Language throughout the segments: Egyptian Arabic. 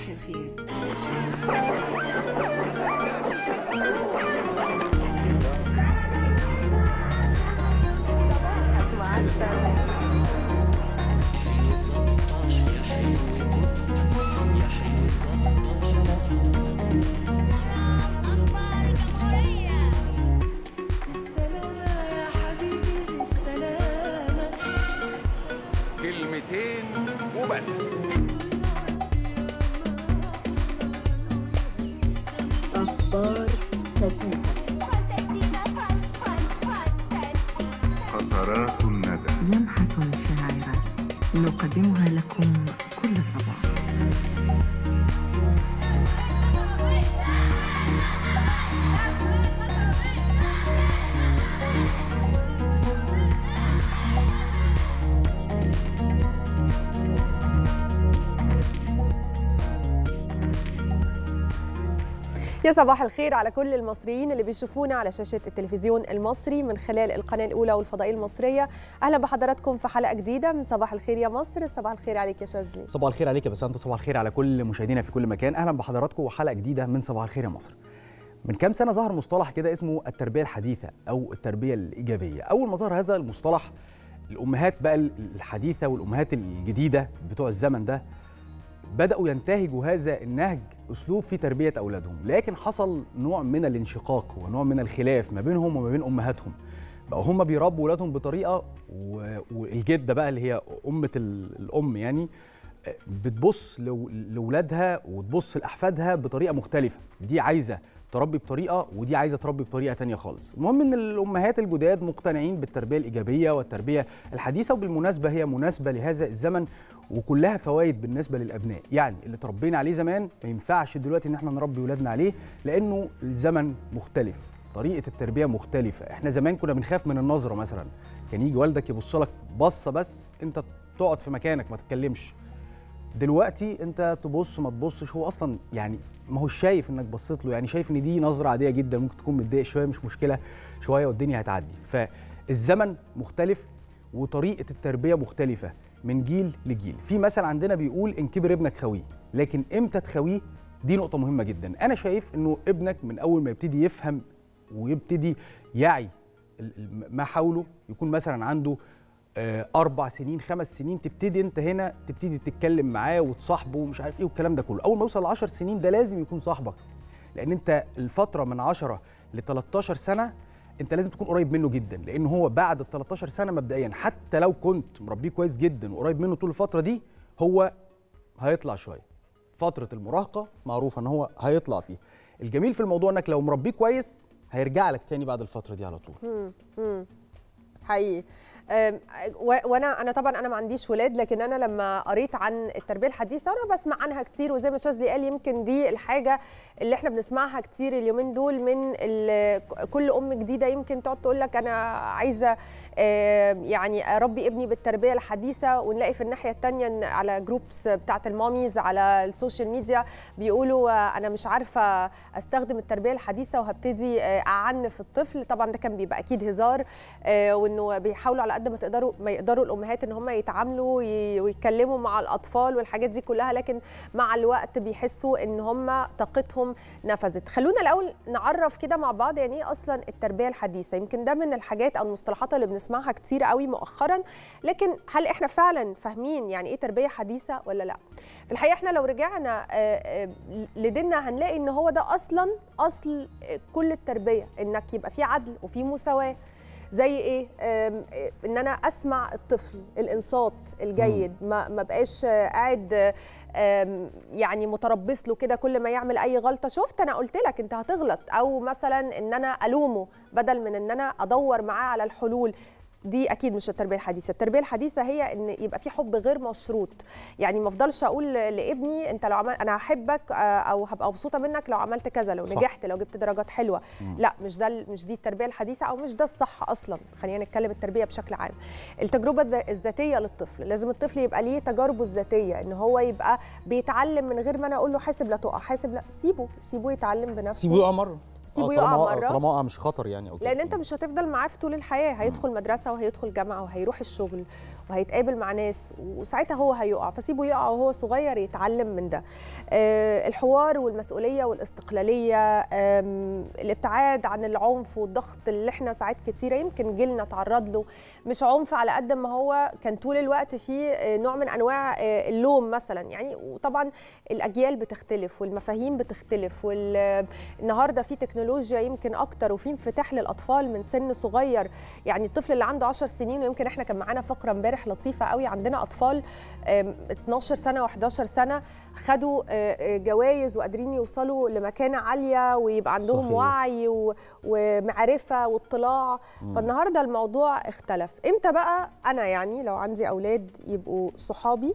الخير أخبار الجمهورية كلمتين وبس أخبار فتاة قطرات الندى لمحة شاعرة نقدمها لكم كل صباح يا صباح الخير على كل المصريين اللي بيشوفونا على شاشة التلفزيون المصري من خلال القناة الأولى والفضائية المصرية أهلا بحضراتكم في حلقة جديدة من صباح الخير يا مصر صباح الخير عليك يا شاذلي صباح الخير عليك يا بسنت صباح الخير على كل مشاهدينا في كل مكان اهلا بحضراتكم وحلقه جديده من صباح الخير يا مصر من كام سنه ظهر مصطلح كده اسمه التربيه الحديثه او التربيه الايجابيه اول ما ظهر هذا المصطلح الامهات بقى الحديثه والامهات الجديده بتوع الزمن ده بداوا ينتهجوا هذا النهج اسلوب في تربيه اولادهم لكن حصل نوع من الانشقاق ونوع من الخلاف ما بينهم وما بين امهاتهم بقوا هم بيربوا ولادهم بطريقه و- والجده بقى اللي هي امه ال- الام يعني بتبص لو- لاولادها وتبص لاحفادها بطريقه مختلفه دي عايزه تربي بطريقه ودي عايزه تربي بطريقه تانية خالص المهم ان الامهات الجداد مقتنعين بالتربيه الايجابيه والتربيه الحديثه وبالمناسبه هي مناسبه لهذا الزمن وكلها فوائد بالنسبه للابناء يعني اللي تربينا عليه زمان ما ينفعش دلوقتي ان احنا نربي ولادنا عليه لانه الزمن مختلف طريقه التربيه مختلفه احنا زمان كنا بنخاف من النظره مثلا كان يجي والدك يبص لك بصه بس انت تقعد في مكانك ما تتكلمش دلوقتي انت تبص ما تبصش هو اصلا يعني ما هو شايف انك بصيت له يعني شايف ان دي نظره عاديه جدا ممكن تكون متضايق شويه مش مشكله شويه والدنيا هتعدي فالزمن مختلف وطريقه التربيه مختلفه من جيل لجيل في مثل عندنا بيقول ان كبر ابنك خويه لكن امتى تخويه دي نقطه مهمه جدا انا شايف انه ابنك من اول ما يبتدي يفهم ويبتدي يعي ال- ال- ما حوله يكون مثلا عنده آه، اربع سنين خمس سنين تبتدي انت هنا تبتدي تتكلم معاه وتصاحبه ومش عارف ايه والكلام ده كله اول ما يوصل ل 10 سنين ده لازم يكون صاحبك لان انت الفتره من 10 ل 13 سنه انت لازم تكون قريب منه جدا لان هو بعد ال 13 سنه مبدئيا حتى لو كنت مربيه كويس جدا وقريب منه طول الفتره دي هو هيطلع شويه فتره المراهقه معروفه ان هو هيطلع فيها الجميل في الموضوع انك لو مربيه كويس هيرجع لك تاني بعد الفتره دي على طول حقيقي أم، و- وانا انا طبعا انا ما عنديش ولاد لكن انا لما قريت عن التربيه الحديثه وانا بسمع عنها كتير وزي ما شاذلي قال يمكن دي الحاجه اللي احنا بنسمعها كتير اليومين دول من ال- كل ام جديده يمكن تقعد تقول لك انا عايزه آم، يعني اربي ابني بالتربيه الحديثه ونلاقي في الناحيه الثانيه على جروبس بتاعه الماميز على السوشيال ميديا بيقولوا آه، انا مش عارفه استخدم التربيه الحديثه وهبتدي آه، اعنف الطفل طبعا ده كان بيبقى اكيد هزار آه، وانه بيحاولوا على قد ما تقدروا ما يقدروا الامهات ان هم يتعاملوا وي- ويتكلموا مع الاطفال والحاجات دي كلها لكن مع الوقت بيحسوا ان هم طاقتهم نفذت خلونا الاول نعرف كده مع بعض يعني ايه اصلا التربيه الحديثه يمكن ده من الحاجات او المصطلحات اللي بنسمعها كتير قوي مؤخرا لكن هل احنا فعلا فاهمين يعني ايه تربيه حديثه ولا لا في الحقيقه احنا لو رجعنا آه، آه، لديننا هنلاقي ان هو ده اصلا اصل آه، كل التربيه انك يبقى في عدل وفي مساواه زي ايه آم، آه، ان انا اسمع الطفل الانصات الجيد ما ما بقاش آه، قاعد آه، آم، يعني متربص له كده كل ما يعمل اي غلطه شفت انا قلت لك انت هتغلط او مثلا ان انا الومه بدل من ان انا ادور معاه على الحلول دي اكيد مش التربيه الحديثه التربيه الحديثه هي ان يبقى في حب غير مشروط يعني ما افضلش اقول لابني انت لو عمل انا هحبك آه، او هبقى مبسوطه منك لو عملت كذا لو صح. نجحت لو جبت درجات حلوه لا مش ده ال- مش دي التربيه الحديثه او مش ده الصح اصلا خلينا نتكلم التربيه بشكل عام التجربه الذ- الذاتيه للطفل لازم الطفل يبقى ليه تجاربه الذاتيه ان هو يبقى بيتعلم من غير ما انا اقول له حاسب لا تقع حاسب لا سيبه سيبه يتعلم بنفسه سيبه يقع مره سيبه آه، يقع طالما- مرة. طالما وقع مش خطر يعني او كده. لان انت مش هتفضل معاه في طول الحياه هيدخل مدرسه وهيدخل جامعه وهيروح الشغل وهيتقابل مع ناس وساعتها هو هيقع فسيبه يقع وهو صغير يتعلم من ده آه، الحوار والمسؤوليه والاستقلاليه آم، الابتعاد عن العنف والضغط اللي احنا ساعات كتيره يمكن جيلنا تعرض له مش عنف على قد ما هو كان طول الوقت فيه آه، نوع من انواع آه، اللوم مثلا يعني وطبعا الاجيال بتختلف والمفاهيم بتختلف والنهارده في تكنولوجيا يمكن اكتر وفي انفتاح للاطفال من سن صغير يعني الطفل اللي عنده 10 سنين ويمكن احنا كان معانا فقره امبارح لطيفه قوي عندنا اطفال آم، 12 سنه و11 سنه خدوا جوائز وقادرين يوصلوا لمكانه عاليه ويبقى عندهم صحيح. وعي و- ومعرفه واطلاع فالنهارده الموضوع اختلف امتى بقى انا يعني لو عندي اولاد يبقوا صحابي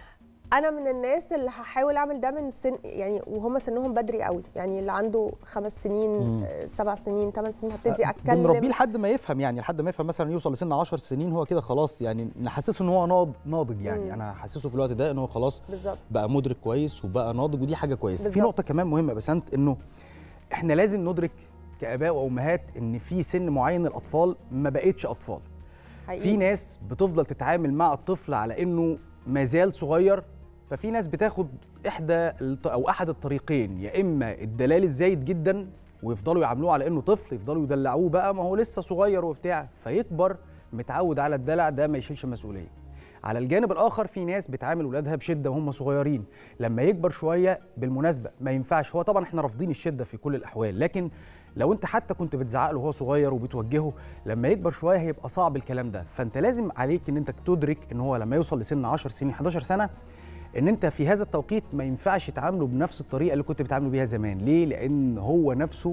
انا من الناس اللي هحاول اعمل ده من سن يعني وهم سنهم بدري قوي يعني اللي عنده خمس سنين مم. آه، سبع سنين ثمان سنين هبتدي بنربيه اتكلم لحد ما يفهم يعني لحد ما يفهم مثلا يوصل لسن 10 سنين هو كده خلاص يعني نحسسه ان هو ناض ناضج يعني مم. انا حاسسه في الوقت ده ان هو خلاص بالظبط بقى مدرك كويس وبقى ناضج ودي حاجه كويسه في بالظبط. نقطه كمان مهمه بس انت انه احنا لازم ندرك كاباء وامهات ان في سن معين الاطفال ما بقتش اطفال حقيقي في ناس بتفضل تتعامل مع الطفل على انه ما زال صغير ففي ناس بتاخد احدى الط- او احد الطريقين يا اما الدلال الزايد جدا ويفضلوا يعاملوه على انه طفل يفضلوا يدلعوه بقى ما هو لسه صغير وبتاع فيكبر متعود على الدلع ده ما يشيلش مسؤوليه على الجانب الاخر في ناس بتعامل ولادها بشده وهم صغيرين لما يكبر شويه بالمناسبه ما ينفعش هو طبعا احنا رافضين الشده في كل الاحوال لكن لو انت حتى كنت بتزعق له وهو صغير وبتوجهه لما يكبر شويه هيبقى صعب الكلام ده فانت لازم عليك ان انت تدرك ان هو لما يوصل لسن 10 سنين 11 سنه ان انت في هذا التوقيت ما ينفعش تعامله بنفس الطريقه اللي كنت بتعامله بيها زمان ليه لان هو نفسه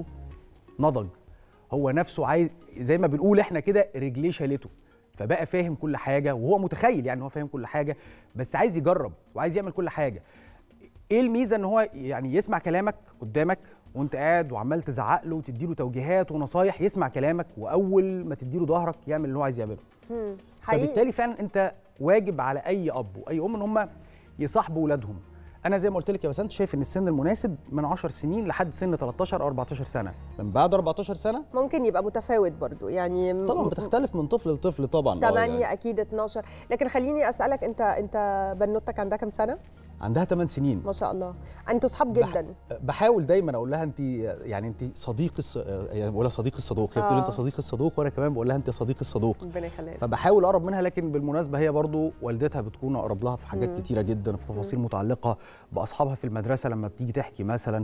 نضج هو نفسه عايز زي ما بنقول احنا كده رجليه شالته فبقى فاهم كل حاجه وهو متخيل يعني هو فاهم كل حاجه بس عايز يجرب وعايز يعمل كل حاجه ايه الميزه ان هو يعني يسمع كلامك قدامك وانت قاعد وعمال تزعق له وتدي له توجيهات ونصايح يسمع كلامك واول ما تدي له ظهرك يعمل اللي هو عايز يعمله مم. حقيقي فبالتالي فعلا انت واجب على اي اب واي ام ان هم يصاحبوا اولادهم انا زي ما قلت لك يا بسنت شايف ان السن المناسب من 10 سنين لحد سن 13 او 14 سنه من بعد 14 سنه ممكن يبقى متفاوت برضو يعني م- طبعا بتختلف من طفل لطفل طبعا آه 8 يعني. اكيد 12 لكن خليني اسالك انت انت بنوتك عندها كام سنه عندها 8 سنين ما شاء الله انتوا صحاب بح- جدا بحاول دايما اقول لها انت يعني انت صديق الص... يعني بقول لها صديق الصدوق هي بتقول آه. انت صديق الصدوق وانا كمان بقول لها انت صديق الصدوق ربنا يخليك فبحاول اقرب منها لكن بالمناسبه هي برضو والدتها بتكون اقرب لها في حاجات مم. كتيره جدا في تفاصيل متعلقه باصحابها في المدرسه لما بتيجي تحكي مثلا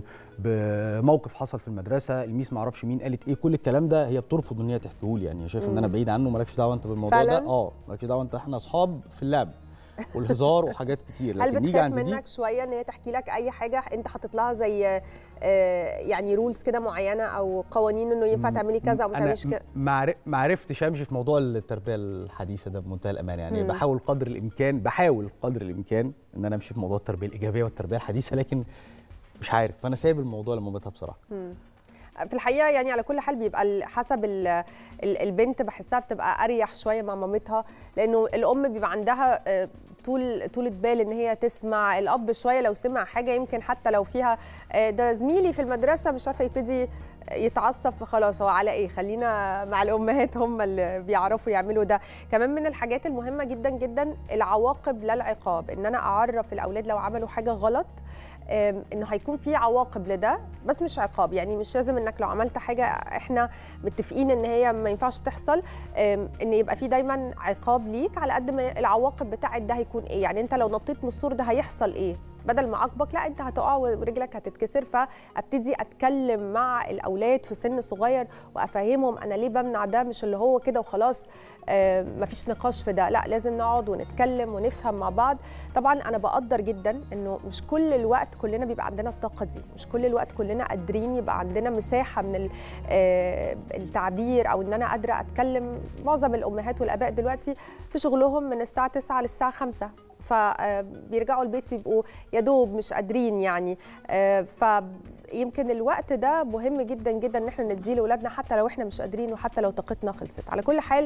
بموقف حصل في المدرسه الميس ما اعرفش مين قالت ايه كل الكلام ده هي بترفض ان هي تحكيه لي يعني هي شايفه ان انا مم. بعيد عنه مالكش دعوه انت بالموضوع فعلاً؟ ده اه مالكش دعوه انت احنا اصحاب في اللعب والهزار وحاجات كتير هل لكن نيجي بتخاف عند دي منك شويه ان هي تحكي لك اي حاجه انت حاطط لها زي آه، يعني رولز كده معينه او قوانين انه ينفع تعملي كذا او ما أنا تعمليش كده ما عر- ما عرفتش امشي في موضوع التربيه الحديثه ده بمنتهى الامانه يعني مم. بحاول قدر الامكان بحاول قدر الامكان ان انا امشي في موضوع التربيه الايجابيه والتربيه الحديثه لكن مش عارف فانا سايب الموضوع لمامتها بصراحه مم. في الحقيقه يعني على كل حال بيبقى ال- حسب ال- ال- البنت بحسها بتبقى اريح شويه مع مامتها لانه الام بيبقى عندها آه، طول طولة بال ان هي تسمع الاب شويه لو سمع حاجه يمكن حتى لو فيها آه، ده زميلي في المدرسه مش عارفه يبتدي يتعصب فخلاص هو على ايه خلينا مع الامهات هم اللي بيعرفوا يعملوا ده كمان من الحاجات المهمه جدا جدا العواقب لا العقاب ان انا اعرف الاولاد لو عملوا حاجه غلط آم، انه هيكون في عواقب لده بس مش عقاب يعني مش لازم انك لو عملت حاجه احنا متفقين ان هي ما ينفعش تحصل آم، ان يبقى في دايما عقاب ليك على قد ما العواقب بتاعت ده هيكون ايه يعني انت لو نطيت من السور ده هيحصل ايه بدل ما اعاقبك لا انت هتقع ورجلك هتتكسر فابتدي اتكلم مع الاولاد في سن صغير وافهمهم انا ليه بمنع ده مش اللي هو كده وخلاص آه، مفيش نقاش في ده لا لازم نقعد ونتكلم ونفهم مع بعض طبعا انا بقدر جدا انه مش كل الوقت كلنا بيبقى عندنا الطاقه دي مش كل الوقت كلنا قادرين يبقى عندنا مساحه من ال- آه، التعبير او ان انا قادره اتكلم معظم الامهات والاباء دلوقتي في شغلهم من الساعه 9 للساعه 5 فبيرجعوا البيت بيبقوا يا دوب مش قادرين يعني آه، فيمكن الوقت ده مهم جدا جدا ان احنا نديه لاولادنا حتى لو احنا مش قادرين وحتى لو طاقتنا خلصت على كل حال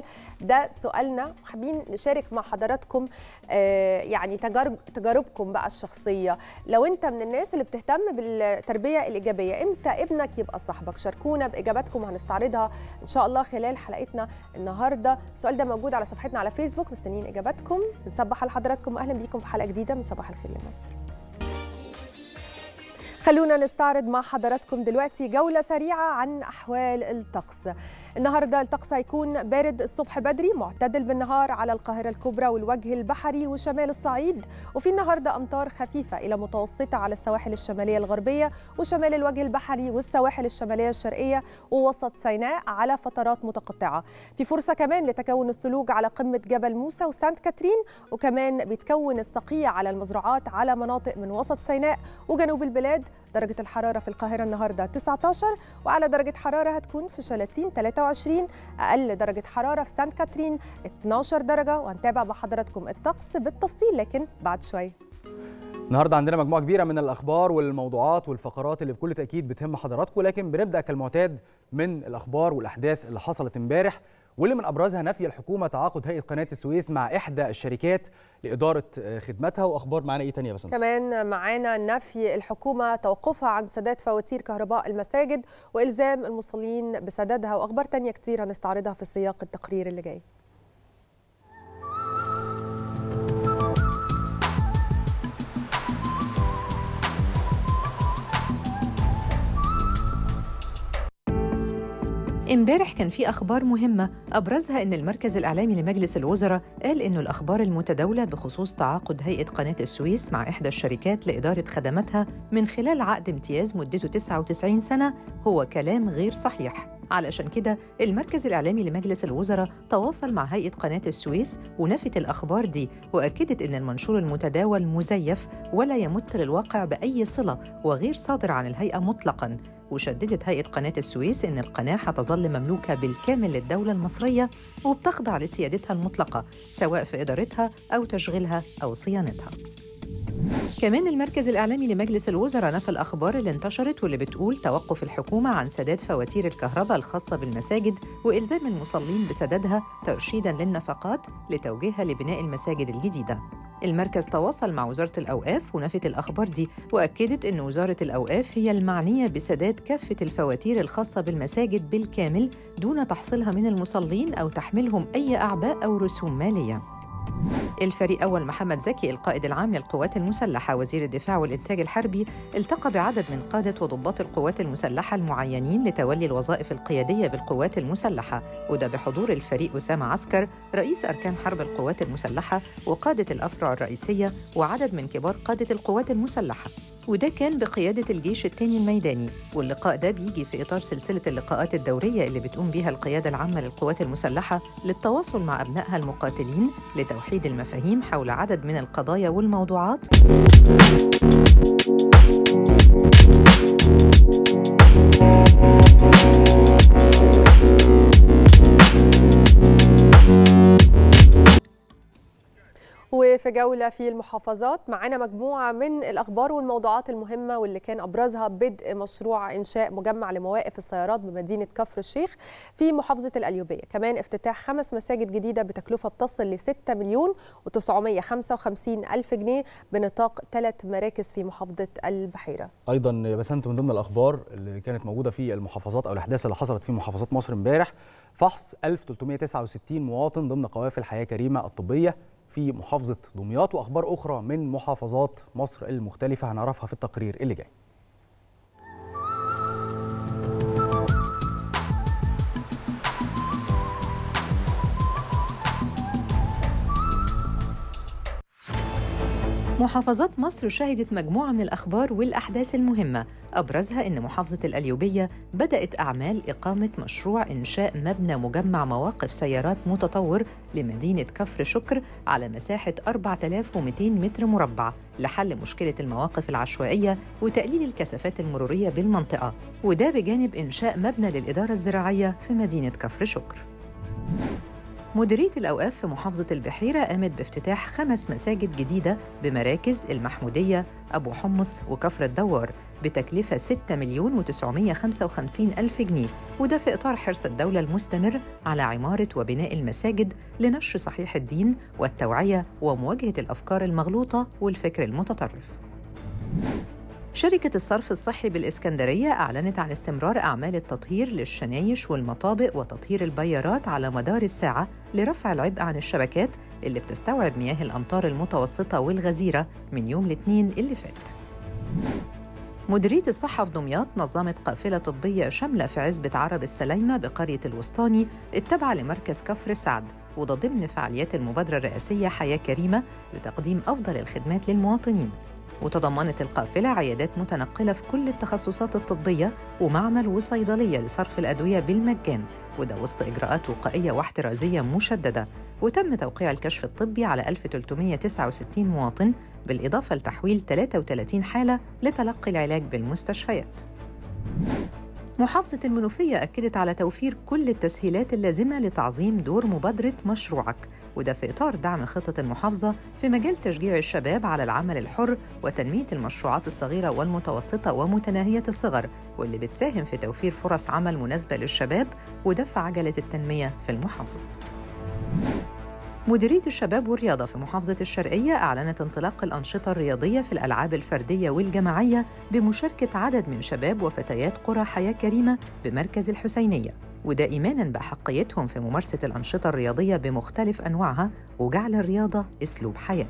ده سؤالنا وحابين نشارك مع حضراتكم آه، يعني تجارب تجاربكم بقى الشخصيه لو انت من الناس اللي بتهتم بالتربيه الايجابيه امتى ابنك يبقى صاحبك شاركونا باجاباتكم وهنستعرضها ان شاء الله خلال حلقتنا النهارده السؤال ده موجود على صفحتنا على فيسبوك مستنيين اجاباتكم نصبح على حضراتكم واهلا بيكم في حلقه جديده من صباح الخير يا مصر خلونا نستعرض مع حضراتكم دلوقتي جولة سريعة عن أحوال الطقس النهاردة الطقس هيكون بارد الصبح بدري معتدل بالنهار على القاهرة الكبرى والوجه البحري وشمال الصعيد وفي النهاردة أمطار خفيفة إلى متوسطة على السواحل الشمالية الغربية وشمال الوجه البحري والسواحل الشمالية الشرقية ووسط سيناء على فترات متقطعة في فرصة كمان لتكون الثلوج على قمة جبل موسى وسانت كاترين وكمان بيتكون الصقيع على المزروعات على مناطق من وسط سيناء وجنوب البلاد درجة الحرارة في القاهرة النهاردة 19 وعلى درجة حرارة هتكون في شلاتين 23 أقل درجة حرارة في سانت كاترين 12 درجة وهنتابع مع حضراتكم الطقس بالتفصيل لكن بعد شوية النهارده عندنا مجموعه كبيره من الاخبار والموضوعات والفقرات اللي بكل تاكيد بتهم حضراتكم لكن بنبدا كالمعتاد من الاخبار والاحداث اللي حصلت امبارح واللي من ابرزها نفي الحكومه تعاقد هيئه قناه السويس مع احدى الشركات لاداره خدمتها واخبار معانا ايه تانية يا بسنت كمان معانا نفي الحكومة توقفها عن سداد فواتير كهرباء المساجد وإلزام المصلين بسدادها وأخبار تانية كتير هنستعرضها في سياق التقرير اللي جاي امبارح كان في أخبار مهمة أبرزها إن المركز الإعلامي لمجلس الوزراء قال إنه الأخبار المتداولة بخصوص تعاقد هيئة قناة السويس مع إحدى الشركات لإدارة خدماتها من خلال عقد امتياز مدته 99 سنة هو كلام غير صحيح علشان كده المركز الإعلامي لمجلس الوزراء تواصل مع هيئة قناة السويس ونفت الأخبار دي وأكدت إن المنشور المتداول مزيف ولا يمت للواقع بأي صلة وغير صادر عن الهيئة مطلقاً وشددت هيئة قناة السويس إن القناة هتظل مملوكة بالكامل للدولة المصرية وبتخضع لسيادتها المطلقة سواء في إدارتها أو تشغيلها أو صيانتها كمان المركز الإعلامي لمجلس الوزراء نفى الأخبار اللي انتشرت واللي بتقول توقف الحكومة عن سداد فواتير الكهرباء الخاصة بالمساجد وإلزام المصلين بسدادها ترشيداً للنفقات لتوجيهها لبناء المساجد الجديدة المركز تواصل مع وزارة الأوقاف ونفت الأخبار دي وأكدت أن وزارة الأوقاف هي المعنية بسداد كافة الفواتير الخاصة بالمساجد بالكامل دون تحصيلها من المصلين أو تحملهم أي أعباء أو رسوم مالية الفريق أول محمد زكي القائد العام للقوات المسلحة وزير الدفاع والإنتاج الحربي التقى بعدد من قادة وضباط القوات المسلحة المعينين لتولي الوظائف القيادية بالقوات المسلحة وده بحضور الفريق أسامة عسكر رئيس أركان حرب القوات المسلحة وقادة الأفرع الرئيسية وعدد من كبار قادة القوات المسلحة وده كان بقيادة الجيش الثاني الميداني واللقاء ده بيجي في إطار سلسلة اللقاءات الدورية اللي بتقوم بيها القيادة العامة للقوات المسلحة للتواصل مع أبنائها المقاتلين لتوحيد المفاهيم حول عدد من القضايا والموضوعات وفي جولة في المحافظات معانا مجموعة من الأخبار والموضوعات المهمة واللي كان أبرزها بدء مشروع إنشاء مجمع لمواقف السيارات بمدينة كفر الشيخ في محافظة القليوبية كمان افتتاح خمس مساجد جديدة بتكلفة بتصل ل 6 مليون و955 ألف جنيه بنطاق ثلاث مراكز في محافظة البحيرة ايضا يا بسنت من ضمن الاخبار اللي كانت موجوده في المحافظات او الاحداث اللي حصلت في محافظات مصر امبارح فحص 1369 مواطن ضمن قوافل حياه كريمه الطبيه في محافظه دمياط واخبار اخرى من محافظات مصر المختلفه هنعرفها في التقرير اللي جاي محافظات مصر شهدت مجموعة من الأخبار والأحداث المهمة أبرزها أن محافظة القليوبية بدأت أعمال إقامة مشروع إنشاء مبنى مجمع مواقف سيارات متطور لمدينة كفر شكر على مساحة 4200 متر مربع لحل مشكلة المواقف العشوائية وتقليل الكثافات المرورية بالمنطقة وده بجانب إنشاء مبنى للإدارة الزراعية في مدينة كفر شكر مديرية الأوقاف في محافظة البحيرة قامت بافتتاح خمس مساجد جديدة بمراكز المحمودية أبو حمص وكفر الدوار بتكلفة 6 مليون و955 ألف جنيه وده في إطار حرص الدولة المستمر على عمارة وبناء المساجد لنشر صحيح الدين والتوعية ومواجهة الأفكار المغلوطة والفكر المتطرف شركة الصرف الصحي بالإسكندرية أعلنت عن استمرار أعمال التطهير للشنايش والمطابق وتطهير البيارات على مدار الساعة لرفع العبء عن الشبكات اللي بتستوعب مياه الأمطار المتوسطة والغزيرة من يوم الاثنين اللي فات. مديرية الصحة في دمياط نظمت قافلة طبية شاملة في عزبة عرب السليمة بقرية الوسطاني التابعة لمركز كفر سعد وده ضمن فعاليات المبادرة الرئاسية حياة كريمة لتقديم أفضل الخدمات للمواطنين وتضمنت القافلة عيادات متنقلة في كل التخصصات الطبية ومعمل وصيدلية لصرف الأدوية بالمجان وده وسط إجراءات وقائية واحترازية مشددة وتم توقيع الكشف الطبي على 1369 مواطن بالإضافة لتحويل 33 حالة لتلقي العلاج بالمستشفيات محافظة المنوفية أكدت على توفير كل التسهيلات اللازمة لتعظيم دور مبادرة مشروعك وده في إطار دعم خطة المحافظة في مجال تشجيع الشباب على العمل الحر وتنمية المشروعات الصغيرة والمتوسطة ومتناهية الصغر واللي بتساهم في توفير فرص عمل مناسبة للشباب ودفع عجلة التنمية في المحافظة مديرية الشباب والرياضة في محافظة الشرقية أعلنت انطلاق الأنشطة الرياضية في الألعاب الفردية والجماعية بمشاركة عدد من شباب وفتيات قرى حياة كريمة بمركز الحسينية وده إيماناً بأحقيتهم في ممارسة الأنشطة الرياضية بمختلف أنواعها وجعل الرياضة أسلوب حياة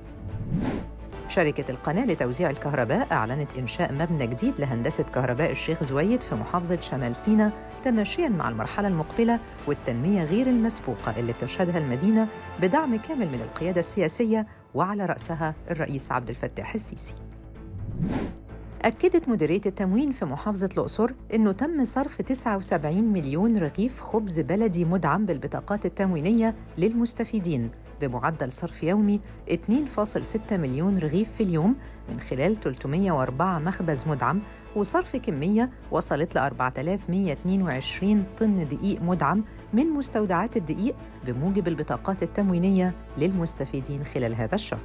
شركة القناة لتوزيع الكهرباء أعلنت إنشاء مبنى جديد لهندسة كهرباء الشيخ زويد في محافظة شمال سيناء تماشياً مع المرحلة المقبلة والتنمية غير المسبوقة اللي بتشهدها المدينة بدعم كامل من القيادة السياسية وعلى رأسها الرئيس عبد الفتاح السيسي. أكدت مديرية التموين في محافظة الأقصر أنه تم صرف 79 مليون رغيف خبز بلدي مدعم بالبطاقات التموينية للمستفيدين بمعدل صرف يومي 2.6 مليون رغيف في اليوم من خلال 304 مخبز مدعم وصرف كمية وصلت ل 4122 طن دقيق مدعم من مستودعات الدقيق بموجب البطاقات التموينية للمستفيدين خلال هذا الشهر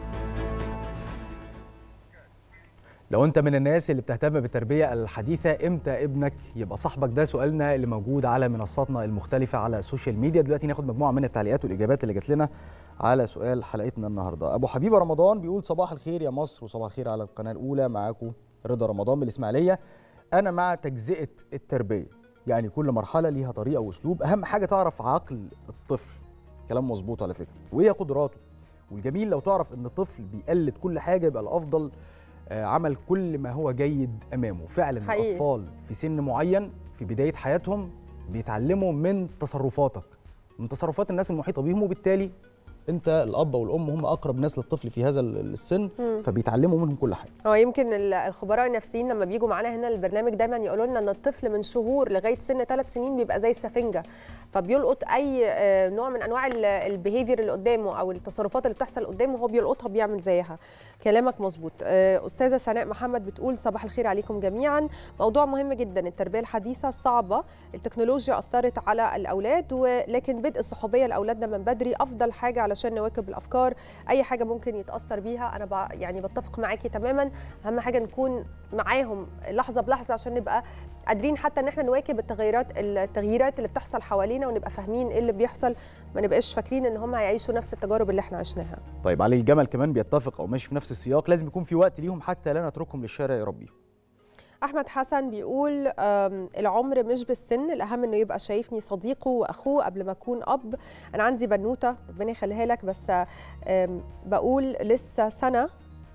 لو انت من الناس اللي بتهتم بالتربيه الحديثه امتى ابنك يبقى صاحبك ده سؤالنا اللي موجود على منصاتنا المختلفه على السوشيال ميديا دلوقتي ناخد مجموعه من التعليقات والاجابات اللي جات لنا على سؤال حلقتنا النهارده ابو حبيبه رمضان بيقول صباح الخير يا مصر وصباح الخير على القناه الاولى معاكم رضا رمضان من الاسماعيليه انا مع تجزئه التربيه يعني كل مرحله ليها طريقه واسلوب اهم حاجه تعرف عقل الطفل كلام مظبوط على فكره وايه قدراته والجميل لو تعرف ان الطفل بيقلد كل حاجه يبقى الافضل آه، عمل كل ما هو جيد امامه فعلا حقيقي. الاطفال في سن معين في بدايه حياتهم بيتعلموا من تصرفاتك من تصرفات الناس المحيطه بيهم وبالتالي انت الاب والام هم اقرب ناس للطفل في هذا السن فبيتعلموا منهم كل حاجه هو يمكن ال- الخبراء النفسيين لما بيجوا معانا هنا البرنامج دايما يقولوا لنا ان الطفل من شهور لغايه سن ثلاث سنين بيبقى زي السفنجه فبيلقط اي آه، نوع من انواع البيهيفير اللي قدامه او التصرفات اللي بتحصل قدامه هو بيلقطها بيعمل زيها كلامك مظبوط آه، استاذه سناء محمد بتقول صباح الخير عليكم جميعا موضوع مهم جدا التربيه الحديثه صعبه التكنولوجيا اثرت على الاولاد ولكن بدء الصحوبيه لاولادنا من بدري افضل حاجه علشان نواكب الافكار اي حاجه ممكن يتاثر بيها انا بع- يعني بتفق معاكي تماما اهم حاجه نكون معاهم لحظه بلحظه عشان نبقى قادرين حتى ان احنا نواكب التغيرات التغييرات اللي بتحصل حوالينا ونبقى فاهمين ايه اللي بيحصل ما نبقاش فاكرين ان هم هيعيشوا نفس التجارب اللي احنا عشناها طيب علي الجمل كمان بيتفق او ماشي في نفس السياق لازم يكون في وقت ليهم حتى لا نتركهم للشارع يربيهم احمد حسن بيقول آم، العمر مش بالسن الاهم انه يبقى شايفني صديقه واخوه قبل ما اكون اب انا عندي بنوته ربنا يخليها لك بس آم، بقول لسه سنه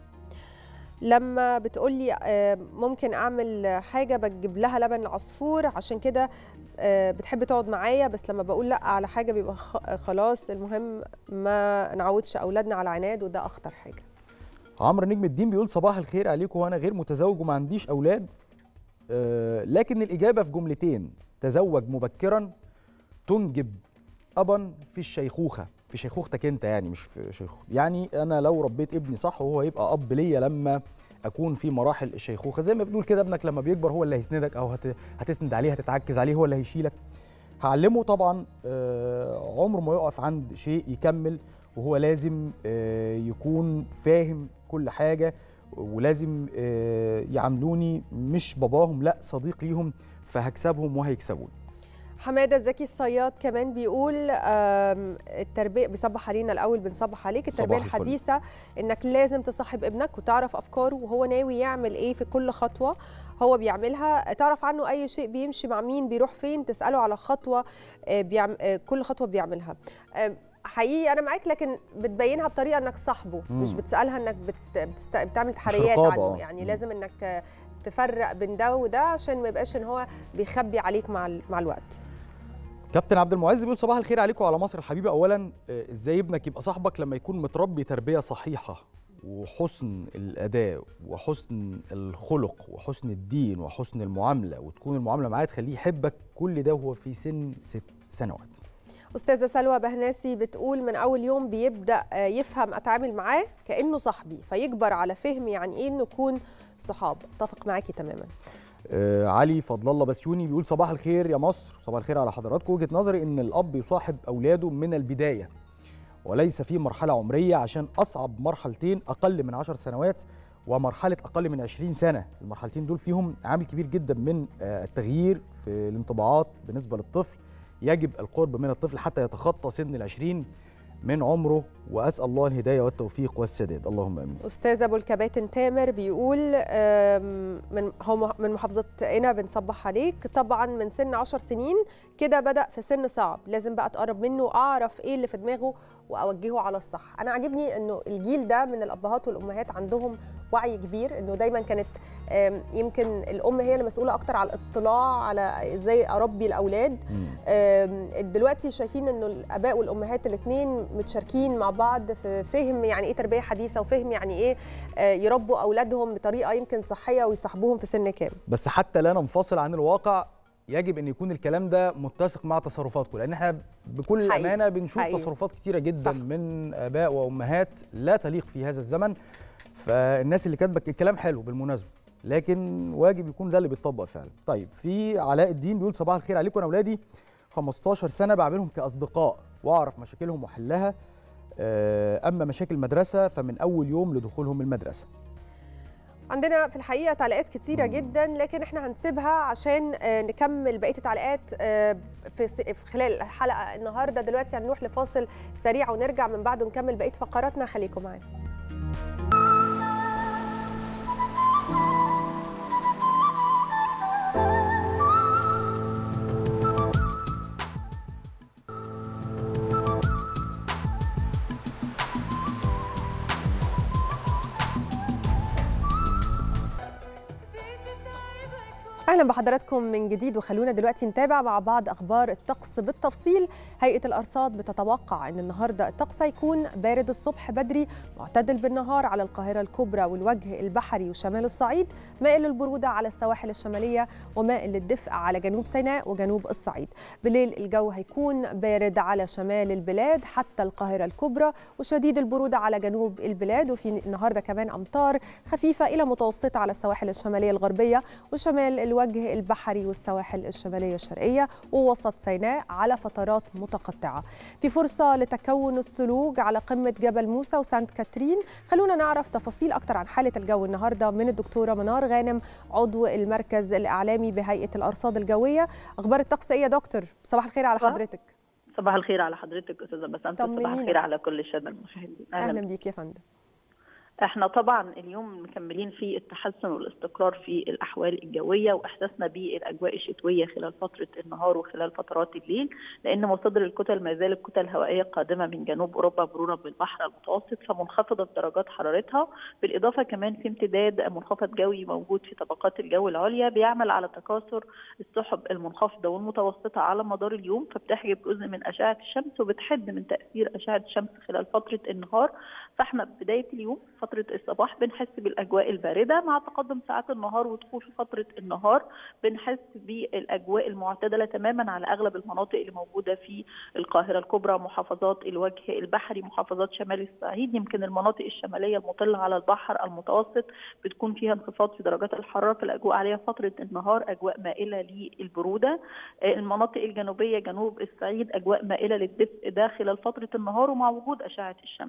لما بتقولي آم، ممكن اعمل حاجه بجيب لها لبن عصفور عشان كده آه، بتحب تقعد معايا بس لما بقول لا على حاجه بيبقى خ- خلاص المهم ما نعودش اولادنا على عناد وده اخطر حاجه عمرو نجم الدين بيقول صباح الخير عليكم وانا غير متزوج وما عنديش اولاد آه لكن الاجابه في جملتين تزوج مبكرا تنجب ابا في الشيخوخه في شيخوختك انت يعني مش في شيخوخ يعني انا لو ربيت ابني صح وهو يبقى اب ليا لما اكون في مراحل الشيخوخه زي ما بنقول كده ابنك لما بيكبر هو اللي هيسندك او هت... هتسند عليه هتتعكز عليه هو اللي هيشيلك هعلمه طبعا آه، عمره ما يقف عند شيء يكمل وهو لازم آه، يكون فاهم كل حاجه ولازم آه، يعاملوني مش باباهم لا صديق ليهم فهكسبهم وهيكسبوني حماده زكي الصياد كمان بيقول آم، التربيه بيصبح علينا الاول بنصبح عليك التربيه صباح الفل. الحديثه انك لازم تصاحب ابنك وتعرف افكاره وهو ناوي يعمل ايه في كل خطوه هو بيعملها تعرف عنه اي شيء بيمشي مع مين بيروح فين تساله على خطوه آه، بيعم... آه، كل خطوه بيعملها آم، حقيقي انا معاك لكن بتبينها بطريقه انك صاحبه مم. مش بتسالها انك بت... بتست... بتعمل تحريات رقابة، عنه آه. يعني مم. لازم انك آه، تفرق بين ده وده عشان ما يبقاش ان هو بيخبي عليك مع ال... مع الوقت كابتن عبد المعز بيقول صباح الخير عليكم وعلى مصر الحبيبه اولا آه، ازاي ابنك يبقى صاحبك لما يكون متربي تربيه صحيحه وحسن الاداء وحسن الخلق وحسن الدين وحسن المعامله وتكون المعامله معاه تخليه يحبك كل ده وهو في سن ست سنوات استاذه سلوى بهناسي بتقول من اول يوم بيبدا آه، يفهم اتعامل معاه كانه صاحبي فيجبر على فهم يعني ايه نكون صحاب اتفق معاكي تماما آه علي فضل الله بسيوني بيقول صباح الخير يا مصر صباح الخير على حضراتكم وجهه نظري ان الاب يصاحب اولاده من البدايه وليس في مرحله عمريه عشان اصعب مرحلتين اقل من 10 سنوات ومرحله اقل من 20 سنه المرحلتين دول فيهم عامل كبير جدا من آه، التغيير في الانطباعات بالنسبه للطفل يجب القرب من الطفل حتى يتخطى سن العشرين من عمره واسال الله الهدايه والتوفيق والسداد اللهم امين استاذ ابو الكباتن تامر بيقول آم، من هو مح- من محافظه قنا بنصبح عليك طبعا من سن 10 سنين كده بدا في سن صعب لازم بقى تقرب منه واعرف ايه اللي في دماغه واوجهه على الصح انا عاجبني انه الجيل ده من الابهات والامهات عندهم وعي كبير انه دايما كانت آم، يمكن الام هي المسؤوله اكتر على الاطلاع على ازاي اربي الاولاد آم، دلوقتي شايفين انه الاباء والامهات الاثنين متشاركين مع بعض في فهم يعني ايه تربيه حديثه وفهم يعني ايه آه، يربوا اولادهم بطريقه يمكن صحيه ويصاحبوهم في سن كام بس حتى لا ننفصل عن الواقع يجب ان يكون الكلام ده متسق مع تصرفاتكم لان احنا بكل حقيقي. امانه بنشوف حقيقي. تصرفات كتيره جدا صح. صح. من اباء وامهات لا تليق في هذا الزمن فالناس اللي كاتبه الكلام حلو بالمناسبه لكن واجب يكون ده اللي بيتطبق فعلا طيب في علاء الدين بيقول صباح الخير عليكم انا اولادي 15 سنه بعملهم كاصدقاء واعرف مشاكلهم واحلها آه، اما مشاكل المدرسه فمن اول يوم لدخولهم المدرسه عندنا في الحقيقه تعليقات كتيره جدا لكن احنا هنسيبها عشان آه، نكمل بقيه التعليقات آه، في س- في خلال الحلقه النهارده دلوقتي هنروح لفاصل سريع ونرجع من بعده نكمل بقيه فقراتنا خليكم معانا اهلا بحضراتكم من جديد وخلونا دلوقتي نتابع مع بعض اخبار الطقس بالتفصيل هيئه الارصاد بتتوقع ان النهارده الطقس هيكون بارد الصبح بدري معتدل بالنهار على القاهره الكبرى والوجه البحري وشمال الصعيد مائل للبروده على السواحل الشماليه ومائل للدفء على جنوب سيناء وجنوب الصعيد بالليل الجو هيكون بارد على شمال البلاد حتى القاهره الكبرى وشديد البروده على جنوب البلاد وفي النهارده كمان امطار خفيفه الى متوسطه على السواحل الشماليه الغربيه وشمال الوجه البحري والسواحل الشماليه الشرقيه ووسط سيناء على فترات متقطعه. في فرصه لتكون الثلوج على قمه جبل موسى وسانت كاترين، خلونا نعرف تفاصيل اكتر عن حاله الجو النهارده من الدكتوره منار غانم عضو المركز الاعلامي بهيئه الارصاد الجويه. اخبار الطقس ايه يا دكتور؟ صباح الخير على صباح. حضرتك. صباح الخير على حضرتك استاذه بسنت صباح طمنينا. الخير على كل الساده المشاهدين اهلا بيك يا فندم. احنا طبعا اليوم مكملين في التحسن والاستقرار في الاحوال الجويه واحساسنا بالاجواء الشتويه خلال فتره النهار وخلال فترات الليل لان مصادر الكتل ما زالت كتل هوائيه قادمه من جنوب اوروبا مرورا بالبحر المتوسط فمنخفضه في درجات حرارتها بالاضافه كمان في امتداد منخفض جوي موجود في طبقات الجو العليا بيعمل على تكاثر السحب المنخفضه والمتوسطه على مدار اليوم فبتحجب جزء من اشعه الشمس وبتحد من تاثير اشعه الشمس خلال فتره النهار فاحنا بدايه اليوم فتره الصباح بنحس بالاجواء البارده مع تقدم ساعات النهار ودخول في فتره النهار بنحس بالاجواء المعتدله تماما على اغلب المناطق اللي موجوده في القاهره الكبرى محافظات الوجه البحري محافظات شمال الصعيد يمكن المناطق الشماليه المطله على البحر المتوسط بتكون فيها انخفاض في درجات الحراره في الاجواء عليها فتره النهار اجواء مائله للبروده آه، المناطق الجنوبيه جنوب الصعيد اجواء مائله للدفء ده خلال فتره النهار ومع وجود اشعه الشمس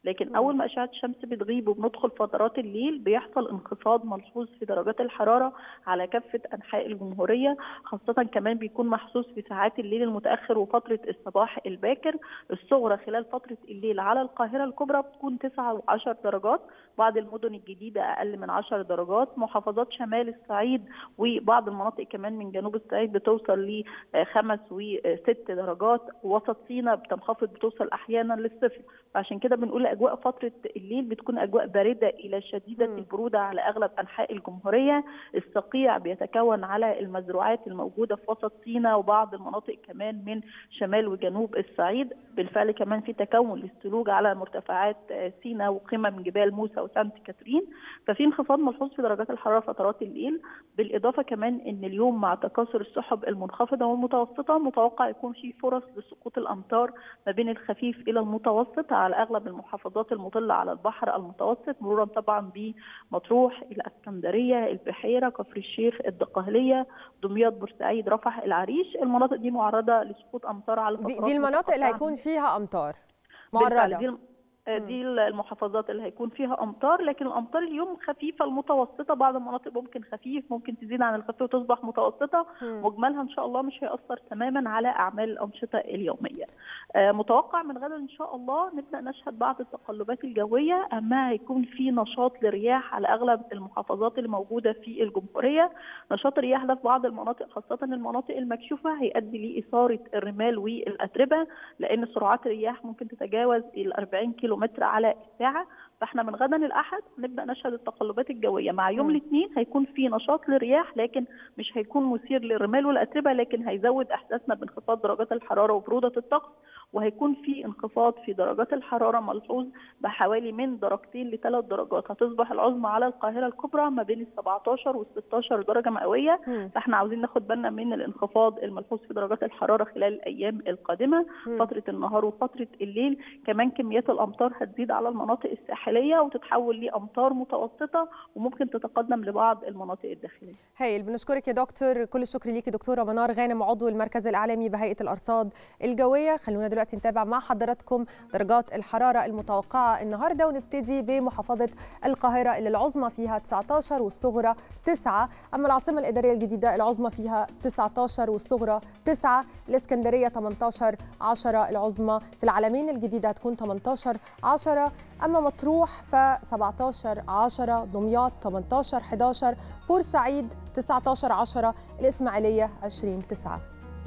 لكن اول ما اشعه الشمس بتغيب وبندخل فترات الليل بيحصل انخفاض ملحوظ في درجات الحراره على كافه انحاء الجمهوريه خاصه كمان بيكون محسوس في ساعات الليل المتاخر وفتره الصباح الباكر الصغرى خلال فتره الليل على القاهره الكبرى بتكون 9 و10 درجات بعض المدن الجديده اقل من 10 درجات محافظات شمال الصعيد وبعض المناطق كمان من جنوب الصعيد بتوصل لخمس وست درجات وسط سيناء بتنخفض بتوصل احيانا للصفر فعشان كده بنقول اجواء فتره الليل بتكون اجواء بارده الى شديده البروده على اغلب انحاء الجمهوريه الصقيع بيتكون على المزروعات الموجوده في وسط سيناء وبعض المناطق كمان من شمال وجنوب الصعيد بالفعل كمان في تكون للثلوج على مرتفعات سيناء وقمم جبال موسى وسانت كاترين ففي انخفاض ملحوظ في درجات الحراره فترات الليل بالاضافه كمان ان اليوم مع تكاثر السحب المنخفضه والمتوسطه متوقع يكون في فرص لسقوط الامطار ما بين الخفيف الى المتوسط على اغلب المحافظات المطله على البحر المتوسط مرورا طبعا بمطروح الاسكندريه البحيره كفر الشيخ الدقهليه دمياط بورسعيد رفح العريش المناطق دي معرضه لسقوط امطار على دي, دي المناطق اللي هيكون فيها امطار معرضه دي دي المحافظات اللي هيكون فيها امطار لكن الامطار اليوم خفيفه المتوسطه بعض المناطق ممكن خفيف ممكن تزيد عن الخفيف وتصبح متوسطه مجملها ان شاء الله مش هياثر تماما على اعمال الانشطه اليوميه آه متوقع من غدا ان شاء الله نبدا نشهد بعض التقلبات الجويه اما هيكون في نشاط لرياح على اغلب المحافظات اللي موجوده في الجمهوريه نشاط الرياح ده في بعض المناطق خاصه المناطق المكشوفه هيؤدي لاثاره الرمال والاتربه لان سرعات الرياح ممكن تتجاوز ال 40 كيلو كيلومتر على الساعه فاحنا من غدا الاحد نبدا نشهد التقلبات الجويه مع يوم الاثنين هيكون في نشاط للرياح لكن مش هيكون مثير للرمال والاتربه لكن هيزود احساسنا بانخفاض درجات الحراره وبروده الطقس وهيكون في انخفاض في درجات الحراره ملحوظ بحوالي من درجتين لثلاث درجات هتصبح العظمى على القاهره الكبرى ما بين ال 17 وال 16 درجه مئويه فاحنا عاوزين ناخد بالنا من الانخفاض الملحوظ في درجات الحراره خلال الايام القادمه فتره النهار وفتره الليل كمان كميات الامطار هتزيد على المناطق الساحليه وتتحول لامطار متوسطه وممكن تتقدم لبعض المناطق الداخليه. هايل بنشكرك يا دكتور كل الشكر ليكي دكتوره منار غانم عضو المركز الاعلامي بهيئه الارصاد الجويه خلونا دلوقتي نتابع مع حضراتكم درجات الحراره المتوقعه النهارده ونبتدي بمحافظه القاهره اللي العظمى فيها 19 والصغرى 9 اما العاصمه الاداريه الجديده العظمى فيها 19 والصغرى 9 الاسكندريه 18 10 العظمى في العلمين الجديده هتكون 18 10 اما مطروح ف 17 10 دمياط 18 11 بورسعيد 19 10 الاسماعيليه 20 9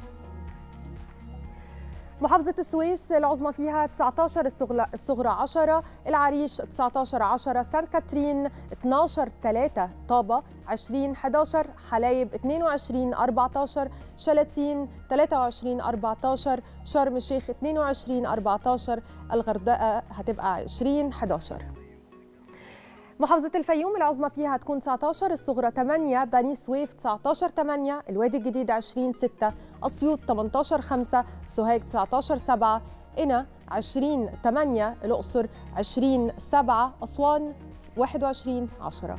محافظة السويس العظمى فيها 19 الصغرى الصغرى 10 العريش 19 10 سانت كاترين 12 3 طابة 20 11 حلايب 22 14 شلاتين 23 14 شرم الشيخ 22 14 الغردقة هتبقى 20 11 محافظة الفيوم العظمى فيها هتكون 19 الصغرى 8 بني سويف 19 8 الوادي الجديد 20 6 أسيوط 18 5 سوهاج 19 7 قنا 20 8 الأقصر 20 7 أسوان 21 10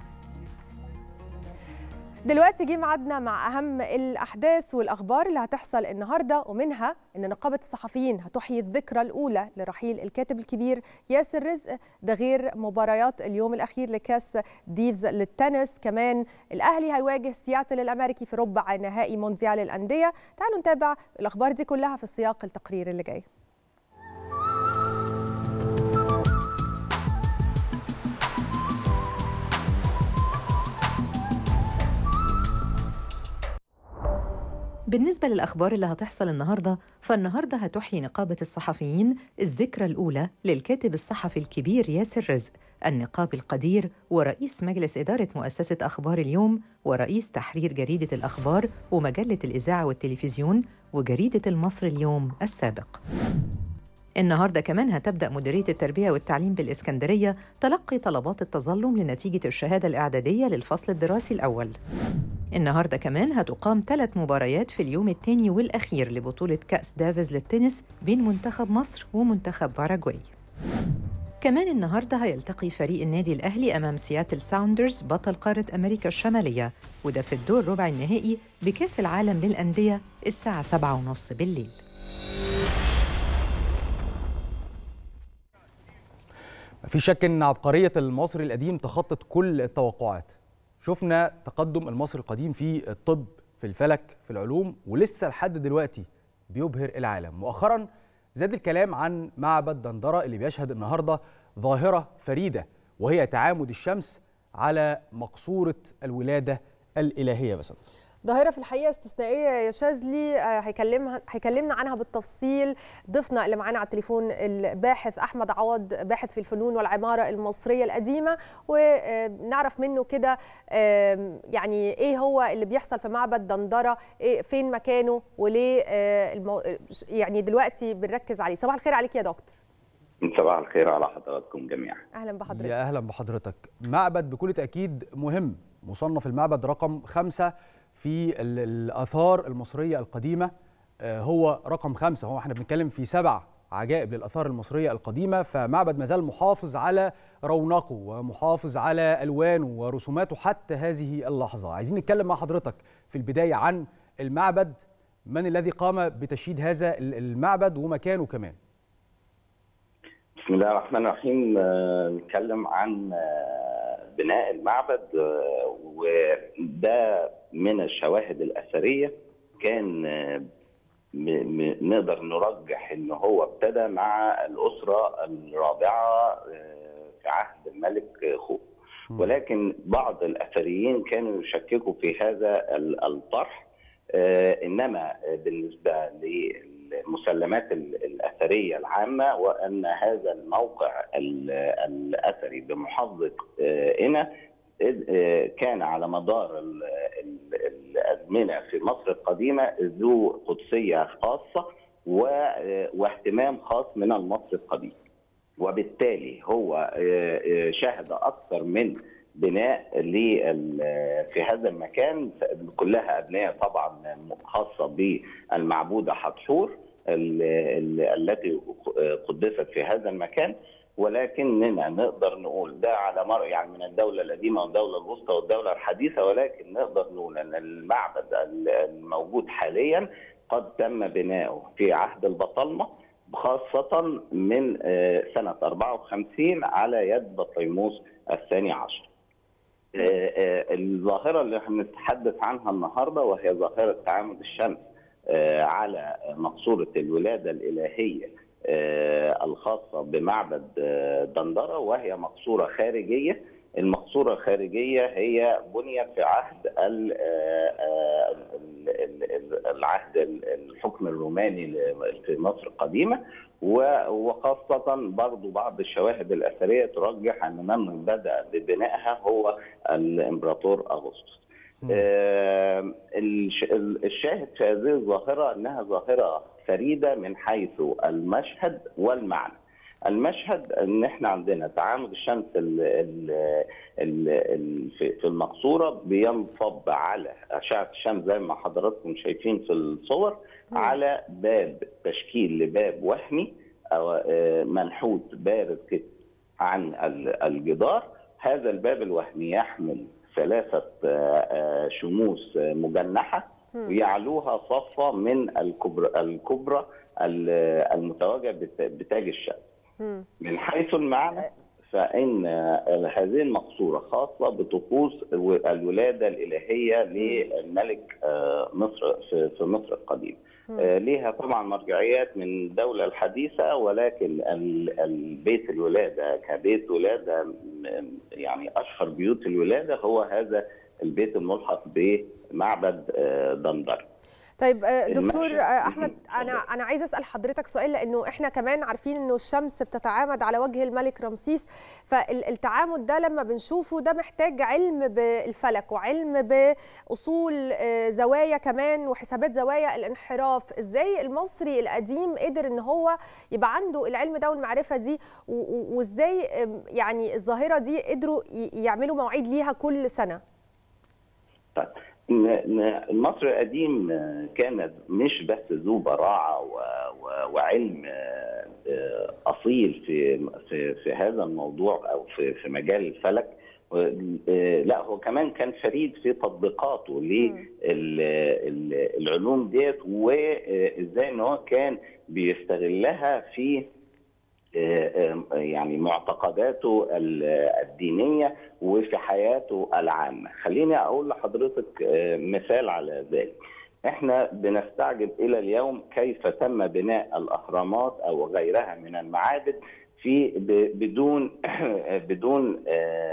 دلوقتي جه ميعادنا مع اهم الاحداث والاخبار اللي هتحصل النهارده ومنها ان نقابه الصحفيين هتحيي الذكرى الاولى لرحيل الكاتب الكبير ياسر رزق ده غير مباريات اليوم الاخير لكاس ديفز للتنس كمان الاهلي هيواجه سياتل الامريكي في ربع نهائي مونديال الانديه تعالوا نتابع الاخبار دي كلها في السياق التقرير اللي جاي بالنسبة للأخبار اللي هتحصل النهاردة فالنهاردة هتحيي نقابة الصحفيين الذكرى الأولى للكاتب الصحفي الكبير ياسر رزق النقاب القدير ورئيس مجلس إدارة مؤسسة أخبار اليوم ورئيس تحرير جريدة الأخبار ومجلة الإذاعة والتلفزيون وجريدة المصر اليوم السابق النهارده كمان هتبدا مديريه التربيه والتعليم بالاسكندريه تلقي طلبات التظلم لنتيجه الشهاده الاعداديه للفصل الدراسي الاول. النهارده كمان هتقام ثلاث مباريات في اليوم الثاني والاخير لبطوله كاس دافيز للتنس بين منتخب مصر ومنتخب باراغواي. كمان النهارده هيلتقي فريق النادي الاهلي امام سياتل ساوندرز بطل قاره امريكا الشماليه وده في الدور ربع النهائي بكاس العالم للانديه الساعه 7:30 بالليل. في شك ان عبقريه المصري القديم تخطت كل التوقعات شفنا تقدم المصري القديم في الطب في الفلك في العلوم ولسه لحد دلوقتي بيبهر العالم مؤخرا زاد الكلام عن معبد دندره اللي بيشهد النهارده ظاهره فريده وهي تعامد الشمس على مقصوره الولاده الالهيه بس ظاهرة في الحقيقة استثنائية يا شاذلي آه، هيكلمها هيكلمنا عنها بالتفصيل ضيفنا اللي معانا على التليفون الباحث أحمد عوض باحث في الفنون والعمارة المصرية القديمة ونعرف منه كده آم، يعني إيه هو اللي بيحصل في معبد دندرة إيه فين مكانه وليه آه، المو... يعني دلوقتي بنركز عليه صباح الخير عليك يا دكتور صباح الخير على حضراتكم جميعا أهلا بحضرتك يا اهلا بحضرتك معبد بكل تاكيد مهم مصنف المعبد رقم خمسة في ال- الاثار المصريه القديمه آه، هو رقم خمسة هو احنا بنتكلم في سبع عجائب للاثار المصريه القديمه فمعبد مازال محافظ على رونقه ومحافظ على الوانه ورسوماته حتى هذه اللحظه عايزين نتكلم مع حضرتك في البدايه عن المعبد من الذي قام بتشييد هذا ال- المعبد ومكانه كمان بسم الله الرحمن الرحيم آه، نتكلم عن آه، بناء المعبد آه، وده من الشواهد الأثرية كان آه، م- م- نقدر نرجح ان هو ابتدى مع الأسرة الرابعة آه، في عهد الملك خوف ولكن بعض الأثريين كانوا يشككوا في هذا ال- الطرح آه، انما بالنسبه للمسلمات ال- الاثريه العامه وان هذا الموقع ال- الاثري بمحافظه آه، قنا آه، كان على مدار ال- ال- الازمنه في مصر القديمه ذو قدسيه خاصه و- واهتمام خاص من المصري القديم وبالتالي هو آه، آه، شهد اكثر من بناء لل- في هذا المكان كلها ابنيه طبعا خاصه بالمعبوده حتحور ال- ال- التي قدست في هذا المكان ولكننا نقدر نقول ده على مر يعني من الدوله القديمه والدوله الوسطى والدوله الحديثه ولكن نقدر نقول ان المعبد الموجود حاليا قد تم بناؤه في عهد البطالمه خاصة من آه، سنة 54 على يد بطليموس الثاني عشر. آه، آه، الظاهرة اللي هنتحدث عنها النهاردة وهي ظاهرة تعامد الشمس آه، على مقصورة الولادة الإلهية آه، الخاصة بمعبد آه، دندرة وهي مقصورة خارجية المقصورة الخارجية هي بنيت في عهد ال- آه، آه، ال- ال- ال- العهد ال- الحكم الروماني ل- في مصر القديمة و- وخاصة برضو بعض الشواهد الأثرية ترجح أن من بدأ ببنائها هو الإمبراطور أغسطس آه، الش- الشاهد في هذه الظاهرة أنها ظاهرة فريدة من حيث المشهد والمعنى المشهد ان احنا عندنا تعامد الشمس ال ال ال ال في في المقصوره بينصب على اشعه الشمس زي ما حضراتكم شايفين في الصور على باب تشكيل لباب وهمي او آه، منحوت بارز كده عن ال- الجدار هذا الباب الوهمي يحمل ثلاثه آه، آه، شموس آه، مجنحه ويعلوها صفه من الكبرى الكبرى ال- المتوجه بت- بتاج الشمس مم. من حيث المعنى فإن هذه المقصورة خاصة بطقوس الولادة الإلهية للملك آه، مصر في في مصر القديم آه، ليها طبعا مرجعيات من الدولة الحديثة ولكن ال- البيت الولادة كبيت ولادة م- يعني أشهر بيوت الولادة هو هذا البيت الملحق بمعبد آه، دندر طيب آه، دكتور المشهد. آه، احمد اتفضل. انا انا عايزه اسال حضرتك سؤال لانه احنا كمان عارفين انه الشمس بتتعامد على وجه الملك رمسيس فالتعامد ده لما بنشوفه ده محتاج علم بالفلك وعلم باصول آه، زوايا كمان وحسابات زوايا الانحراف ازاي المصري القديم قدر ان هو يبقى عنده العلم ده والمعرفه دي و- و- وازاي آم، يعني الظاهره دي قدروا ي- يعملوا مواعيد ليها كل سنه طيب ن- ن- مصر القديم آه، كانت مش بس ذو براعه و- و- وعلم آه، آه، اصيل في في في هذا الموضوع او في في مجال الفلك و- آه، لا هو كمان كان فريد في تطبيقاته للعلوم ديت وازاي ان هو كان بيستغلها في يعني معتقداته الدينيه وفي حياته العامه. خليني اقول لحضرتك مثال على ذلك. احنا بنستعجب الى اليوم كيف تم بناء الاهرامات او غيرها من المعابد في بدون بدون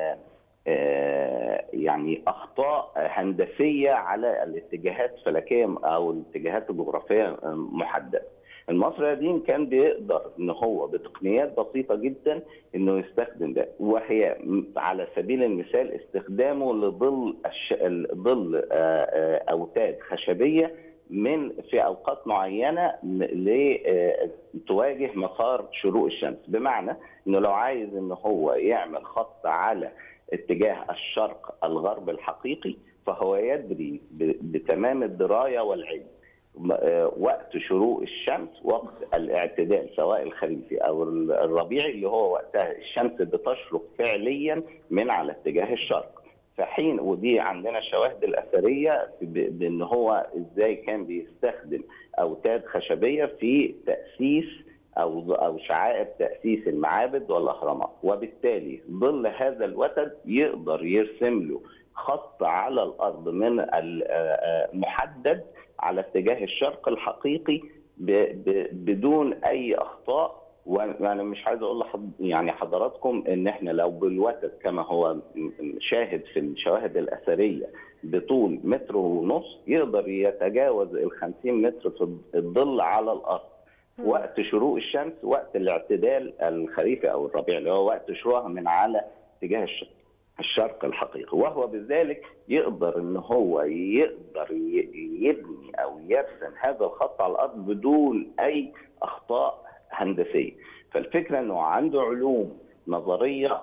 يعني اخطاء هندسيه على الاتجاهات الفلكيه او الاتجاهات الجغرافيه محدده. المصري القديم كان بيقدر ان هو بتقنيات بسيطه جدا انه يستخدم ده وهي على سبيل المثال استخدامه لظل الش... ظل اوتاد خشبيه من في اوقات معينه لتواجه مسار شروق الشمس بمعنى انه لو عايز ان هو يعمل خط على اتجاه الشرق الغرب الحقيقي فهو يدري بتمام الدرايه والعلم وقت شروق الشمس وقت الاعتدال سواء الخريفي او الربيعي اللي هو وقتها الشمس بتشرق فعليا من على اتجاه الشرق فحين ودي عندنا الشواهد الاثريه بان هو ازاي كان بيستخدم اوتاد خشبيه في تاسيس او او شعائر تاسيس المعابد والاهرامات وبالتالي ظل هذا الوتد يقدر يرسم له خط على الارض من محدد على اتجاه الشرق الحقيقي بدون اي اخطاء وانا مش عايز اقول لحض يعني حضراتكم ان احنا لو بالوتد كما هو شاهد في الشواهد الاثريه بطول متر ونص يقدر يتجاوز ال 50 متر في الظل على الارض وقت شروق الشمس وقت الاعتدال الخريفي او الربيع اللي هو وقت شروقها من على اتجاه الشرق الشرق الحقيقي وهو بذلك يقدر ان هو يقدر يبني او يرسم هذا الخط على الارض بدون اي اخطاء هندسيه فالفكره انه عنده علوم نظريه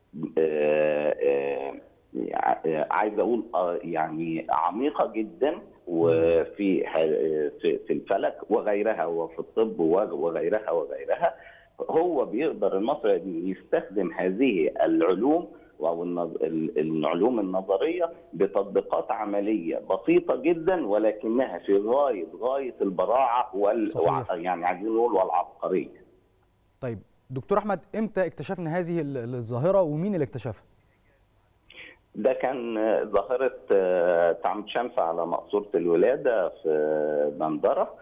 عايز اقول يعني عميقه جدا وفي في الفلك وغيرها وفي الطب وغيرها وغيرها هو بيقدر المصري يستخدم هذه العلوم او العلوم النظريه بتطبيقات عمليه بسيطه جدا ولكنها في غايه غايه البراعه وال صحيح. يعني عايزين نقول والعبقريه. طيب دكتور احمد امتى اكتشفنا هذه الظاهره ومين اللي اكتشفها؟ ده كان ظاهرة تعمد شمس على مقصورة الولادة في بندرة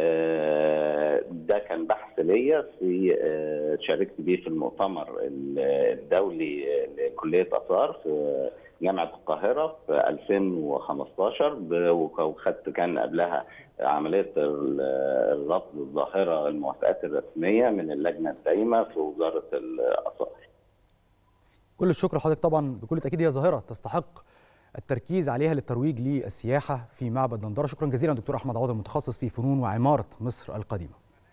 ده كان بحث ليا في شاركت بيه في المؤتمر الدولي لكلية آثار في جامعة القاهرة في 2015 وخدت كان قبلها عملية الرفض الظاهرة الموافقات الرسمية من اللجنة الدايمة في وزارة الآثار كل الشكر لحضرتك طبعا بكل تاكيد هي ظاهره تستحق التركيز عليها للترويج للسياحه في معبد دندره شكرا جزيلا دكتور احمد عوض المتخصص في فنون وعماره مصر القديمه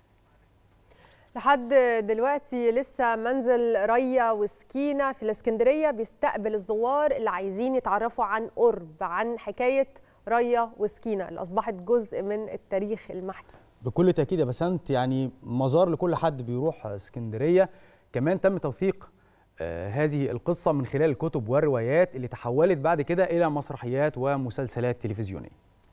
لحد دلوقتي لسه منزل ريا وسكينه في الاسكندريه بيستقبل الزوار اللي عايزين يتعرفوا عن قرب عن حكايه ريا وسكينه اللي اصبحت جزء من التاريخ المحكي بكل تاكيد يا بسنت يعني مزار لكل حد بيروح اسكندريه كمان تم توثيق آه هذه القصة من خلال الكتب والروايات اللي تحولت بعد كده إلى مسرحيات ومسلسلات تلفزيونية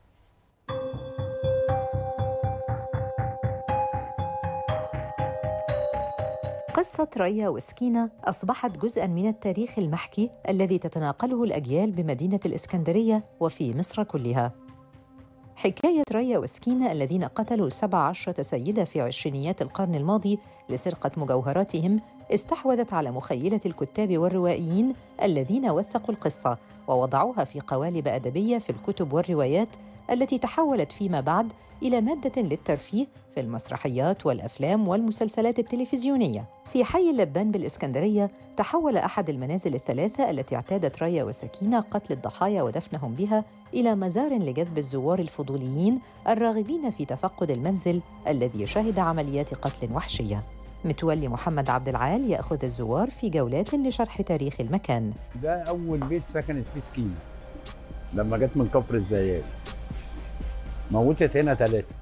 قصة ريا وسكينة أصبحت جزءاً من التاريخ المحكي الذي تتناقله الأجيال بمدينة الإسكندرية وفي مصر كلها حكاية ريا وسكينة الذين قتلوا سبع عشرة سيدة في عشرينيات القرن الماضي لسرقة مجوهراتهم استحوذت على مخيلة الكتاب والروائيين الذين وثقوا القصة ووضعوها في قوالب أدبية في الكتب والروايات التي تحولت فيما بعد إلى مادة للترفيه في المسرحيات والأفلام والمسلسلات التلفزيونية. في حي اللبان بالإسكندرية تحول أحد المنازل الثلاثة التي اعتادت ريا وسكينة قتل الضحايا ودفنهم بها إلى مزار لجذب الزوار الفضوليين الراغبين في تفقد المنزل الذي شهد عمليات قتل وحشية. متولي محمد عبد العال ياخذ الزوار في جولات لشرح تاريخ المكان. ده اول بيت سكنت فيه سكينه لما جت من كفر الزيات. موتت هنا ثلاثه.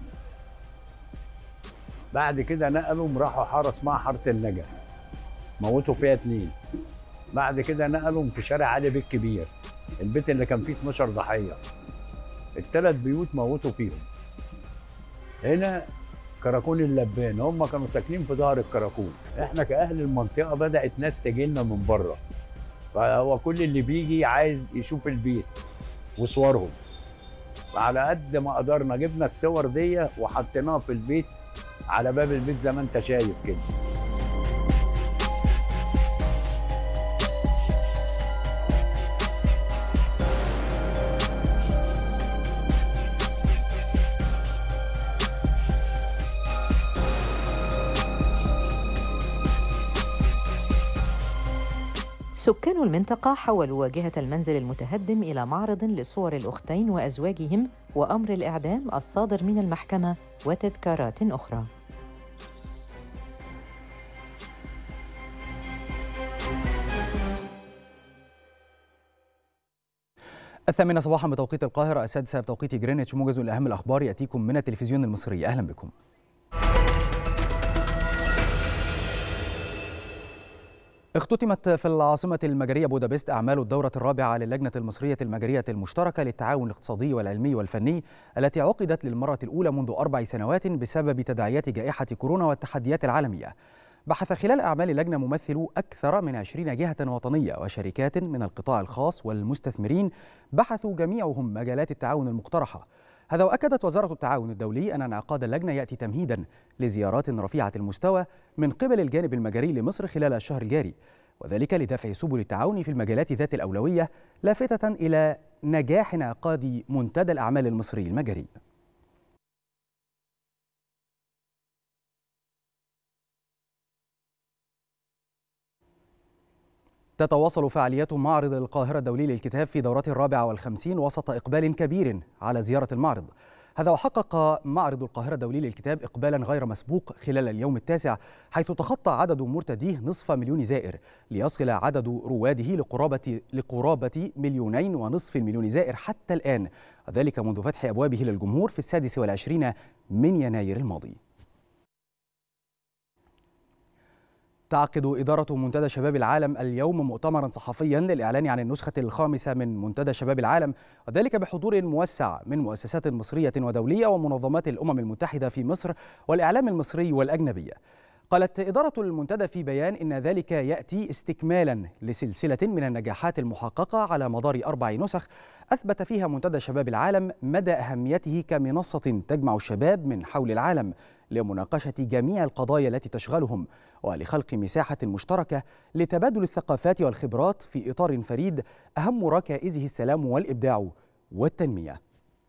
بعد كده نقلوا راحوا حاره اسمها حاره النجا. موتوا فيها اثنين. بعد كده نقلوا في شارع علي بيت كبير. البيت اللي كان فيه 12 ضحيه. الثلاث بيوت موتوا فيهم. هنا كراكون اللبان هم كانوا ساكنين في ظهر الكراكون احنا كاهل المنطقه بدات ناس تجي لنا من بره فهو كل اللي بيجي عايز يشوف البيت وصورهم على قد ما قدرنا جبنا الصور دي وحطيناها في البيت على باب البيت زي ما انت شايف كده سكان المنطقة حولوا واجهة المنزل المتهدم إلى معرض لصور الأختين وأزواجهم وأمر الإعدام الصادر من المحكمة وتذكارات أخرى. الثامنة صباحا بتوقيت القاهرة السادسة بتوقيت جرينتش موجز لأهم الأخبار يأتيكم من التلفزيون المصري أهلا بكم اختتمت في العاصمة المجرية بودابست أعمال الدورة الرابعة للجنة المصرية المجرية المشتركة للتعاون الاقتصادي والعلمي والفني التي عقدت للمرة الأولى منذ أربع سنوات بسبب تداعيات جائحة كورونا والتحديات العالمية. بحث خلال أعمال اللجنة ممثلو أكثر من 20 جهة وطنية وشركات من القطاع الخاص والمستثمرين بحثوا جميعهم مجالات التعاون المقترحة. هذا وأكدت وزارة التعاون الدولي أن انعقاد اللجنة يأتي تمهيدا لزيارات رفيعة المستوى من قبل الجانب المجري لمصر خلال الشهر الجاري وذلك لدفع سبل التعاون في المجالات ذات الأولوية لافتة إلى نجاح انعقاد منتدى الأعمال المصري المجري تتواصل فعاليات معرض القاهرة الدولي للكتاب في دورته الرابعة والخمسين وسط إقبال كبير على زيارة المعرض هذا وحقق معرض القاهرة الدولي للكتاب إقبالا غير مسبوق خلال اليوم التاسع حيث تخطى عدد مرتديه نصف مليون زائر ليصل عدد رواده لقرابة لقرابة مليونين ونصف المليون زائر حتى الآن وذلك منذ فتح أبوابه للجمهور في السادس والعشرين من يناير الماضي تعقد إدارة منتدى شباب العالم اليوم مؤتمرا صحفيا للإعلان عن النسخة الخامسة من منتدى شباب العالم وذلك بحضور موسع من مؤسسات مصرية ودولية ومنظمات الأمم المتحدة في مصر والإعلام المصري والأجنبية قالت إدارة المنتدى في بيان إن ذلك يأتي استكمالا لسلسلة من النجاحات المحققة على مدار أربع نسخ أثبت فيها منتدى شباب العالم مدى أهميته كمنصة تجمع الشباب من حول العالم لمناقشة جميع القضايا التي تشغلهم ولخلق مساحة مشتركة لتبادل الثقافات والخبرات في إطار فريد أهم ركائزه السلام والإبداع والتنمية.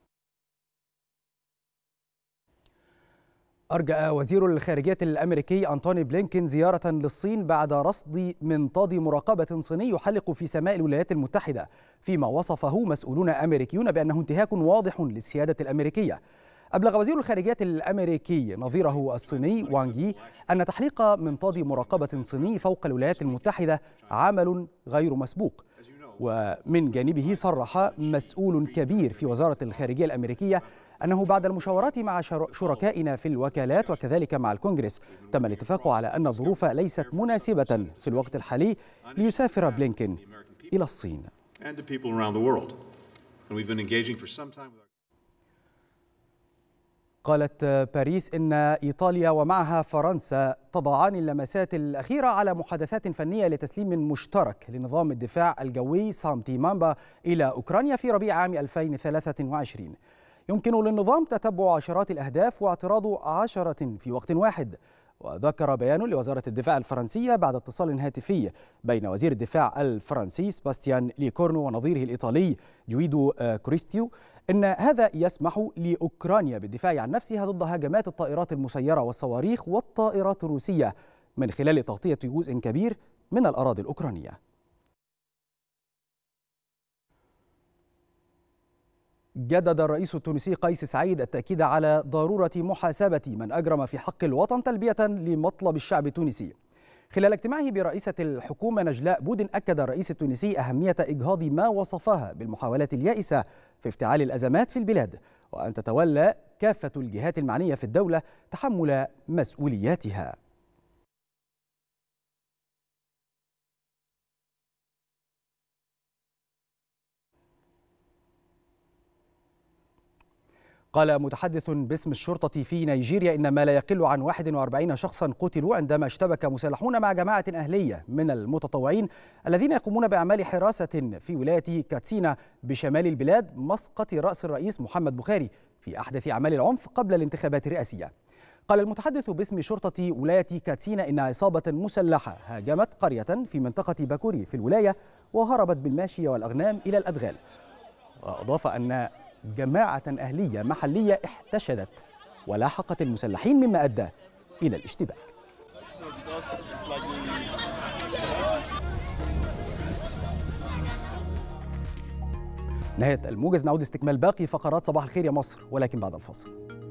أرجأ وزير الخارجية الأمريكي أنتوني بلينكين زيارة للصين بعد رصد منطاد مراقبة صيني يحلق في سماء الولايات المتحدة فيما وصفه مسؤولون أمريكيون بأنه انتهاك واضح للسيادة الأمريكية أبلغ وزير الخارجية الأمريكي نظيره الصيني وانغ أن تحليق منطاد مراقبة صيني فوق الولايات المتحدة عمل غير مسبوق ومن جانبه صرح مسؤول كبير في وزارة الخارجية الأمريكية أنه بعد المشاورات مع شركائنا في الوكالات وكذلك مع الكونغرس تم الاتفاق على أن الظروف ليست مناسبة في الوقت الحالي ليسافر بلينكين إلى الصين قالت باريس إن إيطاليا ومعها فرنسا تضعان اللمسات الأخيرة على محادثات فنية لتسليم مشترك لنظام الدفاع الجوي سامتي مامبا إلى أوكرانيا في ربيع عام 2023 يمكن للنظام تتبع عشرات الأهداف واعتراض عشرة في وقت واحد وذكر بيان لوزارة الدفاع الفرنسية بعد اتصال هاتفي بين وزير الدفاع الفرنسي سباستيان ليكورنو ونظيره الإيطالي جويدو كريستيو إن هذا يسمح لأوكرانيا بالدفاع عن نفسها ضد هجمات الطائرات المسيرة والصواريخ والطائرات الروسية من خلال تغطية جزء كبير من الأراضي الأوكرانية جدد الرئيس التونسي قيس سعيد التأكيد على ضرورة محاسبة من أجرم في حق الوطن تلبية لمطلب الشعب التونسي خلال اجتماعه برئيسة الحكومة نجلاء بودن أكد الرئيس التونسي أهمية إجهاض ما وصفها بالمحاولات اليائسة في افتعال الأزمات في البلاد وأن تتولى كافة الجهات المعنية في الدولة تحمل مسؤولياتها قال متحدث باسم الشرطة في نيجيريا إن ما لا يقل عن 41 شخصا قتلوا عندما اشتبك مسلحون مع جماعة أهلية من المتطوعين الذين يقومون بأعمال حراسة في ولاية كاتسينا بشمال البلاد مسقط رأس الرئيس محمد بخاري في أحدث أعمال العنف قبل الانتخابات الرئاسية قال المتحدث باسم شرطة ولاية كاتسينا إن عصابة مسلحة هاجمت قرية في منطقة باكوري في الولاية وهربت بالماشية والأغنام إلى الأدغال وأضاف أن جماعة أهلية محلية احتشدت ولاحقت المسلحين مما أدى إلى الاشتباك نهاية الموجز نعود استكمال باقي فقرات صباح الخير يا مصر ولكن بعد الفاصل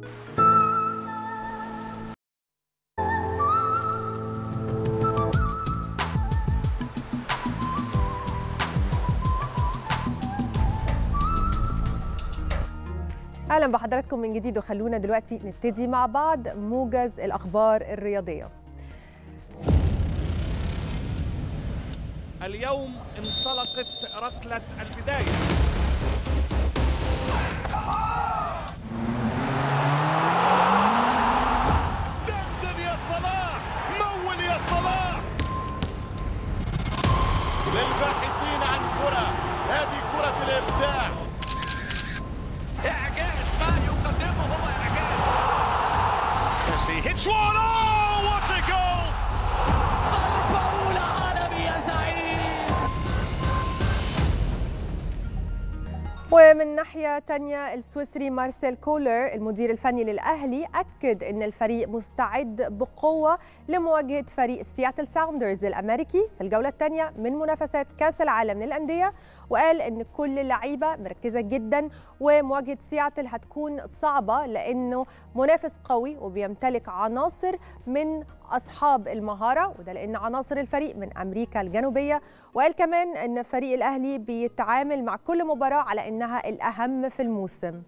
اهلا بحضراتكم من جديد وخلونا دلوقتي نبتدي مع بعض موجز الاخبار الرياضيه اليوم انطلقت ركلة البداية دندن يا صلاح مول يا صلاح للباحثين عن كرة هذه كرة الإبداع إعجاز ما يقدمه هو إعجاز Messi hits one oh what a goal ضربة أولى عالمي يا زعيم ومن ناحية تانية السويسري مارسيل كولر المدير الفني للأهلي أكد أن الفريق مستعد بقوة لمواجهة فريق سياتل ساوندرز الأمريكي في الجولة الثانية من منافسات كأس العالم للأندية وقال أن كل اللعيبة مركزة جدا ومواجهة سياتل هتكون صعبة لأنه منافس قوي وبيمتلك عناصر من أصحاب المهارة وده لأن عناصر الفريق من أمريكا الجنوبية وقال كمان أن فريق الأهلي بيتعامل مع كل مباراة على أنها الأهم في الموسم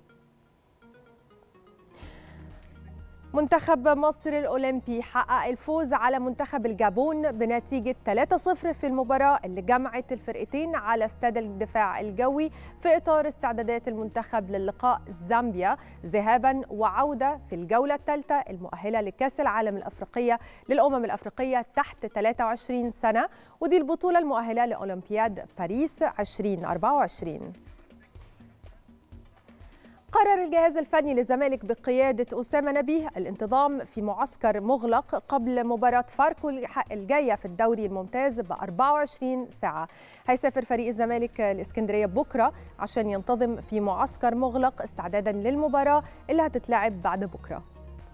منتخب مصر الأولمبي حقق الفوز على منتخب الجابون بنتيجة 3-0 في المباراة اللي جمعت الفرقتين على استاد الدفاع الجوي في إطار استعدادات المنتخب للقاء زامبيا ذهابا وعودة في الجولة الثالثة المؤهلة لكأس العالم الأفريقية للأمم الأفريقية تحت 23 سنة ودي البطولة المؤهلة لأولمبياد باريس 2024 قرر الجهاز الفني للزمالك بقيادة أسامة نبيه الانتظام في معسكر مغلق قبل مباراة فاركو الجاية في الدوري الممتاز ب 24 ساعة هيسافر فريق الزمالك الإسكندرية بكرة عشان ينتظم في معسكر مغلق استعدادا للمباراة اللي هتتلعب بعد بكرة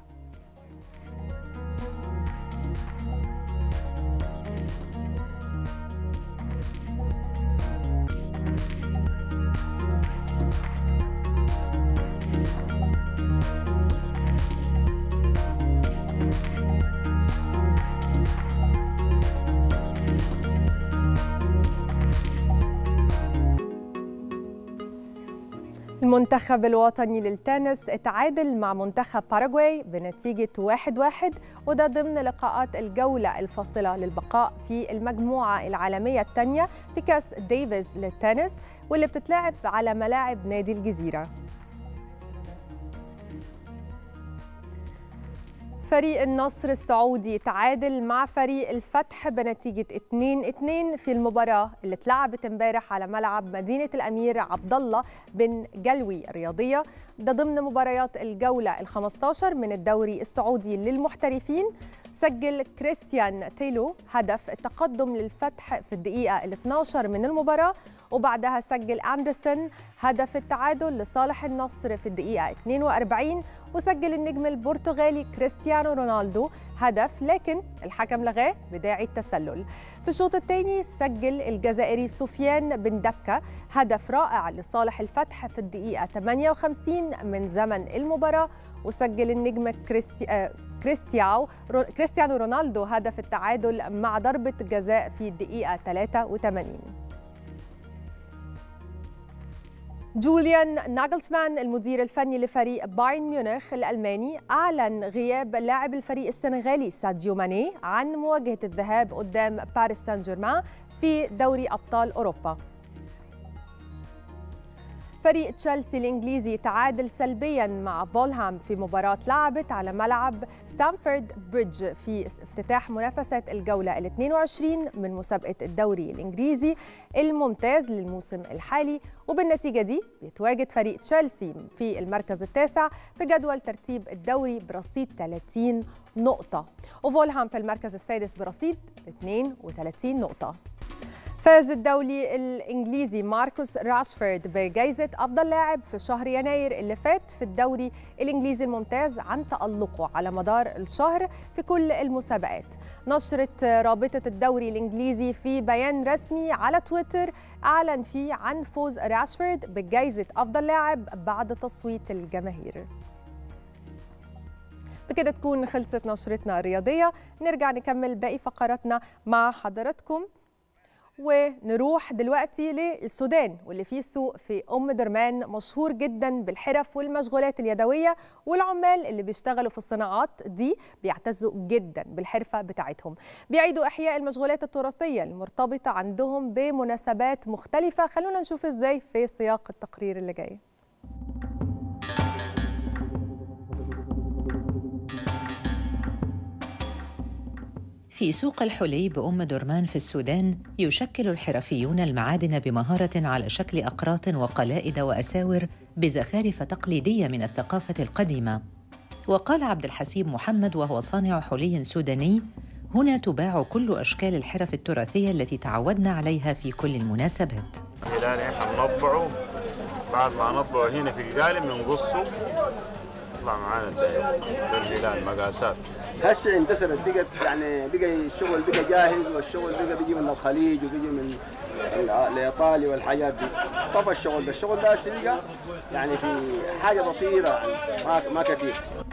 المنتخب الوطني للتنس اتعادل مع منتخب باراغواي بنتيجة 1-1 وده ضمن لقاءات الجولة الفاصلة للبقاء في المجموعة العالمية الثانية في كأس ديفيز للتنس واللي بتتلعب على ملاعب نادي الجزيرة فريق النصر السعودي تعادل مع فريق الفتح بنتيجة 2-2 في المباراة اللي اتلعبت امبارح على ملعب مدينة الأمير عبد الله بن جلوي الرياضية ده ضمن مباريات الجولة ال 15 من الدوري السعودي للمحترفين سجل كريستيان تيلو هدف التقدم للفتح في الدقيقة ال 12 من المباراة وبعدها سجل أندرسون هدف التعادل لصالح النصر في الدقيقة 42 وسجل النجم البرتغالي كريستيانو رونالدو هدف لكن الحكم لغاه بداعي التسلل في الشوط الثاني سجل الجزائري سفيان بن دكة هدف رائع لصالح الفتح في الدقيقة 58 من زمن المباراة وسجل النجم كريستي... آه كريستياو رو... كريستيانو رونالدو هدف التعادل مع ضربة جزاء في الدقيقة 83 جوليان ناجلسمان المدير الفني لفريق بايرن ميونخ الألماني أعلن غياب لاعب الفريق السنغالي ساديو ماني عن مواجهة الذهاب قدام باريس سان جيرمان في دوري أبطال أوروبا فريق تشيلسي الإنجليزي تعادل سلبيا مع فولهام في مباراة لعبت على ملعب ستامفورد بريدج في افتتاح منافسات الجولة ال 22 من مسابقة الدوري الإنجليزي الممتاز للموسم الحالي وبالنتيجة دي بيتواجد فريق تشيلسي في المركز التاسع في جدول ترتيب الدوري برصيد 30 نقطة وفولهام في المركز السادس برصيد 32 نقطة فاز الدولي الانجليزي ماركوس راشفورد بجائزه افضل لاعب في شهر يناير اللي فات في الدوري الانجليزي الممتاز عن تالقه على مدار الشهر في كل المسابقات نشرت رابطه الدوري الانجليزي في بيان رسمي على تويتر اعلن فيه عن فوز راشفورد بجائزه افضل لاعب بعد تصويت الجماهير بكده تكون خلصت نشرتنا الرياضيه نرجع نكمل باقي فقراتنا مع حضراتكم ونروح دلوقتي للسودان واللي فيه سوق في ام درمان مشهور جدا بالحرف والمشغولات اليدويه والعمال اللي بيشتغلوا في الصناعات دي بيعتزوا جدا بالحرفه بتاعتهم بيعيدوا احياء المشغولات التراثيه المرتبطه عندهم بمناسبات مختلفه خلونا نشوف ازاي في سياق التقرير اللي جاي في سوق الحلي بأم درمان في السودان يشكل الحرفيون المعادن بمهارة على شكل أقراط وقلائد وأساور بزخارف تقليدية من الثقافة القديمة وقال عبد الحسيب محمد وهو صانع حلي سوداني هنا تباع كل أشكال الحرف التراثية التي تعودنا عليها في كل المناسبات الهلال احنا بنطبعه بعد ما نطبعه هنا في القالب بنقصه يطلع معانا الداير للهلال مقاسات هسه اندثرت بقت يعني بقى الشغل بقى جاهز والشغل بقى بيجي من الخليج وبيجي من الايطالي والحاجات دي طفى الشغل ده الشغل ده هسه بقى يعني في حاجه بسيطه يعني ما ما كثير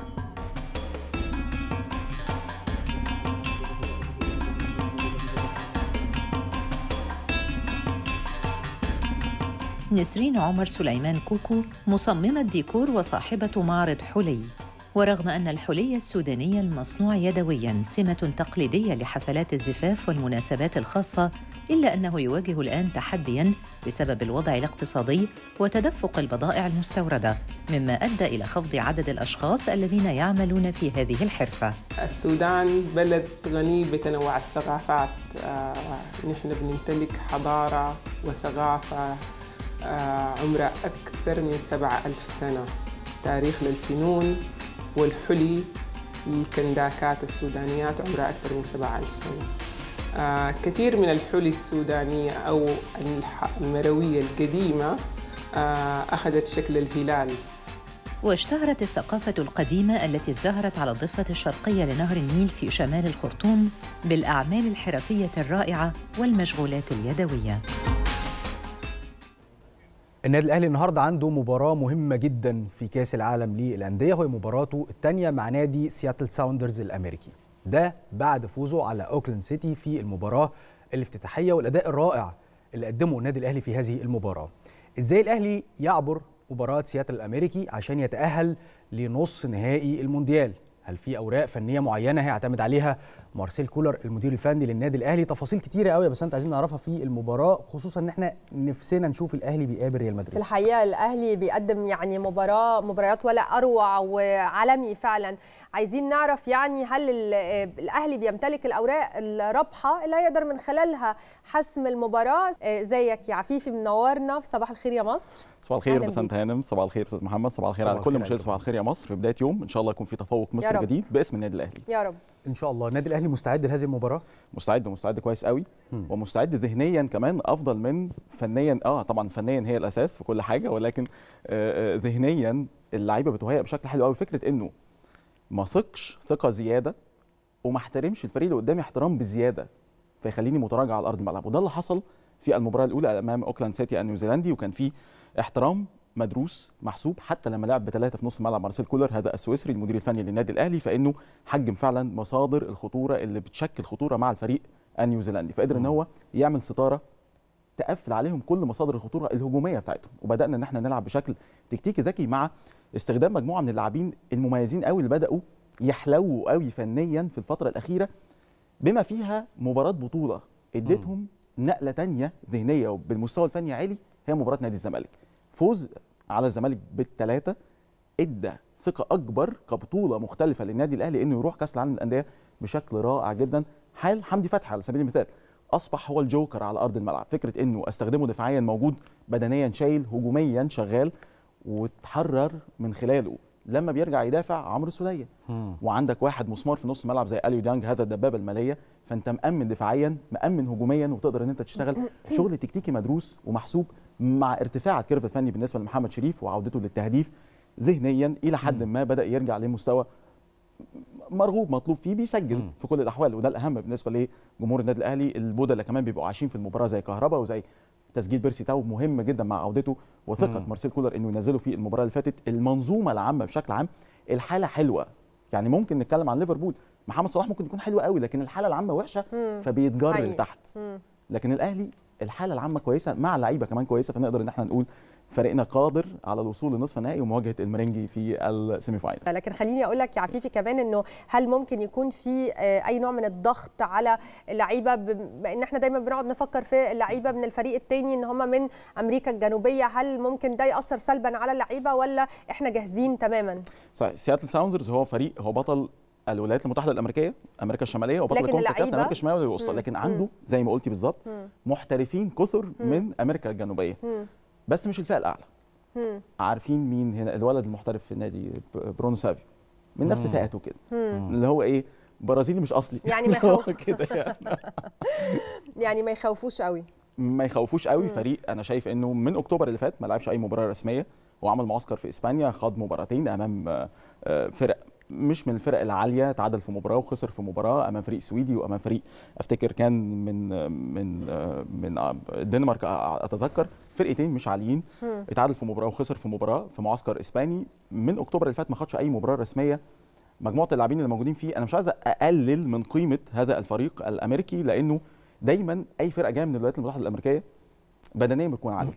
نسرين عمر سليمان كوكو مصممة ديكور وصاحبة معرض حلي ورغم أن الحلي السوداني المصنوع يدوياً سمة تقليدية لحفلات الزفاف والمناسبات الخاصة إلا أنه يواجه الآن تحدياً بسبب الوضع الاقتصادي وتدفق البضائع المستوردة مما أدى إلى خفض عدد الأشخاص الذين يعملون في هذه الحرفة السودان بلد غني بتنوع الثقافات آه، نحن بنمتلك حضارة وثقافة آه، عمرها أكثر من سبعة ألف سنة تاريخ للفنون والحلي الكنداكات السودانيات عمرها أكثر من سبعة ألف سنة آه، كثير من الحلي السودانية أو الح- المروية القديمة آه، أخذت شكل الهلال واشتهرت الثقافة القديمة التي ازدهرت على الضفة الشرقية لنهر النيل في شمال الخرطوم بالأعمال الحرفية الرائعة والمشغولات اليدوية النادي الاهلي النهارده عنده مباراه مهمه جدا في كاس العالم للانديه وهي مباراته الثانيه مع نادي سياتل ساوندرز الامريكي ده بعد فوزه على اوكلاند سيتي في المباراه الافتتاحيه والاداء الرائع اللي قدمه النادي الاهلي في هذه المباراه ازاي الاهلي يعبر مباراه سياتل الامريكي عشان يتاهل لنص نهائي المونديال هل في اوراق فنيه معينه هيعتمد عليها مارسيل كولر المدير الفني للنادي الاهلي تفاصيل كتيره قوي بس انت عايزين نعرفها في المباراه خصوصا ان احنا نفسنا نشوف الاهلي بيقابل ريال في مدريد الحقيقه الاهلي بيقدم يعني مباراه مباريات ولا اروع وعالمي فعلا عايزين نعرف يعني هل ال- الاهلي بيمتلك الاوراق الرابحه اللي هيقدر من خلالها حسم المباراه آه، زيك يا عفيفي منورنا في صباح الخير يا مصر صباح الخير أهلاً بسنت بيك. هانم صباح الخير استاذ محمد صباح الخير صباح على كل الخير مشاهدي عليكم. صباح الخير يا مصر في بدايه يوم ان شاء الله يكون في تفوق يا مصر رب. جديد باسم النادي الاهلي يا رب ان شاء الله النادي الاهلي مستعد لهذه المباراه مستعد ومستعد كويس قوي مم. ومستعد ذهنيا كمان افضل من فنيا اه طبعا فنيا هي الاساس في كل حاجه ولكن آه آه، ذهنيا اللعيبه بتهيأ بشكل حلو قوي فكره انه ما ثقش ثقه زياده وما احترمش الفريق اللي قدامي احترام بزياده فيخليني متراجع على ارض الملعب وده اللي حصل في المباراه الاولى امام اوكلاند سيتي النيوزيلندي وكان في احترام مدروس محسوب حتى لما لعب بثلاثه في نص الملعب مارسيل كولر هذا السويسري المدير الفني للنادي الاهلي فانه حجم فعلا مصادر الخطوره اللي بتشكل خطوره مع الفريق النيوزيلندي فقدر ان هو يعمل ستاره تقفل عليهم كل مصادر الخطوره الهجوميه بتاعتهم وبدانا ان احنا نلعب بشكل تكتيكي ذكي مع استخدام مجموعه من اللاعبين المميزين قوي اللي بداوا يحلوا قوي فنيا في الفتره الاخيره بما فيها مباراه بطوله اديتهم نقله تانية ذهنيه وبالمستوى الفني عالي هي مباراه نادي الزمالك فوز على الزمالك بالثلاثه ادى ثقه اكبر كبطوله مختلفه للنادي الاهلي انه يروح كاس العالم للانديه بشكل رائع جدا حال حمدي فتحي على سبيل المثال اصبح هو الجوكر على ارض الملعب فكره انه استخدمه دفاعيا موجود بدنيا شايل هجوميا شغال وتحرر من خلاله لما بيرجع يدافع عمرو سوليه وعندك واحد مسمار في نص الملعب زي اليو ديانج هذا الدبابه الماليه فانت مامن دفاعيا مامن هجوميا وتقدر ان انت تشتغل شغل تكتيكي مدروس ومحسوب مع ارتفاع الكيرف الفني بالنسبه لمحمد شريف وعودته للتهديف ذهنيا الى حد ما بدا يرجع لمستوى مرغوب مطلوب فيه بيسجل مم. في كل الاحوال وده الاهم بالنسبه لجمهور النادي الاهلي البودلة كمان بيبقوا عايشين في المباراه زي كهربا وزي تسجيل بيرسي تاو مهم جدا مع عودته وثقه مم. مارسيل كولر انه ينزله في المباراه اللي فاتت المنظومه العامه بشكل عام الحاله حلوه يعني ممكن نتكلم عن ليفربول محمد صلاح ممكن يكون حلو قوي لكن الحاله العامه وحشه مم. فبيتجر حقيقي. لتحت مم. لكن الاهلي الحاله العامه كويسه مع لعيبه كمان كويسه فنقدر ان احنا نقول فريقنا قادر على الوصول لنصف النهائي ومواجهه المرنجي في السيمي فاينل لكن خليني اقول لك يا عفيفي كمان انه هل ممكن يكون في آه، اي نوع من الضغط على اللعيبه بما ان احنا دايما بنقعد نفكر في اللعيبه من الفريق الثاني ان هم من امريكا الجنوبيه هل ممكن ده ياثر سلبا على اللعيبه ولا احنا جاهزين تماما صحيح سياتل ساوندرز هو فريق هو بطل الولايات المتحده الامريكيه امريكا الشماليه وبطل لكن كونكاكاف اللعيبة؟ امريكا الشماليه والوسطى مم. لكن عنده مم. زي ما قلتي بالظبط مم. محترفين كثر مم. من امريكا الجنوبيه مم. بس مش الفئه الاعلى مم. عارفين مين هنا الولد المحترف في النادي ب- برونو سافيو من نفس مم. فئته كده مم. اللي هو ايه برازيلي مش اصلي يعني ما اللي هو يخوف. كده يعني يعني ما يخوفوش قوي ما يخوفوش قوي مم. فريق انا شايف انه من اكتوبر اللي فات ما لعبش اي مباراه رسميه وعمل معسكر في اسبانيا خاض مباراتين امام آه، آه، فرق مش من الفرق العاليه تعادل في مباراه وخسر في مباراه امام فريق سويدي وامام فريق افتكر كان من آه، من آه، من آه، الدنمارك أ- اتذكر فرقتين مش عاليين مم. اتعادل في مباراه وخسر في مباراه في معسكر اسباني من اكتوبر اللي فات ما خدش اي مباراه رسميه مجموعه اللاعبين اللي موجودين فيه انا مش عايز اقلل من قيمه هذا الفريق الامريكي لانه دايما اي فرقه جايه من الولايات المتحده الامريكيه بدنيا بتكون عاليه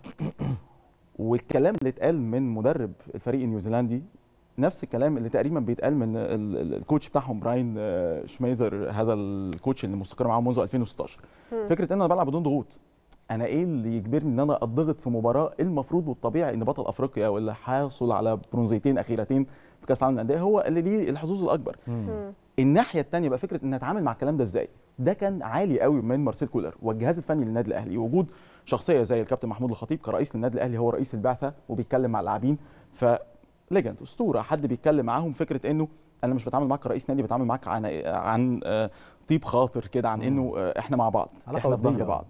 والكلام اللي اتقال من مدرب الفريق النيوزيلندي نفس الكلام اللي تقريبا بيتقال من ال- ال- الكوتش بتاعهم براين آه، شميزر هذا الكوتش اللي مستقر معاهم منذ 2016 مم. فكره ان انا بلعب بدون ضغوط انا ايه اللي يجبرني ان انا اتضغط في مباراه المفروض والطبيعي ان بطل افريقيا واللي حاصل على برونزيتين اخيرتين في كاس العالم للانديه هو اللي ليه الحظوظ الاكبر الناحيه الثانيه بقى فكره ان اتعامل مع الكلام ده ازاي ده كان عالي قوي من مارسيل كولر والجهاز الفني للنادي الاهلي وجود شخصيه زي الكابتن محمود الخطيب كرئيس للنادي الاهلي هو رئيس البعثه وبيتكلم مع اللاعبين ف ليجند اسطوره حد بيتكلم معاهم فكره انه انا مش بتعامل معاك كرئيس نادي بتعامل معاك عن عن آه، طيب خاطر كده عن انه آه، احنا مع بعض علاقة احنا في ظهر ودية. بعض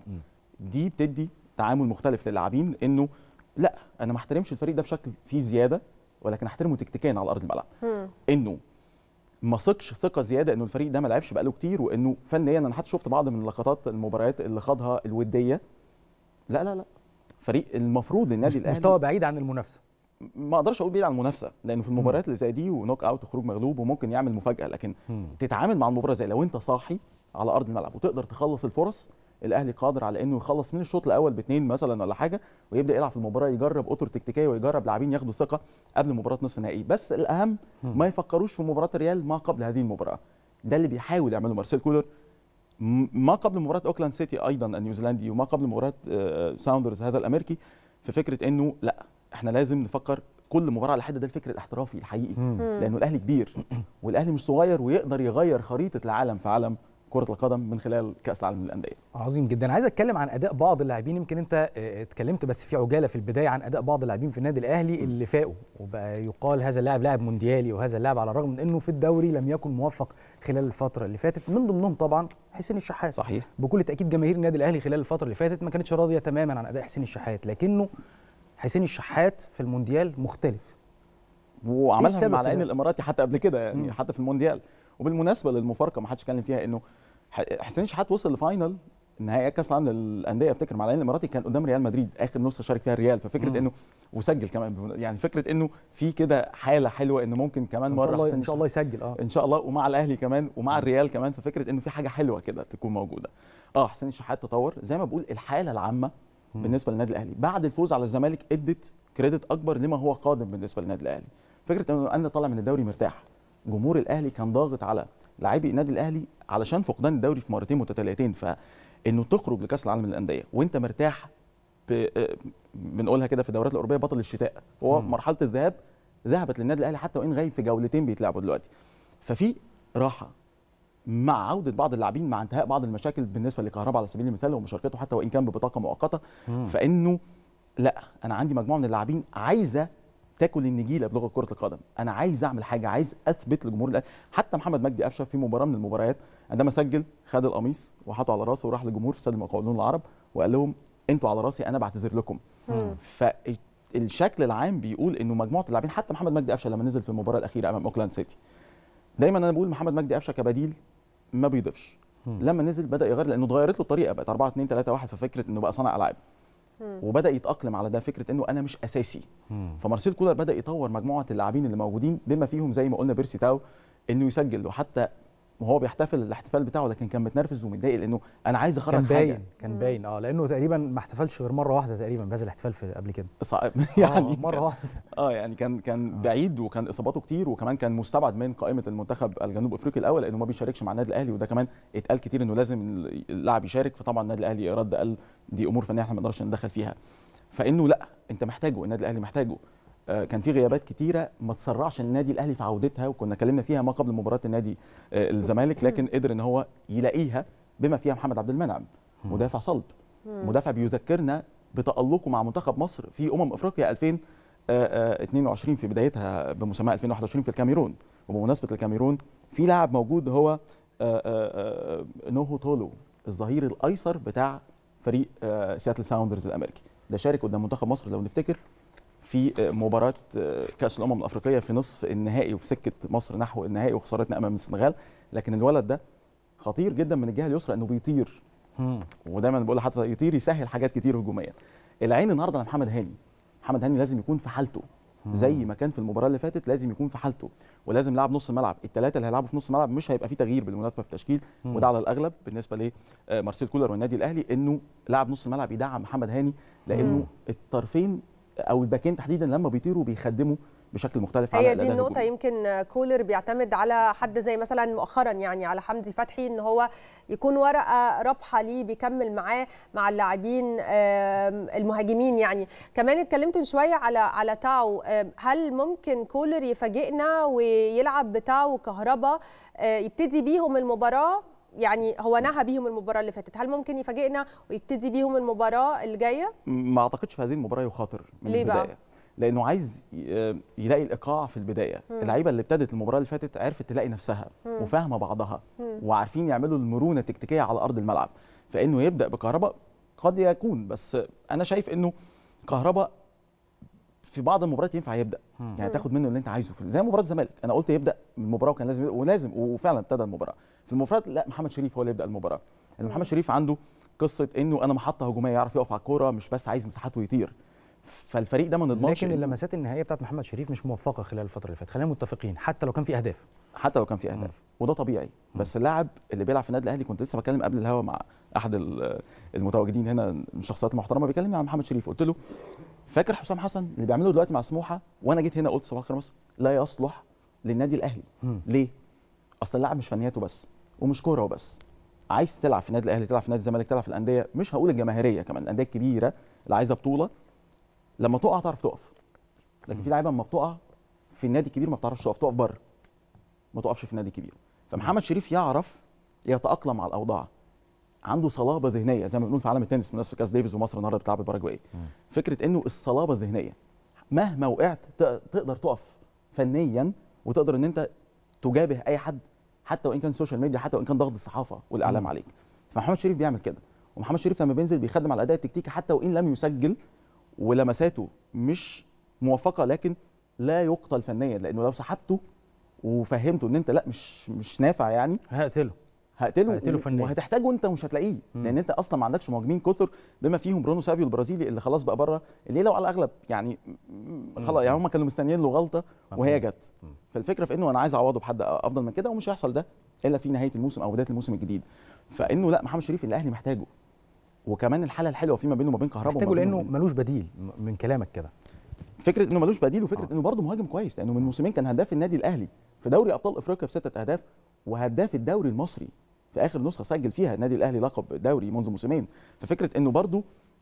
دي بتدي تعامل مختلف للاعبين انه لا انا ما احترمش الفريق ده بشكل فيه زياده ولكن احترمه تكتيكيا على ارض الملعب انه ما ثقش ثقه زياده انه الفريق ده ما لعبش بقاله كتير وانه فنيا انا حتى شفت بعض من لقطات المباريات اللي خاضها الوديه لا لا لا فريق المفروض النادي الاهلي مستوى بعيد عن المنافسه ما اقدرش اقول بعيد عن المنافسه لانه في المباريات اللي زي دي ونوك اوت وخروج مغلوب وممكن يعمل مفاجاه لكن تتعامل مع المباراه زي لو انت صاحي على ارض الملعب وتقدر تخلص الفرص الاهلي قادر على انه يخلص من الشوط الاول باثنين مثلا ولا حاجه ويبدا يلعب في المباراه يجرب اطر تكتيكيه ويجرب لاعبين ياخدوا ثقه قبل مباراه نصف النهائي بس الاهم ما يفكروش في مباراه الريال ما قبل هذه المباراه ده اللي بيحاول يعمله مارسيل كولر م- ما قبل مباراه اوكلاند سيتي ايضا النيوزيلندي وما قبل مباراه آه، ساوندرز هذا الامريكي في فكره انه لا احنا لازم نفكر كل مباراه على حده ده الفكر الاحترافي الحقيقي مم. لانه الاهلي كبير والاهلي مش صغير ويقدر يغير خريطه العالم في عالم كره القدم من خلال كاس العالم للانديه عظيم جدا عايز اتكلم عن اداء بعض اللاعبين يمكن انت آه، اتكلمت بس في عجاله في البدايه عن اداء بعض اللاعبين في النادي الاهلي اللي فاقوا وبقى يقال هذا اللاعب لاعب مونديالي وهذا اللاعب على الرغم من انه في الدوري لم يكن موفق خلال الفتره اللي فاتت من ضمنهم طبعا حسين الشحات صحيح بكل تاكيد جماهير النادي الاهلي خلال الفتره اللي فاتت ما كانتش راضيه تماما عن اداء حسين الشحات لكنه حسين الشحات في المونديال مختلف وعملها السبب مع في العين ده؟ الاماراتي حتى قبل كده يعني مم. حتى في المونديال وبالمناسبه للمفارقه ما حدش اتكلم فيها انه ح- حسين شحات وصل لفاينل نهائي كاس العالم للانديه افتكر مع العين الاماراتي كان قدام ريال مدريد اخر نسخه شارك فيها الريال ففكره مم. انه وسجل كمان بمن- يعني فكره انه في كده حاله حلوه انه ممكن كمان ان مره شاء الله حسين ان شاء الله يسجل اه ان شاء الله ومع الاهلي كمان ومع الريال كمان ففكره انه في حاجه حلوه كده تكون موجوده اه حسين الشحات تطور زي ما بقول الحاله العامه بالنسبه للنادي الاهلي بعد الفوز على الزمالك ادت كريدت اكبر لما هو قادم بالنسبه للنادي الاهلي فكره انه انا طالع من الدوري مرتاح جمهور الاهلي كان ضاغط على لاعبي النادي الاهلي علشان فقدان الدوري في مرتين متتاليتين فانه تخرج لكاس العالم للانديه وانت مرتاح ب- بنقولها كده في الدوريات الاوروبيه بطل الشتاء هو مم. مرحله الذهاب ذهبت للنادي الاهلي حتى وان غايب في جولتين بيتلعبوا دلوقتي ففي راحه مع عوده بعض اللاعبين مع انتهاء بعض المشاكل بالنسبه لكهرباء على سبيل المثال ومشاركته حتى وان كان ببطاقه مؤقته مم. فانه لا انا عندي مجموعه من اللاعبين عايزه تاكل النجيله بلغه كره القدم انا عايز اعمل حاجه عايز اثبت لجمهور الاهلي حتى محمد مجدي قفشه في مباراه من المباريات عندما سجل خد القميص وحطه على راسه وراح للجمهور في استاد المقاولون العرب وقال لهم انتوا على راسي انا بعتذر لكم مم. فالشكل العام بيقول انه مجموعه اللاعبين حتى محمد مجدي قفشه لما نزل في المباراه الاخيره امام اوكلاند سيتي دايما انا بقول محمد مجدي قفشه كبديل ما بيضيفش مم. لما نزل بدا يغير لانه اتغيرت له الطريقه بقت 4 2 3 1 ففكره انه بقى صانع العاب مم. وبدا يتاقلم على ده فكره انه انا مش اساسي مم. فمارسيل كولر بدا يطور مجموعه اللاعبين اللي موجودين بما فيهم زي ما قلنا بيرسي تاو انه يسجل وحتى وهو بيحتفل الاحتفال بتاعه لكن كان متنرفز ومتضايق لانه انا عايز اخرج كان حاجه باين كان باين اه لانه تقريبا ما احتفلش غير مره واحده تقريبا بهذا الاحتفال في قبل كده صعب آه، يعني مره واحده اه يعني كان كان بعيد وكان اصاباته كتير وكمان كان مستبعد من قائمه المنتخب الجنوب افريقي الاول لانه ما بيشاركش مع النادي الاهلي وده كمان اتقال كتير انه لازم اللاعب يشارك فطبعا النادي الاهلي رد قال دي امور فنيه احنا ما نقدرش ندخل فيها فانه لا انت محتاجه النادي الاهلي محتاجه آه، كان في غيابات كتيره ما تسرعش النادي الاهلي في عودتها وكنا اتكلمنا فيها ما قبل مباراه النادي آه، الزمالك لكن قدر ان هو يلاقيها بما فيها محمد عبد المنعم مدافع صلب مدافع بيذكرنا بتألقه مع منتخب مصر في أمم أفريقيا 2022 في بدايتها بمسمى 2021 في الكاميرون وبمناسبة الكاميرون في لاعب موجود هو آه، آه، آه، نوهو تولو الظهير الأيسر بتاع فريق آه، سياتل ساوندرز الأمريكي ده شارك قدام منتخب مصر لو نفتكر في آه، مباراة آه، كأس الأمم الأفريقية في نصف النهائي وفي سكة مصر نحو النهائي وخسارتنا أمام السنغال لكن الولد ده خطير جدا من الجهة اليسرى إنه بيطير مم. ودايما بقول حتى يطير يسهل حاجات كتير هجوميا العين النهارده على محمد هاني محمد هاني لازم يكون في حالته زي ما كان في المباراه اللي فاتت لازم يكون في حالته ولازم لاعب نص الملعب الثلاثه اللي هيلعبوا في نص الملعب مش هيبقى في تغيير بالمناسبه في التشكيل مم. وده على الاغلب بالنسبه لمارسيل كولر والنادي الاهلي انه لاعب نص الملعب يدعم محمد هاني لانه مم. الطرفين او الباكين تحديدا لما بيطيروا بيخدموا بشكل مختلف على هي دي الأداء النقطة الهجومي. يمكن كولر بيعتمد على حد زي مثلا مؤخرا يعني على حمدي فتحي ان هو يكون ورقة رابحة ليه بيكمل معاه مع اللاعبين آم، المهاجمين يعني كمان اتكلمت من شوية على على تاو آم، هل ممكن كولر يفاجئنا ويلعب بتاو كهربا آه، يبتدي بيهم المباراة يعني هو نهى بيهم المباراة اللي فاتت هل ممكن يفاجئنا ويبتدي بيهم المباراة الجاية؟ ما اعتقدش في هذه المباراه يخاطر من ليه بقى؟ البدايه لانه عايز ي- يلاقي الايقاع في البدايه مم. اللعيبه اللي ابتدت المباراه اللي فاتت عرفت تلاقي نفسها مم. وفاهمه بعضها مم. وعارفين يعملوا المرونه التكتيكيه على ارض الملعب فانه يبدا بكهرباء قد يكون بس انا شايف انه كهرباء في بعض المباريات ينفع يبدا مم. يعني تاخد منه اللي انت عايزه في زي مباراه الزمالك انا قلت يبدا من المباراه وكان لازم يبدأ ولازم وفعلا ابتدى المباراه في المباراه لا محمد شريف هو اللي يبدا المباراه لان محمد شريف عنده قصه انه انا محطه هجوميه يعرف يقف على الكوره مش بس عايز مساحته يطير فالفريق ده ما نضمنش لكن إنه- اللمسات النهائيه بتاعت محمد شريف مش موفقه خلال الفتره اللي فاتت خلينا متفقين حتى لو كان في اهداف حتى لو كان في اهداف وده طبيعي بس اللاعب اللي بيلعب في النادي الاهلي كنت لسه بتكلم قبل الهوا مع احد ال- المتواجدين هنا من الشخصيات المحترمه بيكلمني عن محمد شريف قلت له فاكر حسام حسن اللي بيعمله دلوقتي مع سموحه وانا جيت هنا قلت صباح الخير يا مصر لا يصلح للنادي الاهلي مم. ليه اصل اللاعب مش فنياته بس ومش كوره وبس عايز تلعب في النادي الاهلي تلعب في نادي الزمالك تلعب في الانديه مش هقول الجماهيريه كمان الانديه الكبيره اللي عايزه بطوله لما تقع تعرف تقف لكن في لعيبه لما بتقع في النادي الكبير ما بتعرفش تقف تقف بره ما تقفش في النادي الكبير فمحمد شريف يعرف يتاقلم على الاوضاع عنده صلابه ذهنيه زي ما بنقول في عالم التنس بمناسبه كاس ديفيز ومصر النهارده بتلعب الباراجواي فكره انه الصلابه الذهنيه مهما وقعت ت- تقدر تقف فنيا وتقدر ان انت تجابه اي حد حتى وان كان سوشيال ميديا حتى وان كان ضغط الصحافه والاعلام مم. عليك فمحمد شريف بيعمل كده ومحمد شريف لما بينزل بيخدم على الاداء التكتيكي حتى وان لم يسجل ولمساته مش موفقه لكن لا يقتل فنيا لانه لو سحبته وفهمته ان انت لا مش مش نافع يعني هقتله هقتله هقتله و- فنياً. وهتحتاجه انت ومش هتلاقيه مم. لان انت اصلا ما عندكش مهاجمين كثر بما فيهم برونو سافيو البرازيلي اللي خلاص بقى بره اللي لو على الاغلب يعني م- خلاص يعني هم كانوا مستنيين له غلطه وهي جت مم. فالفكره في انه انا عايز اعوضه بحد افضل من كده ومش هيحصل ده الا في نهايه الموسم او بدايه الموسم الجديد فانه لا محمد شريف الاهلي محتاجه وكمان الحاله الحلوه فيما بينه وما بين كهربا محتاجه وما بينه لانه وبين- ملوش بديل م- من كلامك كده فكره انه ملوش بديل وفكره آه. انه برضه مهاجم كويس لانه من موسمين كان هداف النادي الاهلي في دوري ابطال افريقيا بسته اهداف وهداف الدوري المصري في اخر نسخه سجل فيها النادي الاهلي لقب دوري منذ موسمين ففكره انه برضه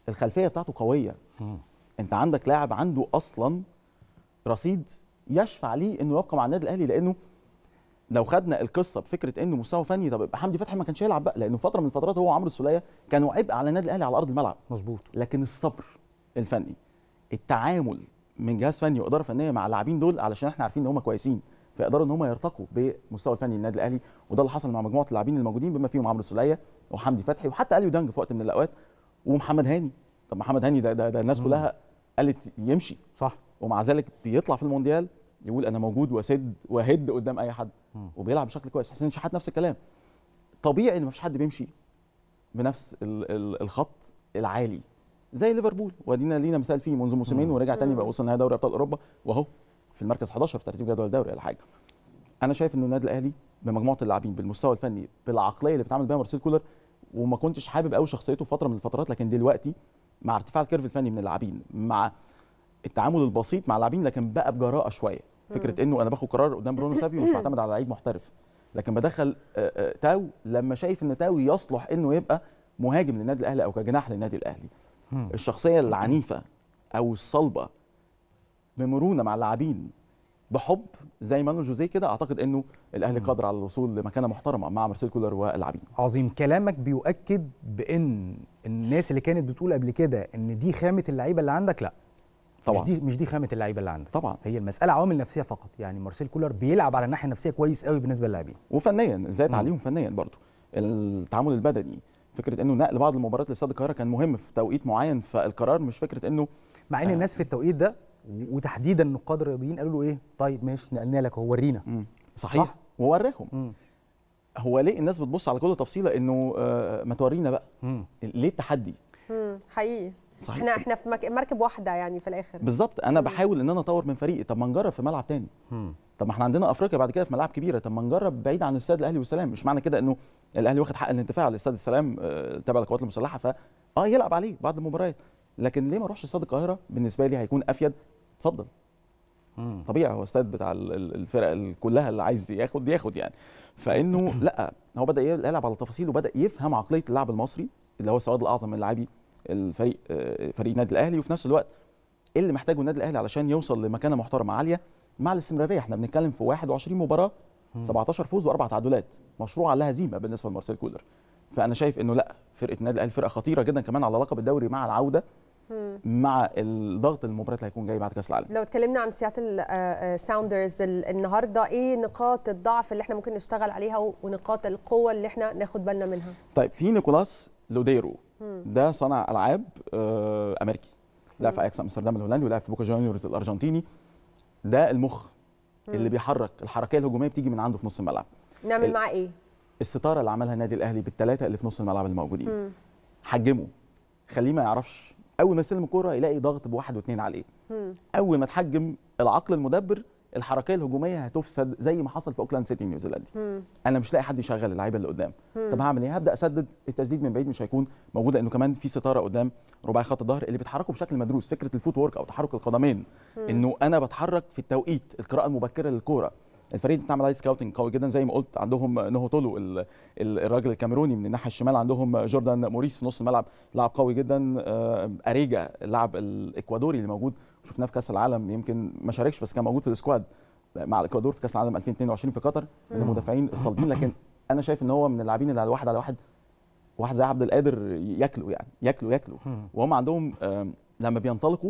الخلفيه بتاعته قويه انت عندك لاعب عنده اصلا رصيد يشفع ليه انه يبقى مع النادي الاهلي لانه لو خدنا القصه بفكره انه مستوى فني طب يبقى حمدي فتحي ما كانش يلعب بقى لانه فتره من الفترات هو وعمرو السوليه كانوا عبء على النادي الاهلي على ارض الملعب مظبوط لكن الصبر الفني التعامل من جهاز فني واداره فنيه مع اللاعبين دول علشان احنا عارفين ان هم كويسين فيقدروا ان هم يرتقوا بمستوى الفني للنادي الاهلي وده اللي حصل مع مجموعه اللاعبين الموجودين بما فيهم عمرو السوليه وحمدي فتحي وحتى اليو دانج في وقت من الاوقات ومحمد هاني طب محمد هاني ده ده, ده الناس كلها قالت يمشي صح ومع ذلك بيطلع في المونديال يقول انا موجود واسد واهد قدام اي حد وبيلعب بشكل كويس حسين شحات نفس الكلام طبيعي ان مفيش حد بيمشي بنفس ال ال الخط العالي زي ليفربول وادينا لينا مثال فيه منذ موسمين ورجع تاني بقى وصل نهائي دوري ابطال اوروبا واهو في المركز 11 في ترتيب جدول الدوري ولا حاجه انا شايف انه النادي الاهلي بمجموعه اللاعبين بالمستوى الفني بالعقليه اللي بيتعامل بيها مارسيل كولر وما كنتش حابب قوي شخصيته في فتره من الفترات لكن دلوقتي مع ارتفاع الكيرف الفني من اللاعبين مع التعامل البسيط مع اللاعبين لكن بقى بجراءه شويه فكره انه انا باخد قرار قدام برونو سافيو مش معتمد على لعيب محترف لكن بدخل آه، آه، تاو لما شايف ان تاو يصلح انه يبقى مهاجم للنادي الاهلي او كجناح للنادي الاهلي الشخصيه العنيفه او الصلبه بمرونه مع اللاعبين بحب زي مانو جوزيه كده اعتقد انه الاهلي قادر على الوصول لمكانه محترمه مع مارسيل كولر واللاعبين عظيم كلامك بيؤكد بان الناس اللي كانت بتقول قبل كده ان دي خامه اللعيبه اللي عندك لا طبعا مش دي مش دي خامه اللعيبه اللي عندك طبعا هي المساله عوامل نفسيه فقط يعني مارسيل كولر بيلعب على الناحيه النفسيه كويس قوي بالنسبه للاعبين وفنيا ازاي تعليهم فنيا برضو التعامل البدني فكره انه نقل بعض المباريات لاستاد القاهره كان مهم في توقيت معين فالقرار مش فكره انه مع ان الناس في التوقيت ده وتحديدا النقاد الرياضيين قالوا له ايه طيب ماشي نقلنا لك اهو ورينا صحيح صح؟ ووراهم هو ليه الناس بتبص على كل تفصيله انه آه، ما تورينا بقى ليه التحدي مم، حقيقي صحيح. احنا احنا في مك- مركب واحده يعني في الاخر بالظبط انا بحاول ان انا اطور من فريقي طب ما نجرب في ملعب تاني طب ما احنا عندنا افريقيا بعد كده في ملاعب كبيره طب ما نجرب بعيد عن استاد الاهلي والسلام مش معنى كده انه الاهلي واخد حق الانتفاع على استاد السلام آه، تابع للقوات المسلحه ف اه يلعب عليه بعد المباريات لكن ليه ما اروحش استاد القاهره بالنسبه لي هيكون افيد اتفضل طبيعي هو استاد بتاع ال- ال- الفرق ال- كلها اللي عايز ياخد ياخد يعني فانه لا هو بدا يلعب على التفاصيل وبدا يفهم عقليه اللاعب المصري اللي هو السواد الاعظم من لاعبي الفريق آه، فريق النادي الاهلي وفي نفس الوقت ايه اللي محتاجه النادي الاهلي علشان يوصل لمكانه محترمه عاليه مع الاستمراريه احنا بنتكلم في 21 مباراه 17 فوز واربع تعادلات مشروع لا هزيمه بالنسبه لمارسيل كولر فانا شايف انه لا فرقه النادي الاهلي فرقه خطيره جدا كمان على لقب الدوري مع العوده مم. مع الضغط المباريات اللي هيكون جاي بعد كاس العالم لو اتكلمنا عن سياتل ساوندرز النهارده ايه نقاط الضعف اللي احنا ممكن نشتغل عليها و- ونقاط القوه اللي احنا ناخد بالنا منها طيب في نيكولاس لوديرو مم. ده صانع العاب آه، امريكي لعب في اياكس امستردام الهولندي ولعب في بوكا جونيورز الارجنتيني ده المخ اللي مم. بيحرك الحركيه الهجوميه بتيجي من عنده في نص الملعب نعمل ال- معاه ايه الستاره اللي عملها النادي الاهلي بالثلاثه اللي في نص الملعب الموجودين مم. حجمه خليه ما يعرفش اول ما يستلم الكوره يلاقي ضغط بواحد واثنين عليه مم. اول ما تحجم العقل المدبر الحركيه الهجوميه هتفسد زي ما حصل في اوكلاند سيتي نيوزيلندي مم. انا مش لاقي حد يشغل اللعيبه اللي قدام مم. طب هعمل ايه هبدا اسدد التسديد من بعيد مش هيكون موجود لانه كمان في ستاره قدام رباعي خط الظهر اللي بيتحركوا بشكل مدروس فكره الفوت وورك او تحرك القدمين مم. انه انا بتحرك في التوقيت القراءه المبكره للكوره الفريق بتعمل عليه سكاوتنج قوي جدا زي ما قلت عندهم نوهو تولو ال- ال- الراجل الكاميروني من الناحيه الشمال عندهم جوردان موريس في نص الملعب لاعب قوي جدا آه، اريجا اللاعب الاكوادوري اللي موجود شفناه في كاس العالم يمكن ما شاركش بس كان موجود في السكواد مع الاكوادور في كاس العالم 2022 في قطر من مم. المدافعين الصلبين لكن انا شايف ان هو من اللاعبين اللي على واحد على واحد واحد زي عبد القادر ياكلوا يعني ياكلوا ياكلوا وهم عندهم آم، لما بينطلقوا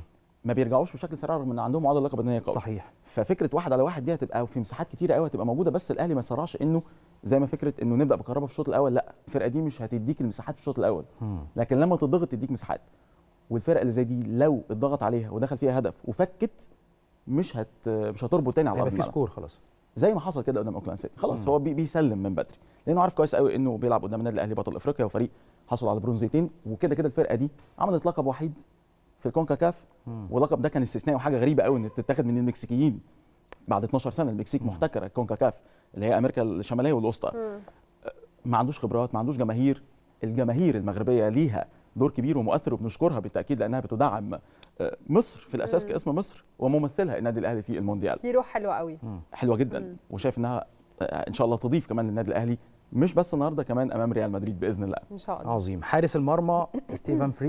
ما بيرجعوش بشكل سريع رغم ان عندهم معدل لقب بدنيه قوي صحيح ففكره واحد على واحد دي هتبقى في مساحات كتيره قوي هتبقى موجوده بس الاهلي ما يسرعش انه زي ما فكره انه نبدا بكهرباء في الشوط الاول لا الفرقه دي مش هتديك المساحات في الشوط الاول لكن لما تضغط تديك مساحات والفرقه اللي زي دي لو اتضغط عليها ودخل فيها هدف وفكت مش هت مش هتربط تاني على هيبقى ارض في الملعب سكور خلاص زي ما حصل كده قدام اوكلاند سيتي خلاص مم. هو بي- بيسلم من بدري لانه عارف كويس قوي انه بيلعب قدام النادي الاهلي بطل افريقيا وفريق حصل على برونزيتين وكده كده الفرقه دي عملت لقب وحيد في الكونكاكاف مم. واللقب ده كان استثنائي وحاجه غريبه قوي ان تتاخد من المكسيكيين بعد 12 سنه المكسيك محتكره الكونكاكاف اللي هي امريكا الشماليه والوسطى مم. ما عندوش خبرات ما عندوش جماهير الجماهير المغربيه ليها دور كبير ومؤثر وبنشكرها بالتاكيد لانها بتدعم آه، مصر في الاساس مم. كاسم مصر وممثلها النادي الاهلي في المونديال في روح حلوه قوي حلوه جدا وشايف انها آه، ان شاء الله تضيف كمان للنادي الاهلي مش بس النهارده كمان امام ريال مدريد باذن الله ان شاء الله عظيم حارس المرمى ستيفن فري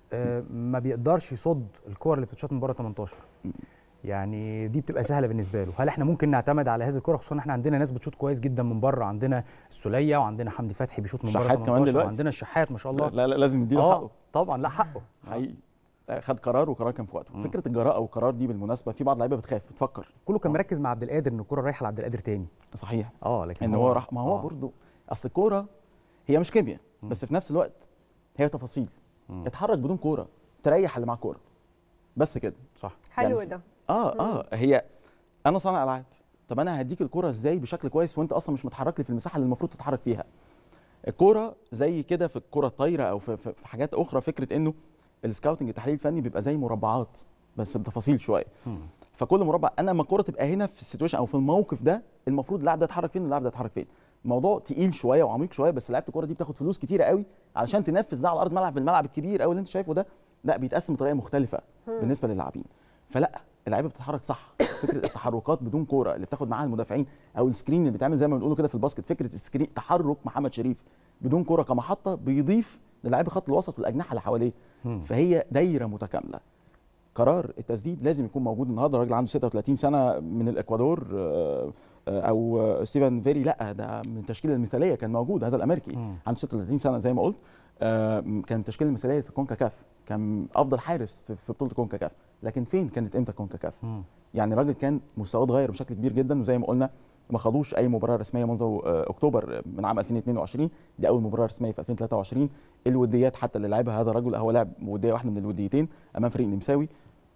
آه، ما بيقدرش يصد الكور اللي بتتشاط من بره 18 يعني دي بتبقى سهله بالنسبه له هل احنا ممكن نعتمد على هذه الكره خصوصا ان احنا عندنا ناس بتشوط كويس جدا من بره عندنا السوليه وعندنا حمدي فتحي بيشوط من بره شحات كمان 18 دلوقتي. وعندنا الشحات ما شاء الله لا لا لازم نديله آه، حقه طبعا لا حقه حقيقي خد قرار وقرار كان في وقته فكره الجراءه والقرار دي بالمناسبه في بعض اللعيبه بتخاف بتفكر كله كان مركز مع عبد القادر ان الكره رايحه لعبد القادر تاني صحيح اه لكن ان هو راح ما هو آه. برضه اصل الكوره هي مش كيمياء بس في نفس الوقت هي تفاصيل اتحرك بدون كوره تريح اللي معاه كوره بس كده صح حلو يعني ده اه اه هي انا صانع العاب طب انا هديك الكوره ازاي بشكل كويس وانت اصلا مش متحرك لي في المساحه اللي المفروض تتحرك فيها الكوره زي كده في الكوره الطايره او في, في في حاجات اخرى فكره انه السكاوتنج التحليل الفني بيبقى زي مربعات بس بتفاصيل شويه فكل مربع انا لما الكوره تبقى هنا في السيتويشن او في الموقف ده المفروض اللاعب ده يتحرك فين واللاعب ده يتحرك فين الموضوع تقيل شويه وعميق شويه بس لعيبه الكوره دي بتاخد فلوس كتيره قوي علشان تنفذ ده على ارض ملعب بالملعب الكبير قوي اللي انت شايفه ده لا بيتقسم بطريقه مختلفه مم. بالنسبه للاعبين فلا اللعيبه بتتحرك صح فكره التحركات بدون كوره اللي بتاخد معاها المدافعين او السكرين اللي بيتعمل زي ما بنقوله كده في الباسكت فكره السكرين تحرك محمد شريف بدون كوره كمحطه بيضيف للاعيبه خط الوسط والاجنحه اللي حواليه فهي دايره متكامله قرار التسديد لازم يكون موجود النهارده راجل عنده 36 سنه من الاكوادور آه، آه، او آه، ستيفن فيري لا ده من التشكيله المثاليه كان موجود هذا الامريكي عنده 36 سنه زي ما قلت آه، كان التشكيله المثاليه في كونكا كاف كان افضل حارس في في بطوله كونكا كاف لكن فين كانت امتى كونكا كاف يعني الراجل كان مستواه اتغير بشكل كبير جدا وزي ما قلنا ما خدوش اي مباراه رسميه منذ آه، اكتوبر من عام 2022 دي اول مباراه رسميه في 2023 الوديات حتى اللي لعبها هذا الرجل هو لعب وديه واحده من الوديتين امام فريق نمساوي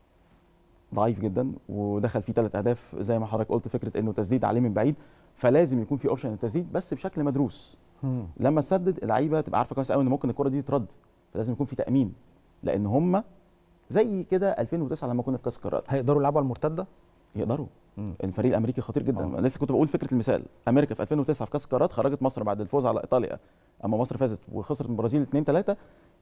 ضعيف جدا ودخل فيه ثلاث اهداف زي ما حضرتك قلت فكره انه تسديد عليه من بعيد فلازم يكون في اوبشن التسديد بس بشكل مدروس لما تسدد اللعيبه تبقى عارفه كويس قوي ان ممكن الكره دي ترد فلازم يكون في تامين لان هم زي كده 2009 لما كنا في كاس القارات هيقدروا يلعبوا على المرتده يقدروا الفريق الامريكي خطير جدا أوه. لسه كنت بقول فكره المثال امريكا في 2009 في كاس القارات خرجت مصر بعد الفوز على ايطاليا اما مصر فازت وخسرت من البرازيل 2 3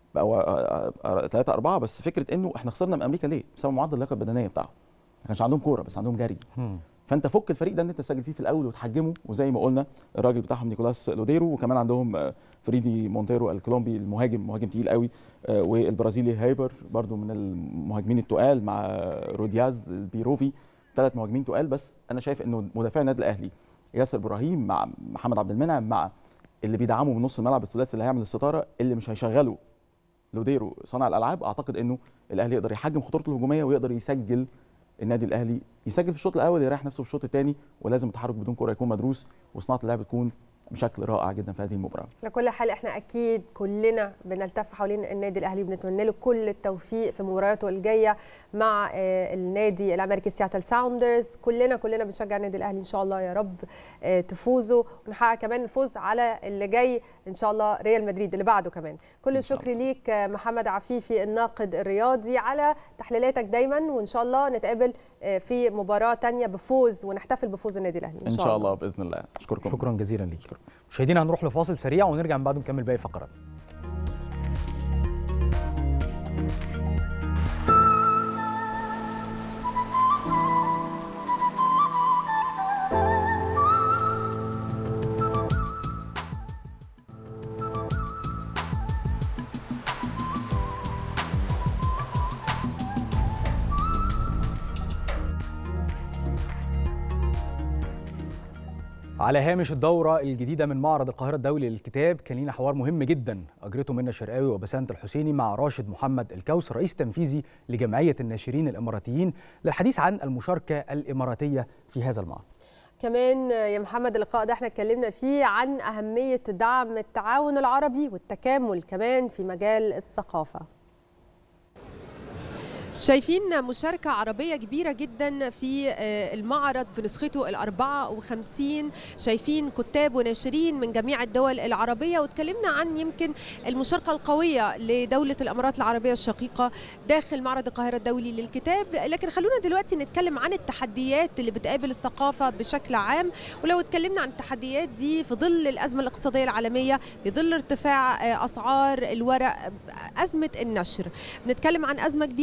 بقوا 3 4 بس فكره انه احنا خسرنا من امريكا ليه؟ بسبب معدل اللياقه البدنيه بتاعهم ما كانش عندهم كوره بس عندهم جري فانت فك الفريق ده ان انت تسجل فيه في الاول وتحجمه وزي ما قلنا الراجل بتاعهم نيكولاس لوديرو وكمان عندهم آه، فريدي مونتيرو الكولومبي المهاجم مهاجم تقيل قوي آه، والبرازيلي هايبر برضو من المهاجمين التقال مع رودياز البيروفي ثلاث مهاجمين تقال بس انا شايف انه مدافع النادي الاهلي ياسر ابراهيم مع محمد عبد المنعم مع اللي بيدعموا من نص الملعب الثلاثي اللي هيعمل الستاره اللي مش هيشغلوا لوديرو صانع الالعاب اعتقد انه الاهلي يقدر يحجم خطورته الهجوميه ويقدر يسجل النادي الاهلي يسجل في الشوط الاول يريح نفسه في الشوط الثاني ولازم التحرك بدون كره يكون مدروس وصناعه اللعب تكون بشكل رائع جدا في هذه المباراه لكل حال احنا اكيد كلنا بنلتف حوالين النادي الاهلي بنتمنى له كل التوفيق في مبارياته الجايه مع آه، النادي الامريكي سياتل ساوندرز كلنا كلنا بنشجع النادي الاهلي ان شاء الله يا رب آه، تفوزوا ونحقق كمان الفوز على اللي جاي ان شاء الله ريال مدريد اللي بعده كمان كل الشكر ليك آه، محمد عفيفي الناقد الرياضي على تحليلاتك دايما وان شاء الله نتقابل آه، في مباراه تانية بفوز ونحتفل بفوز النادي الاهلي ان شاء الله باذن الله اشكركم شكرا جزيلا ليك مشاهدينا هنروح لفاصل سريع ونرجع من بعده نكمل باقي الفقرات على هامش الدورة الجديدة من معرض القاهرة الدولي للكتاب كان لينا حوار مهم جدا أجرته منى شرقاوي وبسنت الحسيني مع راشد محمد الكوس رئيس تنفيذي لجمعية الناشرين الإماراتيين للحديث عن المشاركة الإماراتية في هذا المعرض كمان يا محمد اللقاء ده احنا اتكلمنا فيه عن أهمية دعم التعاون العربي والتكامل كمان في مجال الثقافة شايفين مشاركة عربية كبيرة جدا في آه، المعرض في نسخته ال 54 شايفين كتاب وناشرين من جميع الدول العربية واتكلمنا عن يمكن المشاركة القوية لدولة الأمارات العربية الشقيقة داخل معرض القاهرة الدولي للكتاب لكن خلونا دلوقتي نتكلم عن التحديات اللي بتقابل الثقافة بشكل عام ولو اتكلمنا عن التحديات دي في ظل الأزمة الاقتصادية العالمية في ظل ارتفاع آه، أسعار الورق أزمة النشر بنتكلم عن أزمة كبيرة بتواجه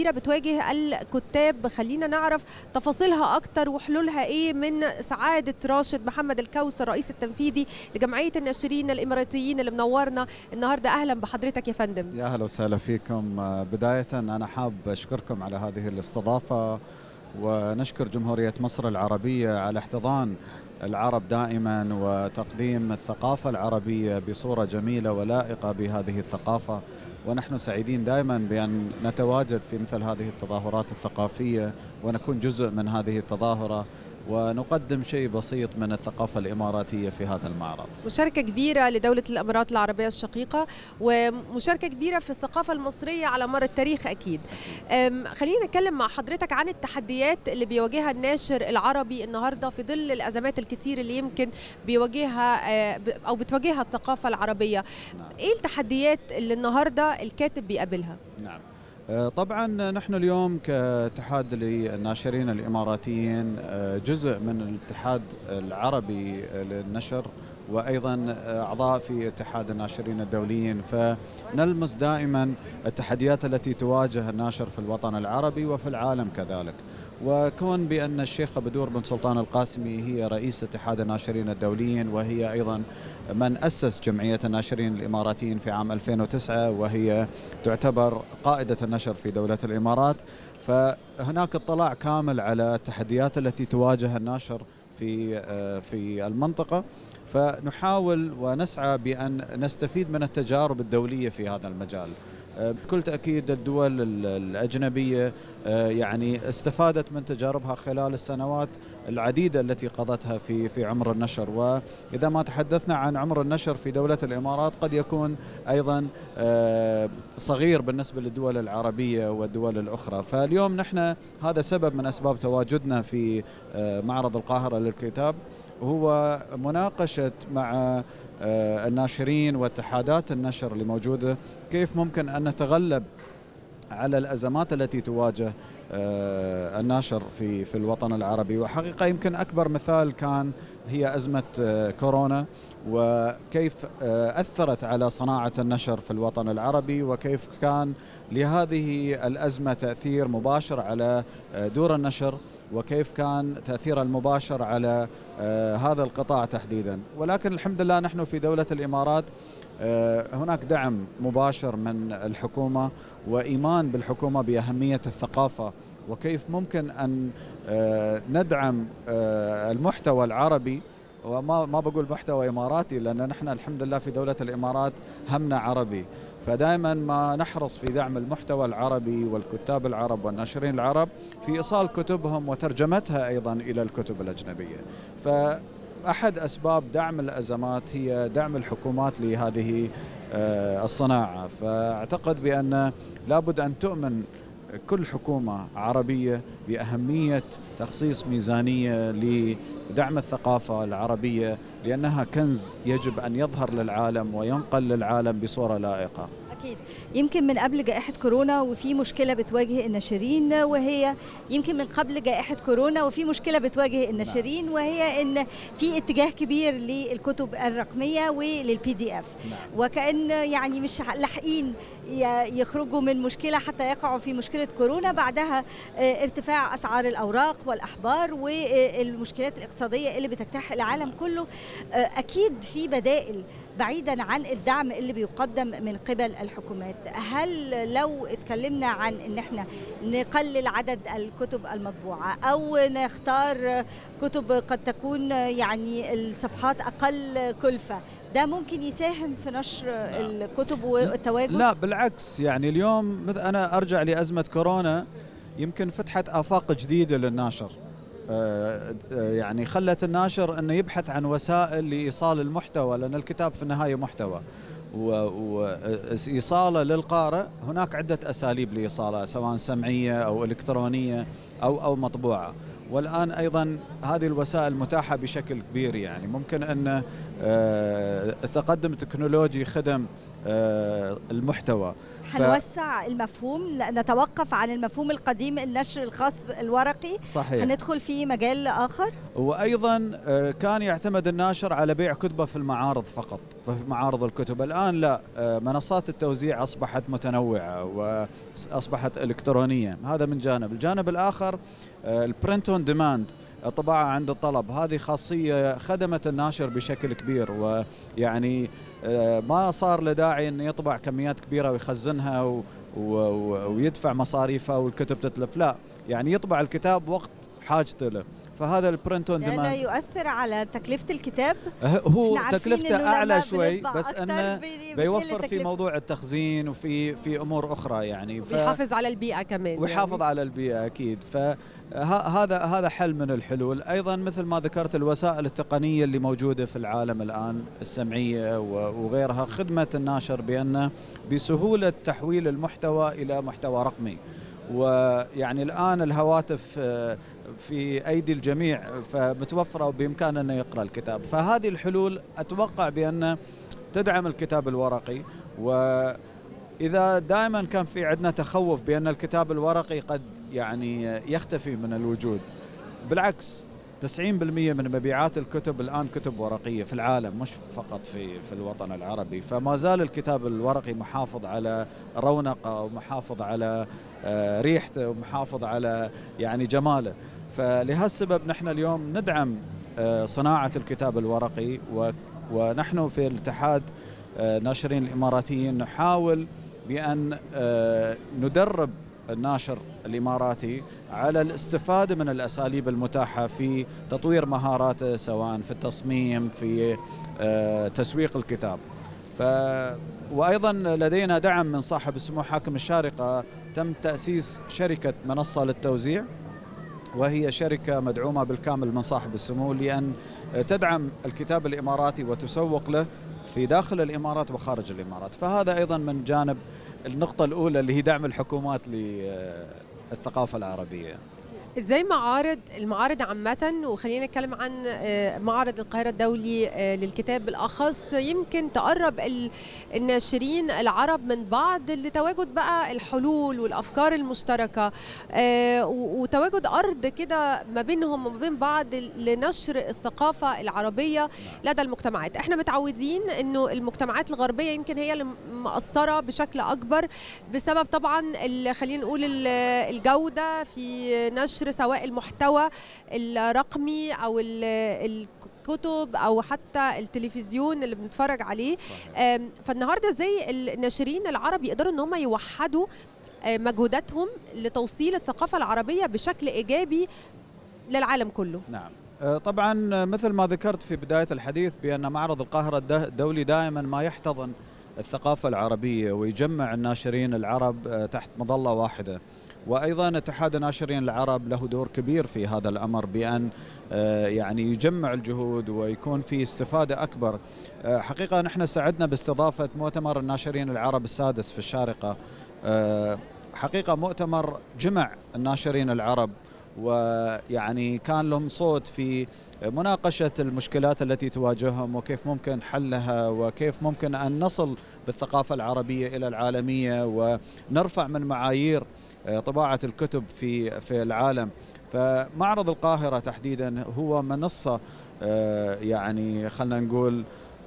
بتواجه الكتاب خلينا نعرف تفاصيلها اكتر وحلولها ايه من سعاده راشد محمد الكوثر الرئيس التنفيذي لجمعيه الناشرين الاماراتيين اللي منورنا النهارده اهلا بحضرتك يا فندم يا اهلا وسهلا فيكم آه، بدايه انا حاب اشكركم على هذه الاستضافه ونشكر جمهوريه مصر العربيه على احتضان العرب دائما وتقديم الثقافه العربيه بصوره جميله ولائقه بهذه الثقافه ونحن سعيدين دائما بان نتواجد في مثل هذه التظاهرات الثقافيه ونكون جزء من هذه التظاهره ونقدم شيء بسيط من الثقافه الاماراتيه في هذا المعرض. مشاركه كبيره لدوله الامارات العربيه الشقيقه ومشاركه كبيره في الثقافه المصريه على مر التاريخ اكيد. أم، خلينا نتكلم مع حضرتك عن التحديات اللي بيواجهها الناشر العربي النهارده في ظل الازمات الكتير اللي يمكن بيواجهها آه، ب- او بتواجهها الثقافه العربيه. ايه التحديات اللي النهارده الكاتب بيقابلها؟ نعم. آه، طبعا نحن اليوم كاتحاد للناشرين الاماراتيين آه، جزء من الاتحاد العربي للنشر وايضا اعضاء في اتحاد الناشرين الدوليين فنلمس دائما التحديات التي تواجه الناشر في الوطن العربي وفي العالم كذلك. وكون بان الشيخه بدور بن سلطان القاسمي هي رئيس اتحاد الناشرين الدوليين وهي ايضا من اسس جمعيه الناشرين الاماراتيين في عام 2009 وهي تعتبر قائده النشر في دوله الامارات فهناك اطلاع كامل على التحديات التي تواجه الناشر في آه، في المنطقه فنحاول ونسعى بان نستفيد من التجارب الدوليه في هذا المجال. آه، بكل تاكيد الدول ال- الاجنبيه آه، يعني استفادت من تجاربها خلال السنوات العديده التي قضتها في في عمر النشر واذا ما تحدثنا عن عمر النشر في دوله الامارات قد يكون ايضا آه، صغير بالنسبه للدول العربيه والدول الاخرى فاليوم نحن هذا سبب من اسباب تواجدنا في آه، معرض القاهره للكتاب هو مناقشه مع آه، الناشرين واتحادات النشر اللي موجوده كيف ممكن ان نتغلب على الازمات التي تواجه آه، الناشر في في الوطن العربي وحقيقه يمكن اكبر مثال كان هي ازمه آه، كورونا وكيف آه، اثرت على صناعه النشر في الوطن العربي وكيف كان لهذه الازمه تاثير مباشر على آه، دور النشر وكيف كان تاثيرها المباشر على آه، هذا القطاع تحديدا ولكن الحمد لله نحن في دوله الامارات آه، هناك دعم مباشر من الحكومه وايمان بالحكومه باهميه الثقافه وكيف ممكن ان آه، ندعم آه، المحتوى العربي وما ما بقول محتوى اماراتي لان نحن الحمد لله في دوله الامارات همنا عربي فدائما ما نحرص في دعم المحتوى العربي والكتاب العرب والناشرين العرب في ايصال كتبهم وترجمتها ايضا الى الكتب الاجنبيه فاحد اسباب دعم الازمات هي دعم الحكومات لهذه آه، الصناعه فاعتقد بان لابد ان تؤمن كل حكومه عربيه باهميه تخصيص ميزانيه لدعم الثقافه العربيه لانها كنز يجب ان يظهر للعالم وينقل للعالم بصوره لائقه. أكيد يمكن من قبل جائحة كورونا وفي مشكلة بتواجه الناشرين وهي يمكن من قبل جائحة كورونا وفي مشكلة بتواجه الناشرين وهي إن في اتجاه كبير للكتب الرقمية وللبي دي اف وكأن يعني مش لاحقين ي- يخرجوا من مشكلة حتى يقعوا في مشكلة كورونا بعدها آه، ارتفاع أسعار الأوراق والأحبار والمشكلات الاقتصادية اللي بتجتاح العالم كله آه، أكيد في بدائل بعيدا عن الدعم اللي بيقدم من قبل الحكومات هل لو اتكلمنا عن ان احنا نقلل عدد الكتب المطبوعه او نختار كتب قد تكون يعني الصفحات اقل كلفه ده ممكن يساهم في نشر الكتب والتواجد لا بالعكس يعني اليوم مثل انا ارجع لازمه كورونا يمكن فتحت افاق جديده للناشر آه، آه، يعني خلت الناشر انه يبحث عن وسائل لايصال المحتوى لان الكتاب في النهايه محتوى وايصاله للقارئ هناك عده اساليب لايصاله سواء سمعيه او الكترونيه او او مطبوعه والان ايضا هذه الوسائل متاحه بشكل كبير يعني ممكن ان آه، التقدم التكنولوجي خدم آه، المحتوى ف- هنوسع المفهوم لا نتوقف عن المفهوم القديم النشر الخاص الورقي صحيح. هندخل في مجال آخر وايضا آه، كان يعتمد الناشر على بيع كتبه في المعارض فقط في معارض الكتب الان لا آه، منصات التوزيع اصبحت متنوعه واصبحت الكترونيه هذا من جانب الجانب الاخر البرنت اون ديماند الطباعه عند الطلب هذه خاصيه خدمت الناشر بشكل كبير ويعني آه، ما صار له داعي انه يطبع كميات كبيره ويخزنها و و و ويدفع مصاريفها والكتب تتلف لا يعني يطبع الكتاب وقت حاجته له فهذا البرنت اون ده لا ديماند يؤثر على تكلفة الكتاب هو إحنا عارفين تكلفته إنه لما اعلى شوي بنطبع بس أكتر انه بي- بتقل بيوفر في التكلفة. موضوع التخزين وفي في امور اخرى يعني ف- بيحافظ على البيئه كمان ويحافظ يعني. على البيئه اكيد فهذا هذا حل من الحلول ايضا مثل ما ذكرت الوسائل التقنيه اللي موجوده في العالم الان السمعيه و- وغيرها خدمه الناشر بان بسهوله تحويل المحتوى الى محتوى رقمي ويعني الان الهواتف آه، في ايدي الجميع فمتوفره وبامكانه انه يقرا الكتاب فهذه الحلول اتوقع بان تدعم الكتاب الورقي و إذا دائما كان في عندنا تخوف بأن الكتاب الورقي قد يعني يختفي من الوجود بالعكس 90% من مبيعات الكتب الآن كتب ورقية في العالم مش فقط في في الوطن العربي فما زال الكتاب الورقي محافظ على رونقه ومحافظ على آه، ريحته ومحافظ على يعني جماله فلهالسبب نحن اليوم ندعم آه، صناعة الكتاب الورقي و- ونحن في الاتحاد آه، ناشرين الإماراتيين نحاول بأن آه، ندرب الناشر الإماراتي على الاستفادة من الأساليب المتاحة في تطوير مهاراته سواء في التصميم في آه، تسويق الكتاب ف وايضا لدينا دعم من صاحب السمو حاكم الشارقه تم تاسيس شركه منصه للتوزيع وهي شركه مدعومه بالكامل من صاحب السمو لان تدعم الكتاب الاماراتي وتسوق له في داخل الامارات وخارج الامارات، فهذا ايضا من جانب النقطه الاولى اللي هي دعم الحكومات للثقافه العربيه. ازاي معارض المعارض عامة وخلينا نتكلم عن آه، معرض القاهرة الدولي آه، للكتاب بالأخص يمكن تقرب ال- الناشرين العرب من بعض لتواجد بقى الحلول والأفكار المشتركة آه، و- وتواجد أرض كده ما بينهم وما بين بعض لنشر الثقافة العربية لدى المجتمعات احنا متعودين انه المجتمعات الغربية يمكن هي اللي مقصرة بشكل أكبر بسبب طبعا ال- خلينا نقول ال- الجودة في نشر سواء المحتوى الرقمي او ال- الكتب او حتى التلفزيون اللي بنتفرج عليه آم، فالنهارده ازاي الناشرين العرب يقدروا ان هم يوحدوا آه، مجهوداتهم لتوصيل الثقافه العربيه بشكل ايجابي للعالم كله نعم آه، طبعا مثل ما ذكرت في بدايه الحديث بان معرض القاهره الده- الدولي دائما ما يحتضن الثقافه العربيه ويجمع الناشرين العرب آه، تحت مظله واحده. وايضا اتحاد الناشرين العرب له دور كبير في هذا الامر بان آه، يعني يجمع الجهود ويكون في استفاده اكبر. آه، حقيقه نحن سعدنا باستضافه مؤتمر الناشرين العرب السادس في الشارقه. آه، حقيقه مؤتمر جمع الناشرين العرب ويعني كان لهم صوت في مناقشة المشكلات التي تواجههم وكيف ممكن حلها وكيف ممكن أن نصل بالثقافة العربية إلى العالمية ونرفع من معايير آه، طباعة الكتب في في العالم فمعرض القاهرة تحديدا هو منصة آه، يعني خلينا نقول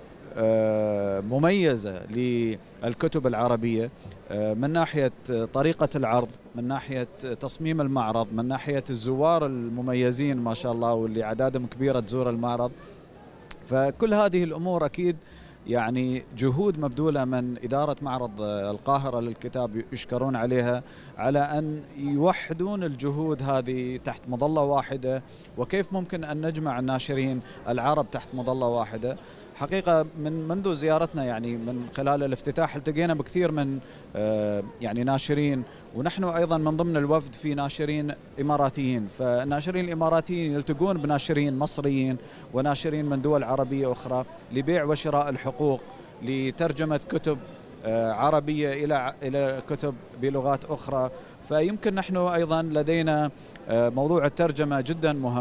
آه، مميزة للكتب العربية آه، من ناحية طريقة العرض من ناحية تصميم المعرض من ناحية الزوار المميزين ما شاء الله واللي أعدادهم كبيرة تزور المعرض فكل هذه الأمور أكيد يعني جهود مبذولة من إدارة معرض القاهرة للكتاب يشكرون عليها على أن يوحدون الجهود هذه تحت مظلة واحدة وكيف ممكن أن نجمع الناشرين العرب تحت مظلة واحدة حقيقة من منذ زيارتنا يعني من خلال الافتتاح التقينا بكثير من آه، يعني ناشرين ونحن أيضا من ضمن الوفد في ناشرين إماراتيين فالناشرين الإماراتيين يلتقون بناشرين مصريين وناشرين من دول عربية أخرى لبيع وشراء الحقوق لترجمة كتب آه، عربية إلى إلى كتب بلغات أخرى فيمكن نحن أيضا لدينا آه، موضوع الترجمة جدا مهم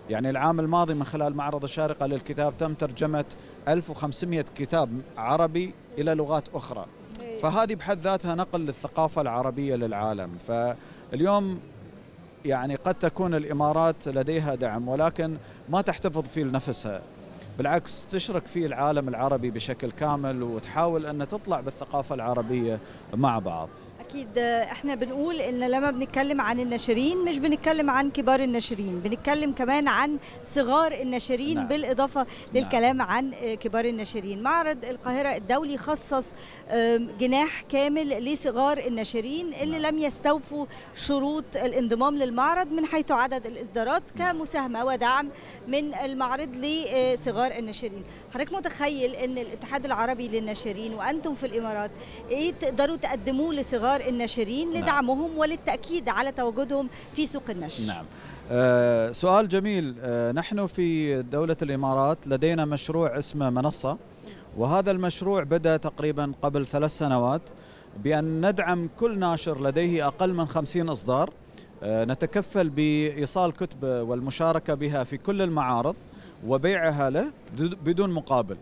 يعني العام الماضي من خلال معرض الشارقة للكتاب تم ترجمة 1500 كتاب عربي إلى لغات أخرى فهذه بحد ذاتها نقل للثقافة العربية للعالم فاليوم يعني قد تكون الإمارات لديها دعم ولكن ما تحتفظ فيه لنفسها بالعكس تشرك فيه العالم العربي بشكل كامل وتحاول أن تطلع بالثقافة العربية مع بعض اكيد احنا بنقول ان لما بنتكلم عن الناشرين مش بنتكلم عن كبار الناشرين بنتكلم كمان عن صغار الناشرين نعم. بالاضافه للكلام عن كبار الناشرين معرض القاهره الدولي خصص آم، جناح كامل لصغار الناشرين اللي لم يستوفوا شروط الانضمام للمعرض من حيث عدد الاصدارات كمساهمه ودعم من المعرض لصغار الناشرين حضرتك متخيل ان الاتحاد العربي للناشرين وانتم في الامارات ايه تقدروا تقدموه لصغار الناشرين نعم. لدعمهم وللتاكيد على تواجدهم في سوق النشر نعم آه سؤال جميل آه نحن في دولة الإمارات لدينا مشروع اسمه منصة وهذا المشروع بدأ تقريبا قبل ثلاث سنوات بأن ندعم كل ناشر لديه أقل من خمسين إصدار آه نتكفل بإيصال كتب والمشاركة بها في كل المعارض وبيعها له بدون مقابل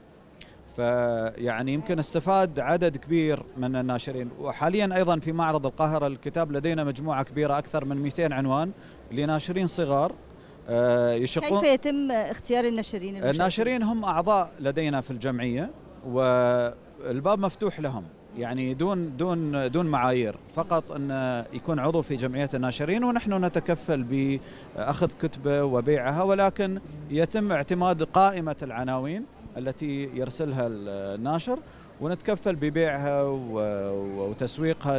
فيعني يمكن استفاد عدد كبير من الناشرين وحاليا ايضا في معرض القاهره للكتاب لدينا مجموعه كبيره اكثر من 200 عنوان لناشرين صغار آه، يشقون كيف يتم اختيار الناشرين المشاركين؟ الناشرين هم اعضاء لدينا في الجمعيه والباب مفتوح لهم يعني دون دون دون معايير فقط ان يكون عضو في جمعيه الناشرين ونحن نتكفل باخذ كتبه وبيعها ولكن يتم اعتماد قائمه العناوين التي يرسلها الناشر ونتكفل ببيعها و- وتسويقها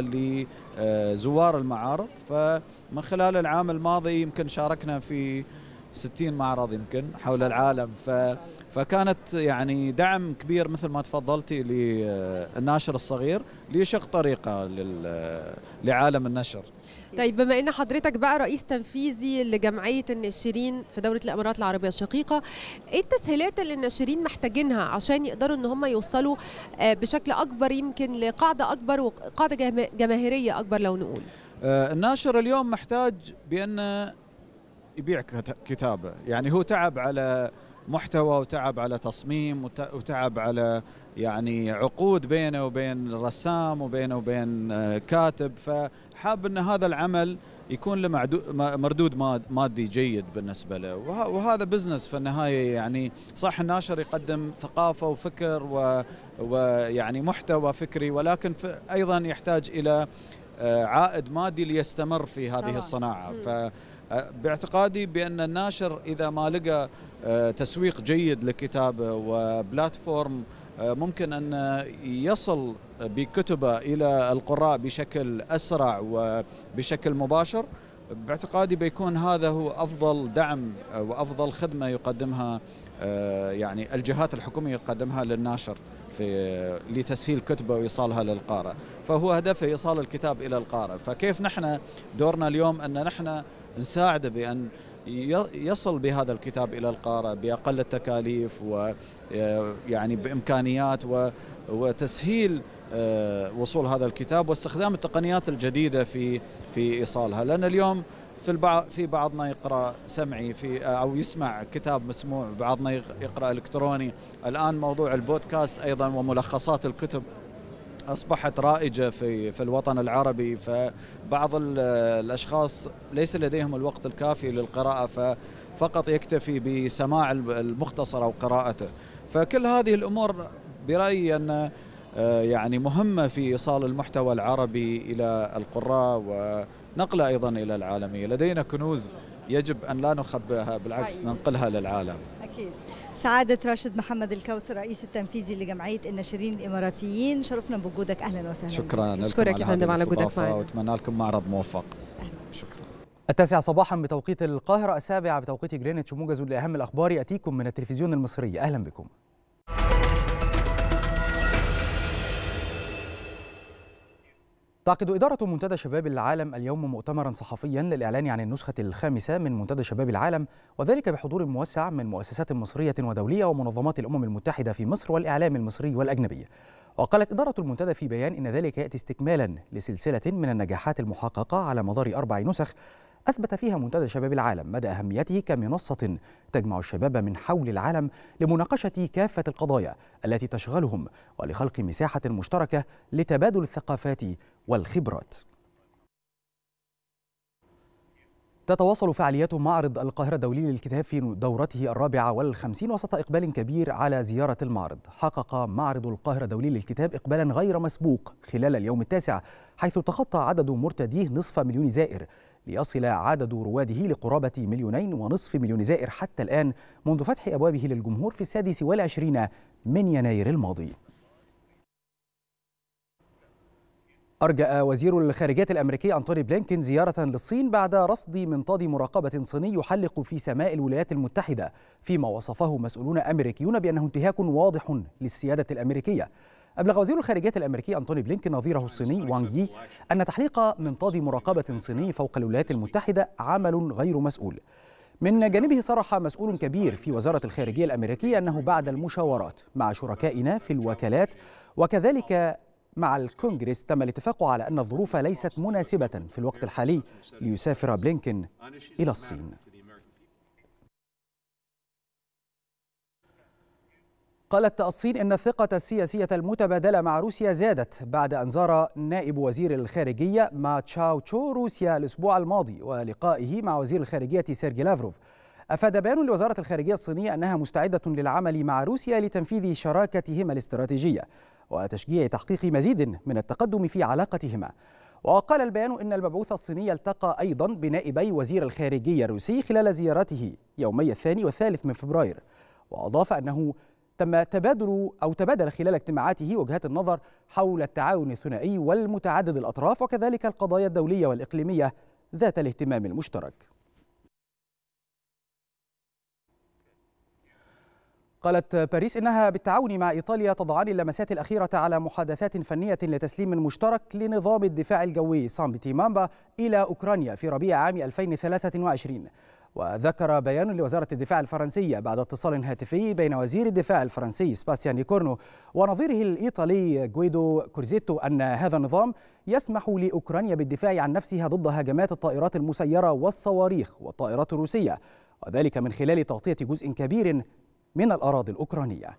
لزوار المعارض فمن خلال العام الماضي يمكن شاركنا في 60 معرض يمكن حول العالم ف فكانت يعني دعم كبير مثل ما تفضلتي للناشر الصغير ليشق طريقه لل- لعالم النشر طيب بما ان حضرتك بقى رئيس تنفيذي لجمعيه الناشرين في دوله الامارات العربيه الشقيقه ايه التسهيلات اللي الناشرين محتاجينها عشان يقدروا ان هم يوصلوا آه، بشكل اكبر يمكن لقاعده اكبر وقاعده جما- جماهيريه اكبر لو نقول آه، الناشر اليوم محتاج بأن يبيع كت- كتابه يعني هو تعب على محتوى وتعب على تصميم وت- وتعب على يعني عقود بينه وبين الرسام وبينه وبين آه، كاتب فحاب ان هذا العمل يكون له معدو- م- مردود ماد- مادي جيد بالنسبه له وه- وهذا بزنس في النهايه يعني صح الناشر يقدم ثقافه وفكر و- ويعني محتوى فكري ولكن ف- ايضا يحتاج الى آه، عائد مادي ليستمر في هذه طبعاً. الصناعه مم. ف آه، باعتقادي بان الناشر اذا ما لقى آه، تسويق جيد لكتابه وبلاتفورم آه، ممكن ان يصل بكتبه الى القراء بشكل اسرع وبشكل مباشر باعتقادي بيكون هذا هو افضل دعم آه، وافضل خدمه يقدمها آه، يعني الجهات الحكوميه تقدمها للناشر في لتسهيل كتبه وايصالها للقارئ فهو هدفه ايصال الكتاب الى القارئ فكيف نحن دورنا اليوم ان نحن نساعده بان ي- يصل بهذا الكتاب الى القارئ باقل التكاليف ويعني بامكانيات و- وتسهيل آه، وصول هذا الكتاب واستخدام التقنيات الجديده في في ايصالها لان اليوم في البعض في بعضنا يقرا سمعي في او يسمع كتاب مسموع بعضنا يق- يقرا الكتروني الان موضوع البودكاست ايضا وملخصات الكتب اصبحت رائجه في في الوطن العربي فبعض ال- الاشخاص ليس لديهم الوقت الكافي للقراءه ففقط يكتفي بسماع الب- المختصر او قراءته فكل هذه الامور برايي ان آه، يعني مهمه في ايصال المحتوى العربي الى القراء ونقله ايضا الى العالميه لدينا كنوز يجب ان لا نخبئها بالعكس حقيقي. ننقلها للعالم اكيد سعادة راشد محمد الكوثر رئيس التنفيذي لجمعية الناشرين الإماراتيين شرفنا بوجودك أهلا وسهلا شكرا بك. لكم على هذه الاستضافة واتمنى لكم معرض موفق شكرا التاسعة صباحا بتوقيت القاهرة السابعة بتوقيت جرينتش موجز لأهم الأخبار يأتيكم من التلفزيون المصري أهلا بكم تعقد إدارة منتدى شباب العالم اليوم مؤتمرا صحفيا للإعلان عن النسخة الخامسة من منتدى شباب العالم وذلك بحضور موسع من مؤسسات مصرية ودولية ومنظمات الأمم المتحدة في مصر والإعلام المصري والأجنبي وقالت إدارة المنتدى في بيان إن ذلك يأتي استكمالا لسلسلة من النجاحات المحققة على مدار أربع نسخ أثبت فيها منتدى شباب العالم مدى أهميته كمنصة تجمع الشباب من حول العالم لمناقشة كافة القضايا التي تشغلهم ولخلق مساحة مشتركة لتبادل الثقافات والخبرات تتواصل فعاليات معرض القاهرة الدولي للكتاب في دورته الرابعة والخمسين وسط إقبال كبير على زيارة المعرض حقق معرض القاهرة الدولي للكتاب إقبالا غير مسبوق خلال اليوم التاسع حيث تخطى عدد مرتديه نصف مليون زائر ليصل عدد رواده لقرابة مليونين ونصف مليون زائر حتى الآن منذ فتح أبوابه للجمهور في السادس والعشرين من يناير الماضي أرجأ وزير الخارجية الأمريكي أنتوني بلينكين زيارة للصين بعد رصد منطاد مراقبة صيني يحلق في سماء الولايات المتحدة فيما وصفه مسؤولون أمريكيون بأنه انتهاك واضح للسيادة الأمريكية أبلغ وزير الخارجية الأمريكي أنتوني بلينكين نظيره الصيني وانغ يي أن تحليق منطاد مراقبة صيني فوق الولايات المتحدة عمل غير مسؤول من جانبه صرح مسؤول كبير في وزارة الخارجية الأمريكية أنه بعد المشاورات مع شركائنا في الوكالات وكذلك مع الكونغرس تم الاتفاق على أن الظروف ليست مناسبة في الوقت الحالي ليسافر بلينكين إلى الصين قالت الصين إن الثقة السياسية المتبادلة مع روسيا زادت بعد أن زار نائب وزير الخارجية ما تشاو تشو روسيا الأسبوع الماضي ولقائه مع وزير الخارجية سيرجي لافروف أفاد بيان لوزارة الخارجية الصينية أنها مستعدة للعمل مع روسيا لتنفيذ شراكتهما الاستراتيجية وتشجيع تحقيق مزيد من التقدم في علاقتهما وقال البيان إن المبعوث الصيني التقى أيضا بنائبي وزير الخارجية الروسي خلال زيارته يومي الثاني والثالث من فبراير وأضاف أنه تم تبادل أو تبادل خلال اجتماعاته وجهات النظر حول التعاون الثنائي والمتعدد الأطراف وكذلك القضايا الدولية والإقليمية ذات الاهتمام المشترك قالت باريس إنها بالتعاون مع إيطاليا تضعان اللمسات الأخيرة على محادثات فنية لتسليم مشترك لنظام الدفاع الجوي سامبتي مامبا إلى أوكرانيا في ربيع عام 2023 وذكر بيان لوزارة الدفاع الفرنسية بعد اتصال هاتفي بين وزير الدفاع الفرنسي سباستيان نيكورنو ونظيره الإيطالي جويدو كورزيتو أن هذا النظام يسمح لأوكرانيا بالدفاع عن نفسها ضد هجمات الطائرات المسيرة والصواريخ والطائرات الروسية وذلك من خلال تغطية جزء كبير من الأراضي الأوكرانية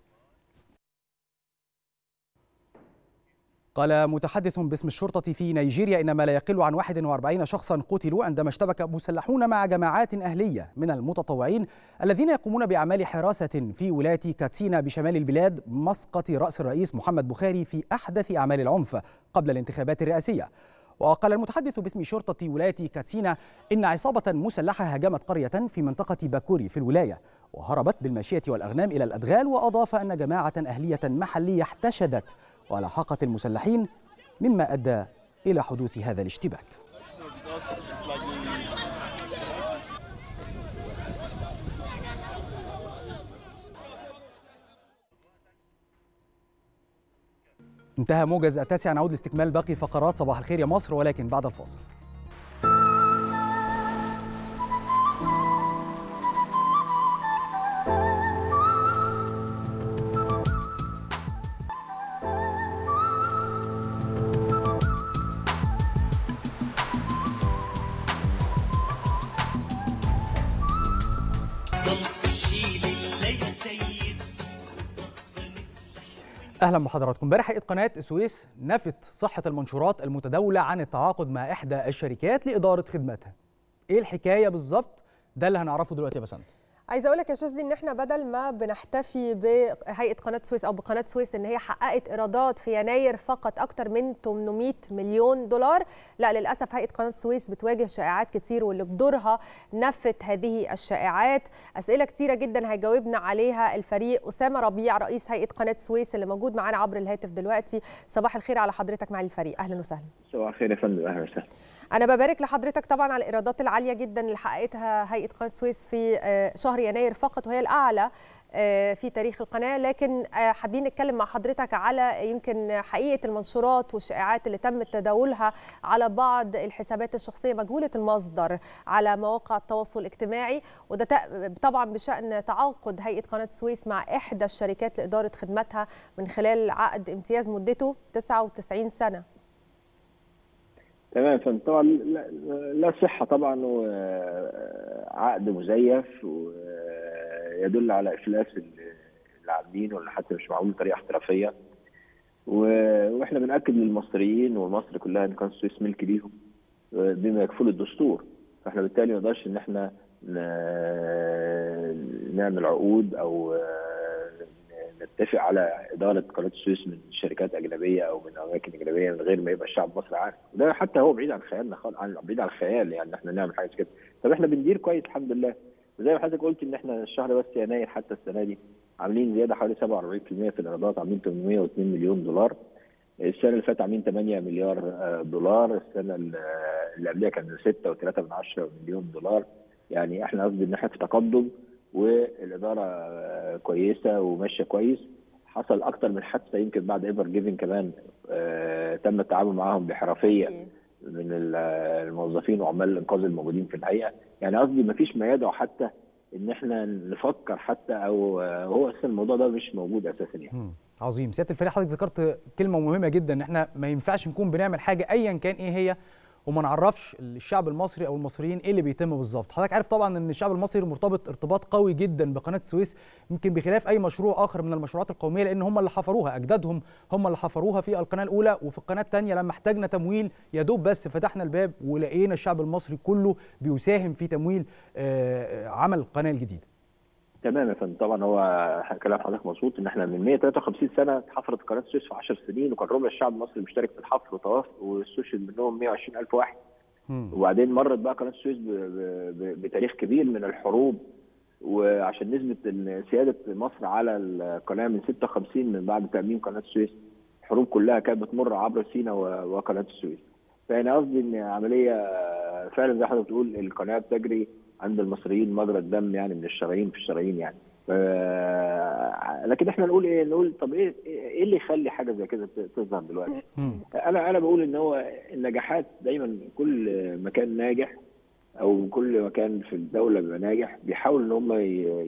قال متحدث باسم الشرطة في نيجيريا إن ما لا يقل عن 41 شخصا قتلوا عندما اشتبك مسلحون مع جماعات أهلية من المتطوعين الذين يقومون بأعمال حراسة في ولاية كاتسينا بشمال البلاد مسقط رأس الرئيس محمد بخاري في أحدث أعمال العنف قبل الانتخابات الرئاسية وقال المتحدث باسم شرطة ولاية كاتسينا إن عصابة مسلحة هاجمت قرية في منطقة باكوري في الولاية وهربت بالماشية والأغنام إلى الأدغال وأضاف أن جماعة أهلية محلية احتشدت ولاحقت المسلحين مما أدى إلى حدوث هذا الاشتباك انتهى موجز التاسع نعود لاستكمال باقي فقرات صباح الخير يا مصر ولكن بعد الفاصل اهلا بحضراتكم امبارح حقيقه قناه السويس نفت صحه المنشورات المتداوله عن التعاقد مع احدى الشركات لاداره خدماتها ايه الحكايه بالظبط ده اللي هنعرفه دلوقتي يا بسنت عايزه اقول لك يا شاذلي ان احنا بدل ما بنحتفي بهيئه قناه سويس او بقناه سويس ان هي حققت ايرادات في يناير فقط اكتر من 800 مليون دولار لا للاسف هيئه قناه سويس بتواجه شائعات كتير واللي بدورها نفت هذه الشائعات اسئله كتيره جدا هيجاوبنا عليها الفريق اسامه ربيع رئيس هيئه قناه سويس اللي موجود معانا عبر الهاتف دلوقتي صباح الخير على حضرتك مع الفريق اهلا وسهلا صباح الخير يا فندم اهلا وسهلا أنا ببارك لحضرتك طبعا على الإيرادات العالية جدا اللي حققتها هيئة قناة سويس في شهر يناير فقط وهي الأعلى في تاريخ القناة لكن حابين نتكلم مع حضرتك على يمكن حقيقة المنشورات والشائعات اللي تم تداولها على بعض الحسابات الشخصية مجهولة المصدر على مواقع التواصل الاجتماعي وده طبعا بشأن تعاقد هيئة قناة سويس مع إحدى الشركات لإدارة خدماتها من خلال عقد امتياز مدته 99 سنة تمام فندم طبعا لا, لا صحه طبعا وعقد مزيف ويدل على افلاس اللي عاملينه واللي حتى مش معمول بطريقه احترافيه و- واحنا بناكد للمصريين ومصر كلها ان قناه السويس ملك ليهم بما يكفله الدستور فاحنا بالتالي ما نقدرش ان احنا ن- نعمل عقود او نتفق على اداره قناه السويس من شركات اجنبيه او من اماكن اجنبيه من غير ما يبقى الشعب المصري عارف وده حتى هو بعيد عن خيالنا خالص عن بعيد عن الخيال يعني احنا نعمل حاجه كده طب احنا بندير كويس الحمد لله وزي ما حضرتك قلت ان احنا الشهر بس يناير حتى السنه دي عاملين زياده حوالي 47% في الايرادات عاملين 802 مليون دولار السنه اللي فاتت عاملين 8 مليار آه، دولار السنه اللي اللي قبلها كان 6.3 مليون دولار يعني احنا قصدي ان احنا في تقدم والاداره آه، كويسه وماشيه كويس حصل اكتر من حادثه يمكن بعد ايفر جيفن كمان آه، تم التعامل معاهم بحرفيه من ال- الموظفين وعمال الانقاذ الموجودين في الهيئه يعني قصدي ما فيش ما يدعو حتى ان احنا نفكر حتى او آه، هو اساسا الموضوع ده مش موجود اساسا يعني مم. عظيم سياده الفريق حضرتك ذكرت كلمه مهمه جدا ان احنا ما ينفعش نكون بنعمل حاجه ايا كان ايه هي وما نعرفش الشعب المصري او المصريين ايه اللي بيتم بالظبط حضرتك عارف طبعا ان الشعب المصري مرتبط ارتباط قوي جدا بقناه السويس يمكن بخلاف اي مشروع اخر من المشروعات القوميه لان هم اللي حفروها اجدادهم هم اللي حفروها في القناه الاولى وفي القناه الثانيه لما احتاجنا تمويل يا دوب بس فتحنا الباب ولقينا الشعب المصري كله بيساهم في تمويل آه، عمل القناه الجديده تمام يا فندم طبعا هو كلام حضرتك مظبوط ان احنا من 153 سنه اتحفرت قناه السويس في 10 سنين وكان ربع الشعب المصري مشترك في الحفر وتوفى واستشهد منهم 120000 واحد وبعدين مرت بقى قناه السويس ب- ب- ب- بتاريخ كبير من الحروب وعشان نثبت ان سياده مصر على القناه من 56 من بعد تاميم قناه السويس الحروب كلها كانت بتمر عبر سيناء و- وقناه السويس فانا قصدي ان عمليه فعلا زي ما حضرتك بتقول القناه بتجري عند المصريين مجرى الدم يعني من الشرايين في الشرايين يعني ف... لكن احنا نقول ايه نقول طب ايه ايه اللي يخلي حاجه زي كده ت- تظهر دلوقتي انا انا بقول ان هو النجاحات دايما كل مكان ناجح او كل مكان في الدوله بيبقى ناجح بيحاول ان هم ي-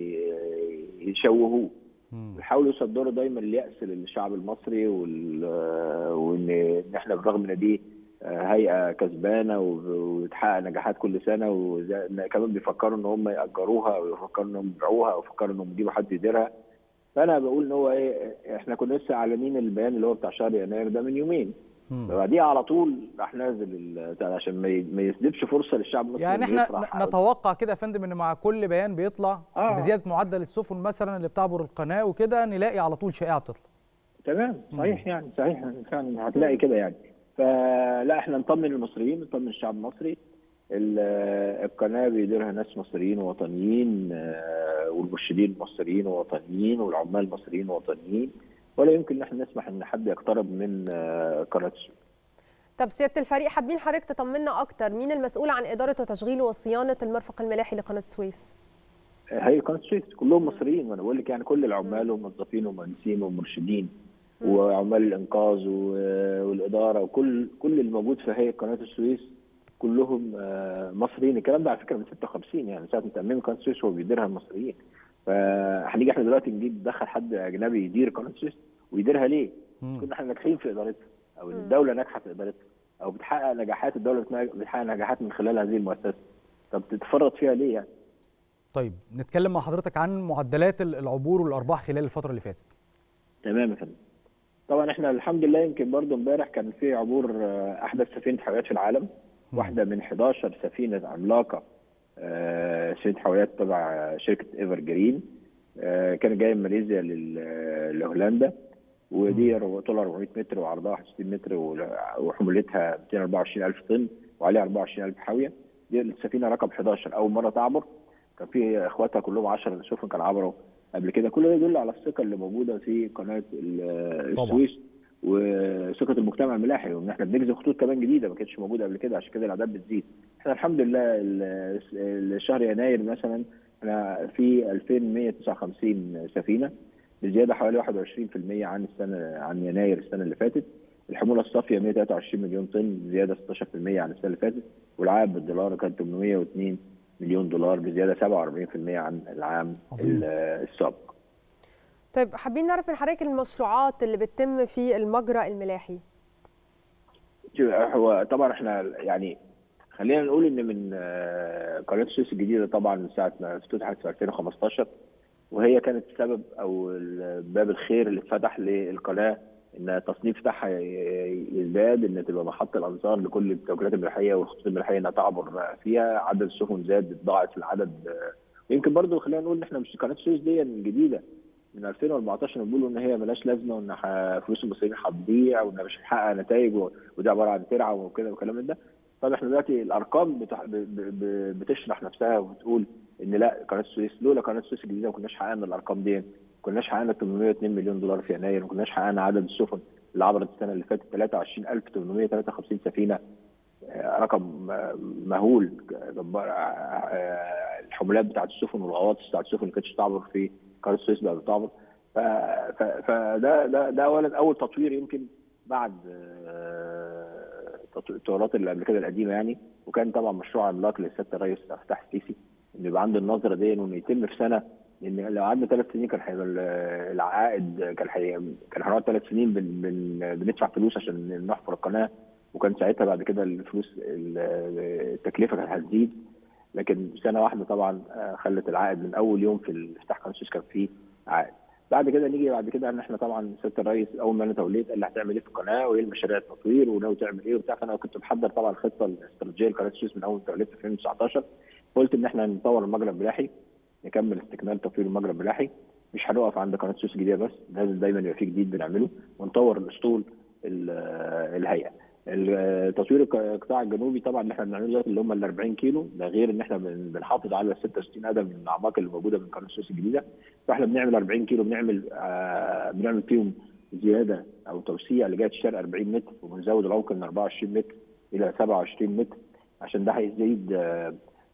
ي- يشوهوه بيحاولوا يصدروا دايما اليأس للشعب المصري وال- وان إن احنا بالرغم ان دي هيئه كسبانه وب- وبتحقق نجاحات كل سنه وكمان بيفكروا ان هم ياجروها ويفكروا انهم يبيعوها ويفكروا انهم يجيبوا حد يديرها فانا بقول ان هو ايه احنا كنا لسه اعلانين البيان اللي هو بتاع شهر يناير ده من يومين بعديها على طول راح نازل ال- بتاع عشان ما ي- ما يسيبش فرصه للشعب المصري يعني إنه احنا يفرح ن- أو- نتوقع كده يا فندم ان مع كل بيان بيطلع آه. بزياده معدل السفن مثلا اللي بتعبر القناه وكده نلاقي على طول شائعه بتطلع تمام صحيح يعني صحيح فعلا هتلاقي كده يعني فلا احنا نطمن المصريين نطمن الشعب المصري ال- القناه بيديرها ناس مصريين ووطنيين آه، والمرشدين مصريين ووطنيين والعمال المصريين ووطنيين ولا يمكن ان احنا نسمح ان حد يقترب من آه، قناه السويس طب سياده الفريق حابين حضرتك تطمنا اكتر مين المسؤول عن اداره وتشغيل وصيانه المرفق الملاحي لقناه السويس هي قناه السويس كلهم مصريين وانا بقول لك يعني كل العمال وموظفين ومهندسين ومرشدين وعمال الانقاذ و- والاداره وكل كل الموجود في هيئه قناه السويس كلهم آه، مصريين الكلام ده على فكره من 56 يعني ساعه ما تاميم قناه السويس هو بيديرها المصريين فهنيجي احنا دلوقتي نجيب ندخل حد اجنبي يدير قناه السويس ويديرها ليه؟ كنا احنا ناجحين في ادارتها او ان الدوله ناجحه في ادارتها او بتحقق نجاحات الدوله بتنا- بتحقق نجاحات من خلال هذه المؤسسه طب تتفرط فيها ليه يعني؟ طيب نتكلم مع حضرتك عن معدلات ال- العبور والارباح خلال الفتره اللي فاتت تمام يا فندم طبعا احنا الحمد لله يمكن برضو امبارح كان في عبور آه، احدث سفينه حاويات في العالم واحده من 11 سفينه عملاقه آه، سفينه حاويات تبع شركه ايفر جرين آه، كانت جايه من ماليزيا لل- لهولندا ودي طولها 400 متر وعرضها 61 متر ول- وحمولتها 224000 طن وعليها 24000 حاويه دي السفينه رقم 11 اول مره تعبر كان في اخواتها كلهم 10 سفن كانوا عبروا قبل كده كل ده يدل على الثقه اللي موجوده في قناه ال- طبعاً. السويس وثقه المجتمع الملاحي وان احنا بنجذب خطوط كمان جديده ما كانتش موجوده قبل كده عشان كده الاعداد بتزيد احنا الحمد لله ال- الشهر يناير مثلا احنا في 2159 سفينه بزياده حوالي 21% عن السنه عن يناير السنه اللي فاتت الحموله الصافيه 123 مليون طن زياده 16% عن السنه اللي فاتت والعائد بالدولار كان 802 مليون دولار بزياده 47% عن العام ال- السابق طيب حابين نعرف من حضرتك المشروعات اللي بتتم في المجرى الملاحي شوف، هو طبعا احنا يعني خلينا نقول ان من آه، قناه السويس الجديده طبعا من ساعه ما افتتحت في 2015 وهي كانت السبب او ال- باب الخير اللي اتفتح للقناه ان التصنيف بتاعها ي- يزداد ان تبقى محط الانظار لكل التوكيلات الملاحيه والخطوط الملاحيه انها تعبر فيها عدد السفن زاد ضاعف العدد آه، ويمكن برضو خلينا نقول ان احنا مش قناه السويس دي جديده من 2014 بيقولوا ان هي ملهاش لازمه وان ح- فلوس المصريين هتضيع وانها مش هتحقق نتائج و- وده عباره عن ترعه وكده وكلام من ده طب احنا دلوقتي الارقام بتح... ب... ب... ب... بتشرح نفسها وبتقول ان لا قناه السويس لولا قناه السويس الجديده ما كناش حققنا الارقام دي ما كناش حققنا 802 مليون دولار في يناير ما كناش حققنا عدد السفن اللي عبرت السنه اللي فاتت 23853 سفينه آه، رقم آه، مهول جبار آه، آه، الحمولات بتاعت السفن والغواص بتاعت السفن اللي كانتش تعبر في قناه السويس بقت بتعبر ف- ف- فده ده ده اولا اول تطوير يمكن بعد آه، تطو- التطورات اللي قبل كده القديمه يعني وكان طبعا مشروع عملاق لسياده الرئيس عبد الفتاح السيسي ان يبقى عنده النظره دي وانه يتم في سنه لان لو قعدنا ثلاث سنين كان هيبقى ال- العائد كان حي... كان هنقعد ثلاث سنين بن... بن... بندفع فلوس عشان نحفر القناه وكان ساعتها بعد كده الفلوس ال- التكلفه كانت هتزيد لكن سنه واحده طبعا آه، خلت العائد من اول يوم في افتتاح قناه السويس كان فيه عائد بعد كده نيجي بعد كده ان احنا طبعا سياده الرئيس اول ما انا توليت قال لي هتعمل ايه في القناه وايه المشاريع التطوير وناوي تعمل ايه وبتاع فانا كنت محضر طبعا الخطه الاستراتيجيه لقناه السويس من اول ما توليت في 2019 قلت ان احنا نطور المجرى الملاحي نكمل استكمال تطوير المجرى الملاحي مش هنقف عند قناه السويس الجديده بس لازم دايما يبقى في جديد بنعمله ونطور الاسطول ال- الهيئه ال- تطوير الق- القطاع الجنوبي طبعا اللي احنا بنعمله دلوقتي اللي هم ال 40 كيلو ده غير ان احنا بن- بنحافظ على ال 66 قدم من الاعماق اللي موجوده من قناه السويس الجديده فاحنا بنعمل 40 كيلو بنعمل آه بنعمل فيهم زياده او توسيع لجهه الشرق 40 متر وبنزود العمق من 24 متر الى 27 متر عشان ده هيزيد آه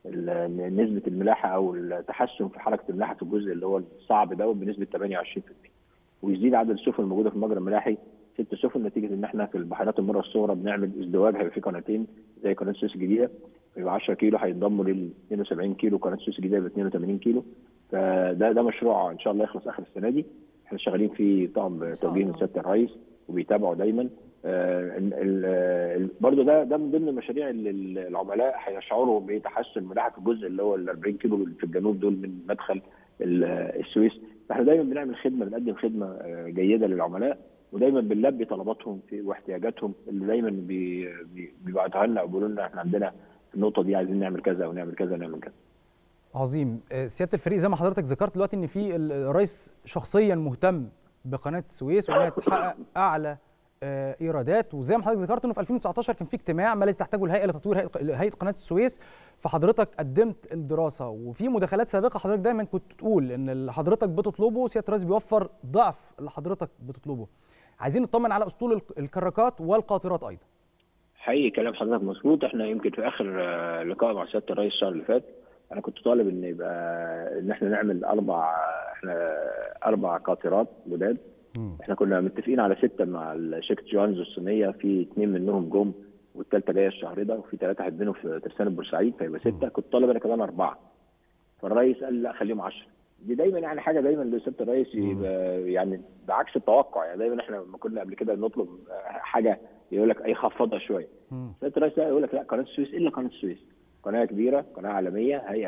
ال- نسبه الملاحه او التحسن في حركه الملاحه في الجزء اللي هو الصعب دوت بنسبه 28% ويزيد عدد السفن الموجوده في المجرى الملاحي ست سفن نتيجه ان احنا في البحيرات المره الصغرى بنعمل ازدواج هيبقى في قناتين زي قناه السويس الجديده يبقى 10 كيلو هينضموا لل 72 كيلو قناه السويس الجديده يبقى 82 كيلو فده ده مشروع ان شاء الله يخلص اخر السنه دي احنا شغالين فيه طبعا بتوجيه من سياده الرئيس وبيتابعوا دايما آه، ال- ال- ال- برضه ده ده من ضمن المشاريع اللي ال- العملاء هيشعروا بتحسن ملاحه في الجزء اللي هو ال 40 كيلو اللي في الجنوب دول من مدخل ال- السويس فاحنا دايما بنعمل خدمه بنقدم خدمه آه، جيده للعملاء ودايما بنلبي طلباتهم في واحتياجاتهم اللي دايما بي- بي- بيبعتوها لنا او بيقولوا لنا احنا عندنا في النقطه دي عايزين نعمل كذا ونعمل كذا ونعمل كذا عظيم آه، سياده الفريق زي ما حضرتك ذكرت دلوقتي ان في ال- الرئيس شخصيا مهتم بقناه السويس وانها تحقق اعلى آه، ايرادات وزي ما حضرتك ذكرت انه في 2019 كان في اجتماع ما الذي تحتاجه الهيئه لتطوير هيئه هيئة قناه السويس فحضرتك قدمت الدراسه وفي مداخلات سابقه حضرتك دايما كنت تقول ان اللي حضرتك بتطلبه سياده الرئيس بيوفر ضعف اللي حضرتك بتطلبه عايزين نطمن على اسطول الك- الكراكات والقاطرات ايضا حقيقي كلام حضرتك مظبوط احنا يمكن في اخر آه، لقاء مع سياده الرئيس الشهر اللي فات انا كنت طالب ان يبقى ان احنا نعمل اربع احنا اربع قاطرات جداد احنا كنا متفقين على سته مع شركه جوانز الصينيه في اثنين منهم جم والثالثه جايه الشهر ده وفي ثلاثه هيتبنوا في ترسانه بورسعيد فيبقى سته كنت طالب انا كمان اربعه فالرئيس قال لا خليهم 10 دي دايما يعني حاجه دايما لسياده الرئيس يبقى يعني بعكس التوقع يعني دايما احنا لما كنا قبل كده نطلب حاجه يقول لك اي خفضها شويه سياده الرئيس لا يقول لك لا قناه السويس الا قناه السويس قناه كبيره قناه عالميه هيئه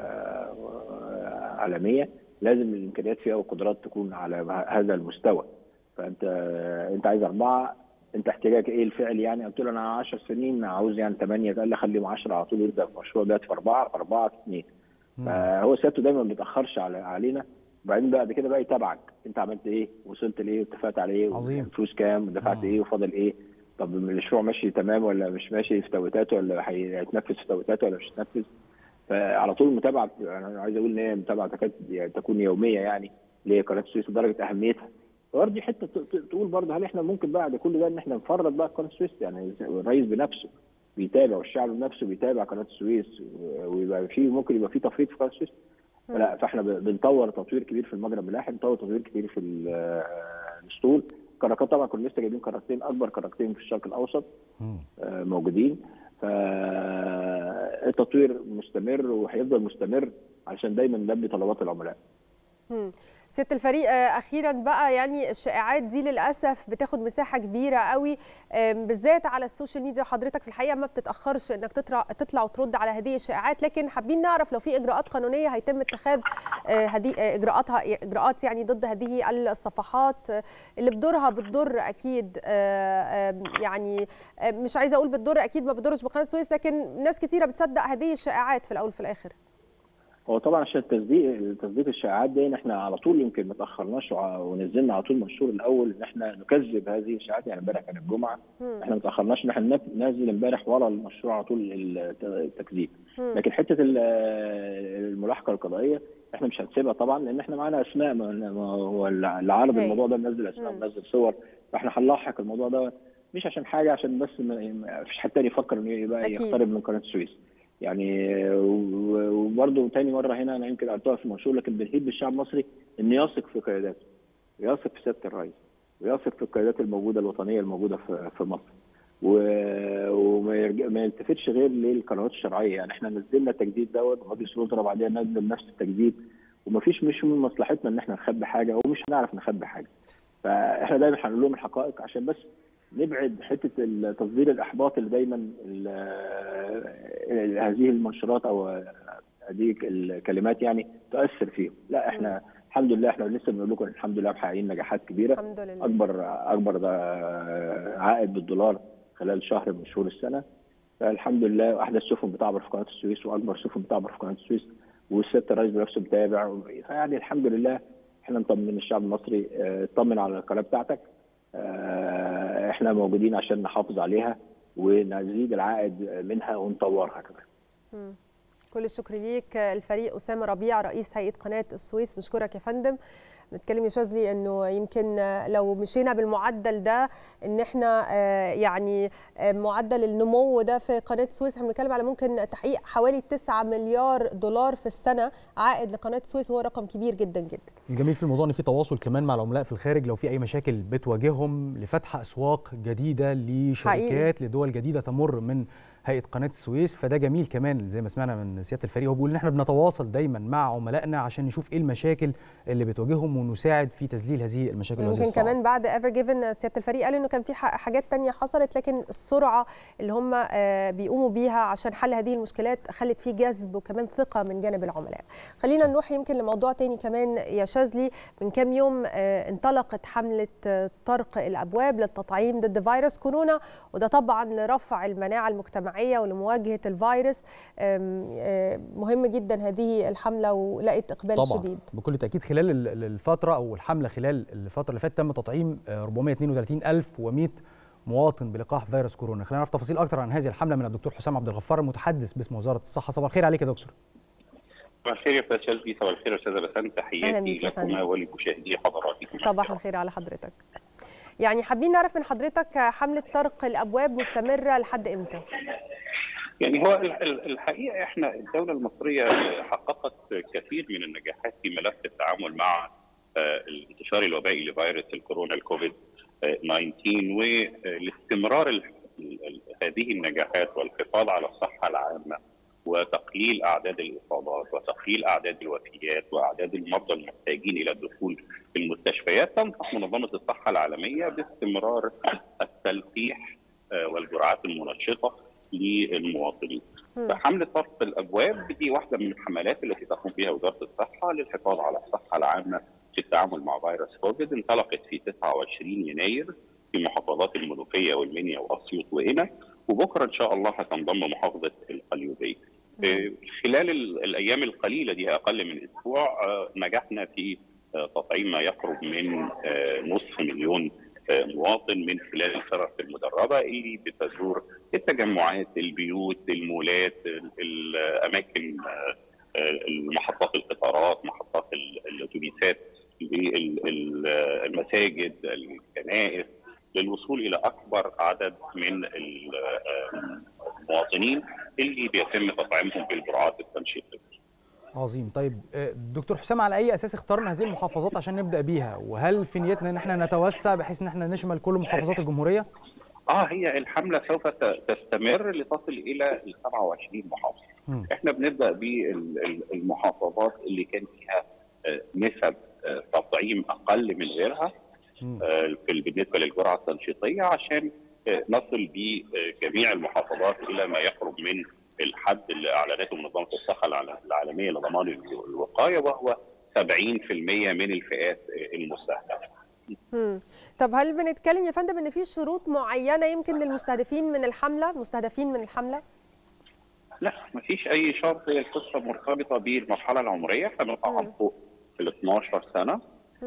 عالميه لازم الامكانيات فيها والقدرات تكون على هذا المستوى فانت انت عايز اربعه انت احتياجك ايه الفعل يعني قلت له انا 10 سنين عاوز يعني 8 قال لي خليهم 10 على طول يبدا في مشروع دلوقتي في اربعه في اربعه في اثنين فهو سيادته دايما ما بيتاخرش على علينا وبعدين بعد كده بقى يتابعك انت عملت ايه وصلت لايه واتفقت على ايه عظيم. فلوس كام ودفعت ايه وفاضل ايه طب المشروع ماشي تمام ولا مش ماشي في توقيتاته ولا هي- هيتنفذ في توقيتاته ولا مش هيتنفذ فعلى طول متابعه انا عايز اقول ان هي متابعه تكاد يعني تكون يوميه يعني لقناه السويس لدرجه اهميتها برضه حته ت- ت- تقول برضه هل احنا ممكن بعد كل ده ان احنا نفرط بقى قناه السويس يعني الرئيس بنفسه بيتابع والشعب بنفسه بيتابع قناه السويس و- ويبقى في ممكن يبقى في تفريط في قناه السويس لا فاحنا ب- بنطور تطوير كبير في المجرى الملاحي بنطور تطوير كبير في ال- الاسطول كراكات طبعا كنا لسه جايبين كراكتين اكبر كراكتين في الشرق الاوسط آه، موجودين فالتطوير مستمر وهيفضل مستمر علشان دايما نلبي طلبات العملاء مم. سياده الفريق آه، اخيرا بقى يعني الشائعات دي للاسف بتاخد مساحه كبيره قوي آم، بالذات على السوشيال ميديا حضرتك في الحقيقه ما بتتاخرش انك تطلع تطلع وترد على هذه الشائعات لكن حابين نعرف لو في اجراءات قانونيه هيتم اتخاذ آه، هذه آه، اجراءاتها اجراءات يعني ضد هذه الصفحات آه، اللي بدورها بتضر اكيد آه، آم، يعني آه، مش عايزه اقول بتضر اكيد ما بتضرش بقناه السويس لكن ناس كتيره بتصدق هذه الشائعات في الاول وفي الاخر هو طبعا عشان تصديق تصديق الشائعات دي احنا على طول يمكن ما تاخرناش وع- ونزلنا على طول منشور الاول ان احنا نكذب هذه الشائعات يعني امبارح كان الجمعه احنا ما تاخرناش ان احنا نب- ننزل امبارح ورا المشروع على طول الت- التكذيب مم. لكن حته ال- الملاحقه القضائيه احنا مش هنسيبها طبعا لان احنا معانا اسماء ما ما هو اللي عارض هي. الموضوع ده منزل اسماء مم. منزل صور فاحنا هنلاحق الموضوع ده مش عشان حاجه عشان بس ما ما فيش حد تاني يفكر انه يبقى أكيد. يقترب من قناه السويس يعني و- وبرضه تاني مره هنا انا يمكن قلتها في المنشور لكن بنهيب بالشعب المصري انه يثق في قياداته ويثق في سياده الرئيس ويثق في القيادات الموجوده الوطنيه الموجوده في في مصر و- وما يرج- ما يلتفتش غير للقنوات الشرعيه يعني احنا نزلنا التجديد دوت ومجلس الوزراء بعدين نزل نفس التجديد ومفيش مش من مصلحتنا ان احنا نخبي حاجه ومش هنعرف نخبي حاجه فاحنا دايما هنقول لهم الحقائق عشان بس نبعد حته ال- تصدير الاحباط اللي دايما ال- ال- هذه المنشورات او هذه الكلمات يعني تؤثر فيهم لا احنا الحمد لله احنا لسه بنقول لكم الحمد لله محققين نجاحات كبيره الحمد لله اكبر اكبر ده عائد بالدولار خلال شهر من شهور السنه فالحمد لله احدث سفن بتعبر في قناه السويس واكبر سفن بتعبر في قناه السويس والسياده الرئيس بنفسه متابع فيعني الحمد لله احنا مطمنين الشعب المصري اه، اطمن على القناه بتاعتك اه، احنا موجودين عشان نحافظ عليها ونزيد العائد منها ونطورها كمان مم. كل الشكر ليك الفريق اسامه ربيع رئيس هيئه قناه السويس بشكرك يا فندم بنتكلم يا شاذلي انه يمكن لو مشينا بالمعدل ده ان احنا آه، يعني آه، معدل النمو ده في قناه السويس احنا بنتكلم على ممكن تحقيق حوالي 9 مليار دولار في السنه عائد لقناه السويس وهو رقم كبير جدا جدا الجميل في الموضوع ان في تواصل كمان مع العملاء في الخارج لو في اي مشاكل بتواجههم لفتح اسواق جديده لشركات حقيقي. لدول جديده تمر من هيئه قناه السويس فده جميل كمان زي ما سمعنا من سياده الفريق هو بيقول ان احنا بنتواصل دايما مع عملائنا عشان نشوف ايه المشاكل اللي بتواجههم ونساعد في تسجيل هذه المشاكل وهذه يمكن الصعاب. كمان بعد ايفر جيفن سياده الفريق قال انه كان في ح- حاجات تانية حصلت لكن السرعه اللي هم آه، بيقوموا بيها عشان حل هذه المشكلات خلت في جذب وكمان ثقه من جانب العملاء. خلينا نروح يمكن لموضوع تاني كمان يا شاذلي من كام يوم آه، انطلقت حمله آه، طرق الابواب للتطعيم ضد فيروس كورونا وده طبعا لرفع المناعه المجتمعيه ولمواجهه الفيروس آم، آه، مهم جدا هذه الحمله ولقت اقبال طبعا شديد. بكل تاكيد خلال ال- ال- الفتره او الحمله خلال الفتره اللي فاتت تم تطعيم آه، 432100 مواطن بلقاح فيروس كورونا خلينا نعرف تفاصيل اكتر عن هذه الحمله من الدكتور حسام عبد الغفار المتحدث باسم وزاره الصحه صباح الخير عليك يا دكتور صباح الخير يا استاذ شاذلي صباح الخير يا استاذه بسام أهلا تحياتي بيك يا فندم. لكما ولمشاهدي حضراتكم صباح الخير على حضرتك يعني حابين نعرف من حضرتك حملة طرق الأبواب مستمرة لحد إمتى؟ يعني هو ال- ال- الحقيقه احنا الدوله المصريه حققت كثير من النجاحات في ملف التعامل مع آه، الانتشار الوبائي لفيروس الكورونا الكوفيد آه، 19 والاستمرار ال- ال- هذه النجاحات والحفاظ على الصحه العامه وتقليل اعداد الاصابات وتقليل اعداد الوفيات واعداد المرضى المحتاجين الى الدخول في المستشفيات تنصح منظمه الصحه العالميه باستمرار التلقيح آه، والجرعات المنشطه للمواطنين. مم. فحمله طرق الابواب دي واحده من الحملات التي تقوم بها وزاره الصحه للحفاظ على الصحه العامه في التعامل مع فيروس كوفيد انطلقت في 29 يناير في محافظات المنوفيه والمنيا واسيوط وقنا وبكره ان شاء الله هتنضم محافظه القليوبيه. آه، خلال ال- الايام القليله دي اقل من اسبوع آه، نجحنا في آه، تطعيم ما يقرب من آه، نصف مليون آه، مواطن من خلال الفرق المدربه اللي بتزور التجمعات، البيوت، المولات، ال- الاماكن آه، آه، محطات القطارات، محطات ال- الاتوبيسات، ال- ال- المساجد، الكنائس للوصول الى اكبر عدد من ال- آه، المواطنين اللي بيتم تطعيمهم بالجرعات التنشيطيه. عظيم طيب آه، دكتور حسام على اي اساس اخترنا هذه المحافظات عشان نبدا بيها وهل في نيتنا ان احنا نتوسع بحيث ان احنا نشمل كل محافظات الجمهوريه اه هي الحمله سوف ت- تستمر لتصل الى ال 27 محافظه. مم. احنا بنبدا بالمحافظات اللي كان فيها آه، نسب آه، تطعيم اقل من غيرها آه، في بالنسبه للجرعه التنشيطيه عشان آه، نصل بجميع المحافظات الى ما يقرب من الحد اللي اعلنته منظمه الصحه الع- العالميه لضمان الوقايه وهو 70% من الفئات آه، المستهدفه. مم. طب هل بنتكلم يا فندم ان في شروط معينه يمكن للمستهدفين من الحمله مستهدفين من الحمله لا ما فيش اي شرط هي القصه مرتبطه بالمرحله العمريه احنا بنطعم فوق ال 12 سنه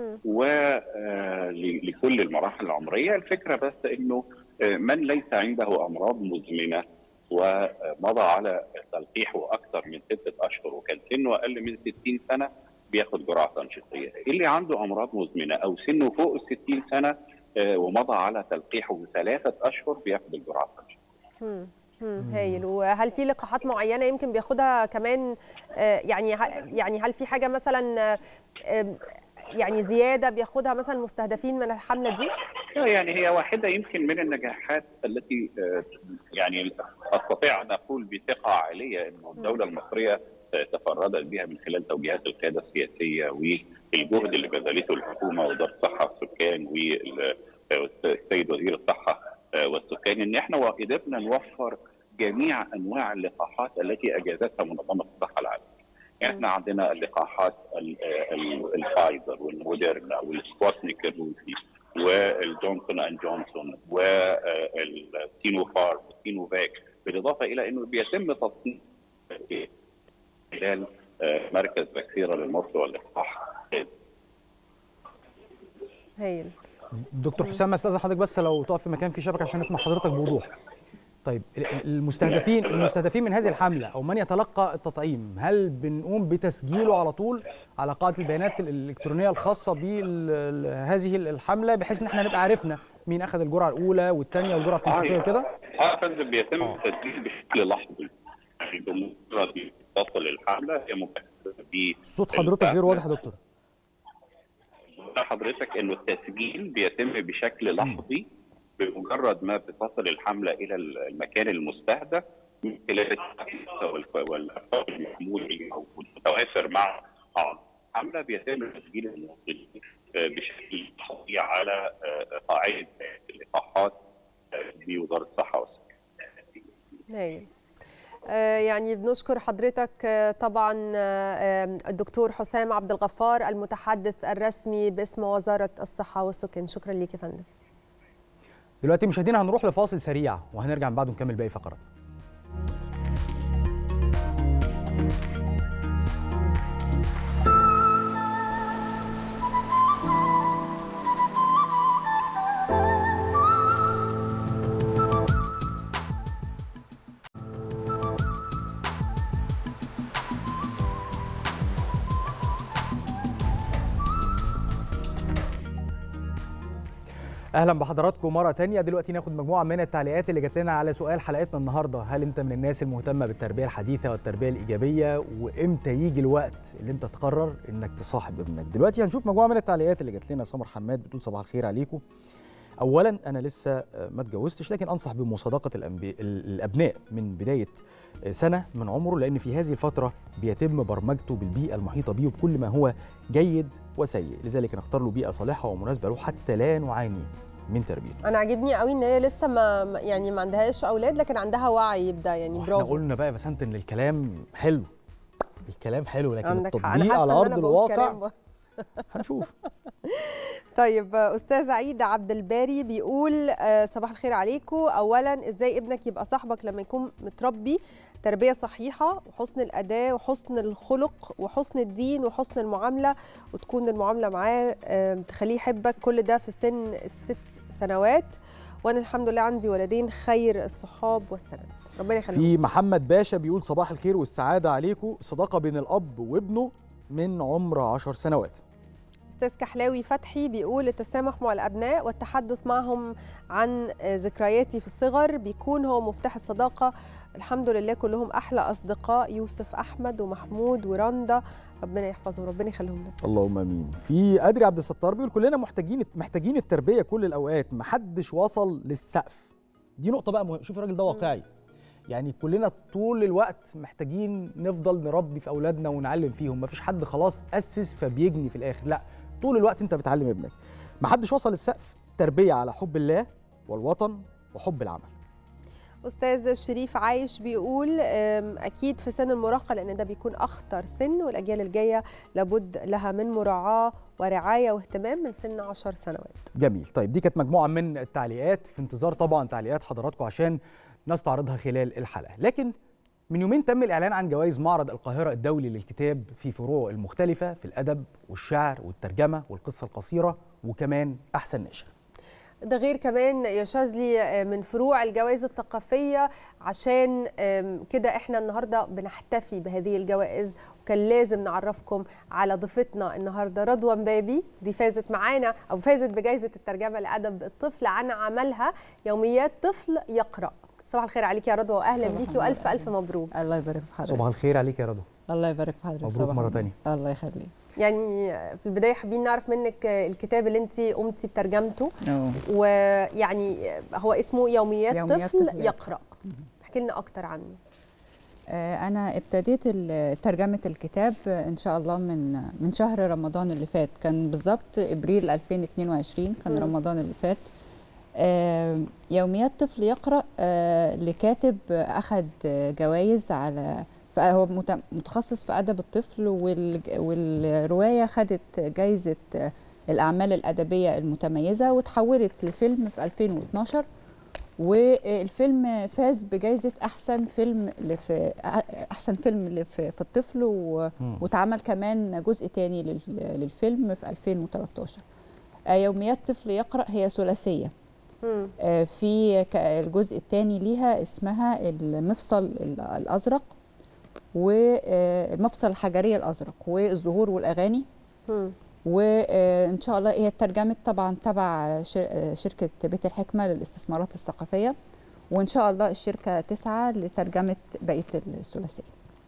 ولكل المراحل العمريه الفكره بس انه آه، من ليس عنده امراض مزمنه ومضى على تلقيحه اكثر من ستة اشهر وكان سنه اقل من 60 سنه بياخد جرعه تنشيطيه اللي عنده امراض مزمنه او سنه فوق ال 60 سنه آه، ومضى على تلقيحه ثلاثه اشهر بياخد الجرعه التنشيطيه مم. مم. هايل وهل في لقاحات معينه يمكن بياخدها كمان آه، يعني ه- يعني هل في حاجه مثلا آه، آه، يعني زياده بياخدها مثلا المستهدفين من الحمله دي لا، يعني هي واحدة يمكن من النجاحات التي آه، يعني أستطيع أن أقول بثقة عالية أن الدولة المصرية آه، تفردت بها من خلال توجيهات القيادة السياسية والجهد اللي بذلته الحكومة وزارة الصحة والسكان والسيد وزير الصحة آه، والسكان أن احنا قدرنا نوفر جميع أنواع اللقاحات التي أجازتها منظمة الصحة العالمية. يعني احنا عندنا اللقاحات ال- ال- الفايزر والموديرنا والسبوتنيك الروسي والجونسون اند جونسون والسينوفارم والسينوفاك بالاضافه الى انه بيتم تصنيع خلال آه، مركز بكسيرا للمصل واللقاح هايل دكتور حسام استاذن حضرتك بس لو تقف في مكان فيه شبكه عشان نسمع حضرتك بوضوح طيب ال- المستهدفين المستهدفين من هذه الحمله او من يتلقى التطعيم هل بنقوم بتسجيله على طول على قاعده البيانات الالكترونيه الخاصه بهذه الحمله بحيث ان احنا نبقى عرفنا مين اخذ الجرعه الاولى والثانيه والجرعه التنشيطيه وكده اه يا فندم بيتم التسجيل بشكل لحظي يعني بمجرد ما تصل الحمله هي مكتبه ب صوت حضرتك غير واضح يا دكتور بقول لحضرتك انه التسجيل بيتم بشكل لحظي بمجرد ما بتصل الحمله الى المكان المستهدف من خلال والارقام المحمول الموجود متوافر مع الحمله بيتم تسجيل المواطنين آه، بشكل لحظي على آه، قاعده اللقاحات آه، بوزاره الصحه والسكان. هايل آه، يعني بنشكر حضرتك آه، طبعا آه، آه، الدكتور حسام عبد الغفار المتحدث الرسمي باسم وزاره الصحه والسكان شكرا ليك يا فندم دلوقتي مشاهدينا هنروح لفاصل سريع وهنرجع من بعده نكمل باقي فقرات اهلا بحضراتكم مره تانية دلوقتي ناخد مجموعه من التعليقات اللي جات لنا على سؤال حلقتنا النهارده هل انت من الناس المهتمه بالتربيه الحديثه والتربيه الايجابيه وامتى يجي الوقت اللي انت تقرر انك تصاحب ابنك دلوقتي هنشوف مجموعه من التعليقات اللي جات لنا سمر حماد بتقول صباح الخير عليكم اولا انا لسه آه، ما اتجوزتش لكن انصح بمصادقه الأنبي... ال- الابناء من بدايه آه، سنه من عمره لان في هذه الفتره بيتم برمجته بالبيئه المحيطه بيه وبكل ما هو جيد وسيء لذلك نختار له بيئه صالحه ومناسبه له حتى لا نعاني من تربيته انا عاجبني قوي ان هي لسه ما ما- يعني ما عندهاش اولاد لكن عندها وعي يبدا يعني احنا برافو قلنا بقى يا بسنت ان الكلام حلو الكلام حلو لكن عندك حق. أنا التطبيق حاسة على إن ارض أنا بقول كلام الواقع ب- هنشوف طيب استاذ عيد عبد الباري بيقول آه، صباح الخير عليكم اولا ازاي ابنك يبقى صاحبك لما يكون متربي تربيه صحيحه وحسن الاداء وحسن الخلق وحسن الدين وحسن المعامله وتكون المعامله معاه آه، تخليه يحبك كل ده في سن الست سنوات وانا الحمد لله عندي ولدين خير الصحاب والسلام ربنا يخليهم في محمد باشا بيقول صباح الخير والسعاده عليكم صداقه بين الاب وابنه من عمر عشر سنوات استاذ كحلاوي فتحي بيقول التسامح مع الابناء والتحدث معهم عن آه، ذكرياتي في الصغر بيكون هو مفتاح الصداقه الحمد لله كلهم احلى اصدقاء يوسف احمد ومحمود ورندا ربنا يحفظهم ربنا يخليهم لنا اللهم امين في ادري عبد الستار بيقول كلنا محتاجين محتاجين التربيه كل الاوقات محدش وصل للسقف دي نقطه بقى مهمه شوف الراجل ده واقعي يعني كلنا طول الوقت محتاجين نفضل نربي في اولادنا ونعلم فيهم مفيش حد خلاص اسس فبيجني في الاخر لا طول الوقت انت بتعلم ابنك محدش وصل للسقف تربيه على حب الله والوطن وحب العمل استاذ شريف عايش بيقول أم، اكيد في سن المراهقه لان ده بيكون اخطر سن والاجيال الجايه لابد لها من مراعاه ورعايه واهتمام من سن 10 سنوات جميل طيب دي كانت مجموعه من التعليقات في انتظار طبعا تعليقات حضراتكم عشان نستعرضها خلال الحلقه لكن من يومين تم الاعلان عن جوائز معرض القاهره الدولي للكتاب في فروعه المختلفه في الادب والشعر والترجمه والقصه القصيره وكمان احسن ناشر ده غير كمان يا شاذلي آه، من فروع الجوائز الثقافية عشان آم، كده احنا النهاردة بنحتفي بهذه الجوائز وكان لازم نعرفكم على ضيفتنا النهاردة رضوى مبابي دي فازت معانا أو فازت بجائزة الترجمة لأدب الطفل عن عملها يوميات طفل يقرأ صباح الخير عليك يا رضوى واهلا صباح بيكي النور. والف الف مبروك الله يبارك في حضرتك صباح الخير عليك يا رضوى الله يبارك في حضرتك مبروك صباح مرة النور. تانية. الله يخليك يعني في البدايه حابين نعرف منك الكتاب اللي انت قمتي بترجمته أوه. ويعني هو اسمه يوميات, يوميات طفل طفل يقرا احكي لنا اكتر عنه آه، أنا ابتديت ال- ترجمة الكتاب آه، إن شاء الله من من شهر رمضان اللي فات كان بالظبط إبريل 2022 كان مم. رمضان اللي فات آه، يوميات طفل يقرأ آه، لكاتب آه، أخذ آه، جوائز على فهو مت- متخصص في أدب الطفل والج- والرواية خدت جايزة آه، الأعمال الأدبية المتميزة وتحولت لفيلم في 2012 والفيلم فاز بجائزة أحسن فيلم لف... أحسن فيلم لف... في الطفل و... مم. واتعمل كمان جزء تاني لل... للفيلم في 2013 آه، يوميات طفل يقرأ هي ثلاثية آه، في ك- الجزء الثاني ليها اسمها المفصل ال- الأزرق والمفصل الحجرية الأزرق والزهور والأغاني وإن شاء الله هي اترجمت طبعا تبع ش- آه، شركة بيت الحكمة للاستثمارات الثقافية وإن شاء الله الشركة تسعى لترجمة بقية الثلاثية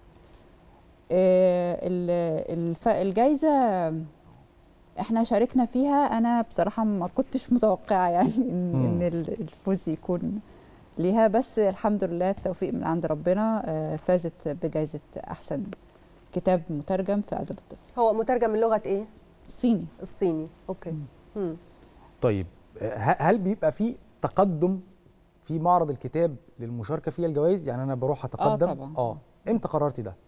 آه، ال- الف- الجايزة احنا شاركنا فيها انا بصراحه ما كنتش متوقعه يعني ان, مم. إن ال- الفوز يكون ليها بس الحمد لله التوفيق من عند ربنا آه، فازت بجائزه احسن كتاب مترجم في ادب الطفل هو مترجم من لغه ايه الصيني الصيني اوكي مم. طيب ه- هل بيبقى في تقدم في معرض الكتاب للمشاركه فيها الجوائز يعني انا بروح اتقدم طبعاً. اه امتى قررتي ده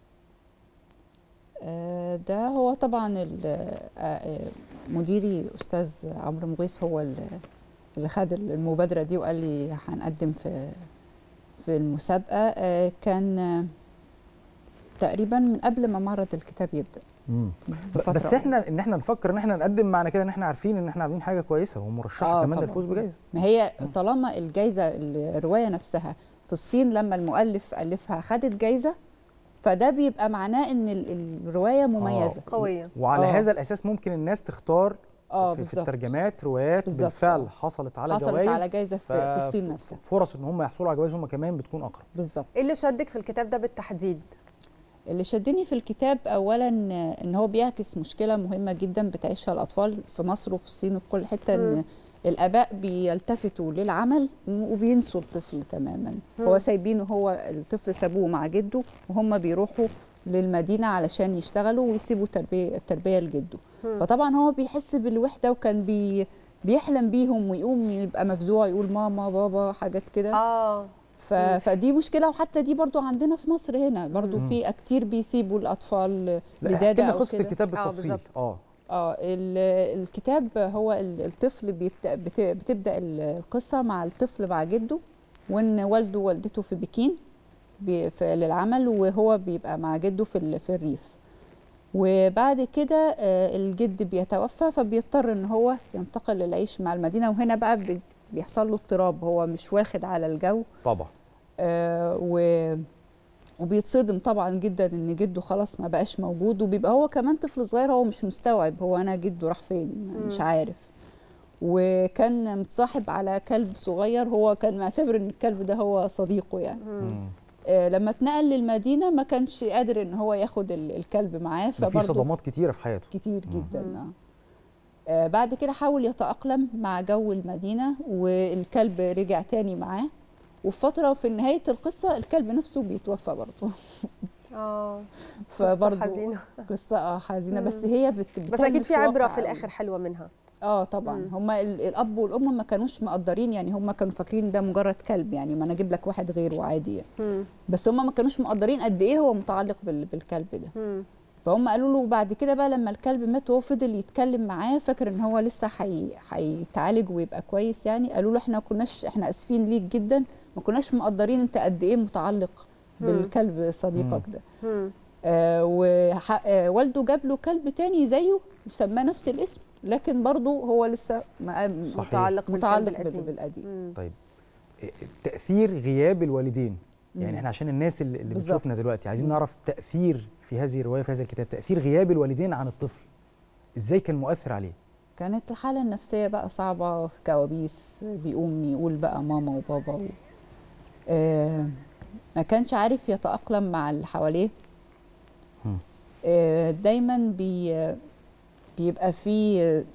آه، ده هو طبعا ال- آه، آه، مديري استاذ عمرو مغيث هو ال- اللي خد المبادره دي وقال لي هنقدم في في المسابقه آه، كان آه، تقريبا من قبل ما معرض الكتاب يبدا بفترة بس احنا ان احنا نفكر ان احنا نقدم معنى كده ان احنا عارفين ان احنا عاملين حاجه كويسه ومرشحه آه كمان طبعاً. للفوز بجائزه ما هي طالما الجايزه الروايه نفسها في الصين لما المؤلف الفها خدت جايزه فده بيبقى معناه ان ال- الروايه مميزه قويه وعلى آه. هذا الاساس ممكن الناس تختار آه، في, في بالظبط. الترجمات روايات بالظبط، بالفعل آه. حصلت على حصلت جوائز على جايزة في- في ف- الصين نفسها. فرص ان هم يحصلوا على جوائز هم كمان بتكون اقرب بالظبط ايه اللي شدك في الكتاب ده بالتحديد اللي شدني في الكتاب اولا ان هو بيعكس مشكله مهمه جدا بتعيشها الاطفال في مصر وفي الصين وفي كل حته مم. ان الاباء بيلتفتوا للعمل وبينسوا الطفل تماما مم. هو سايبينه هو الطفل سابوه مع جده وهم بيروحوا للمدينه علشان يشتغلوا ويسيبوا تربيه التربيه لجده مم. فطبعا هو بيحس بالوحده وكان بي بيحلم بيهم ويقوم يبقى مفزوع يقول ماما بابا حاجات كده اه ف... فدي مشكله وحتى دي برضو عندنا في مصر هنا برضو مم. في كتير بيسيبوا الاطفال لا لداده احكي لنا أو قصه كده. الكتاب آه، بالتفصيل بالظبط. اه اه ال- الكتاب هو ال- الطفل بيبدأ بت- بتبدا القصه مع الطفل مع جده وان والده ووالدته في بكين بي- في- للعمل وهو بيبقى مع جده في ال- في الريف وبعد كده آه، الجد بيتوفى فبيضطر ان هو ينتقل للعيش مع المدينه وهنا بقى بي- بيحصل له اضطراب هو مش واخد على الجو طبعا آه، و وبيتصدم طبعا جدا ان جده خلاص ما بقاش موجود وبيبقى هو كمان طفل صغير هو مش مستوعب هو انا جده راح فين مش مم. عارف وكان متصاحب على كلب صغير هو كان معتبر ان الكلب ده هو صديقه يعني آه لما اتنقل للمدينه ما كانش قادر ان هو ياخد ال- الكلب معاه ده في فبرضه صدمات كتيره في حياته كتير جدا آه. آه بعد كده حاول يتأقلم مع جو المدينة والكلب رجع تاني معاه وفي فتره في نهايه القصه الكلب نفسه بيتوفى برضه اه فبرضه حزينه قصه اه حزينه بس مم. هي بت... بس بتلمس اكيد في عبره واقع في قوي. الاخر حلوه منها اه طبعا هما ال- الاب والام ما كانوش مقدرين يعني هما كانوا فاكرين ده مجرد كلب يعني ما انا اجيب لك واحد غيره عادي يعني. مم. بس هما ما كانوش مقدرين قد ايه هو متعلق بال... بالكلب ده مم. فهم قالوا له بعد كده بقى لما الكلب مات وهو فضل يتكلم معاه فاكر ان هو لسه حي... هيتعالج ويبقى كويس يعني قالوا له احنا كناش احنا اسفين ليك جدا ما كناش مقدرين انت قد ايه متعلق مم. بالكلب صديقك ده مم. آه ووالده جاب له كلب تاني زيه وسماه نفس الاسم لكن برضه هو لسه ما- متعلق بالكلب متعلق بال- القديم. بالقديم طيب تاثير غياب الوالدين يعني مم. احنا عشان الناس اللي اللي بالظبط. بتشوفنا دلوقتي عايزين نعرف تاثير في هذه الروايه في هذا الكتاب تاثير غياب الوالدين عن الطفل ازاي كان مؤثر عليه كانت الحالة النفسية بقى صعبة كوابيس بيقوم يقول بقى ماما وبابا و... آه ما كانش عارف يتأقلم مع اللي حواليه مم. آه دايما بي بيبقى في آه،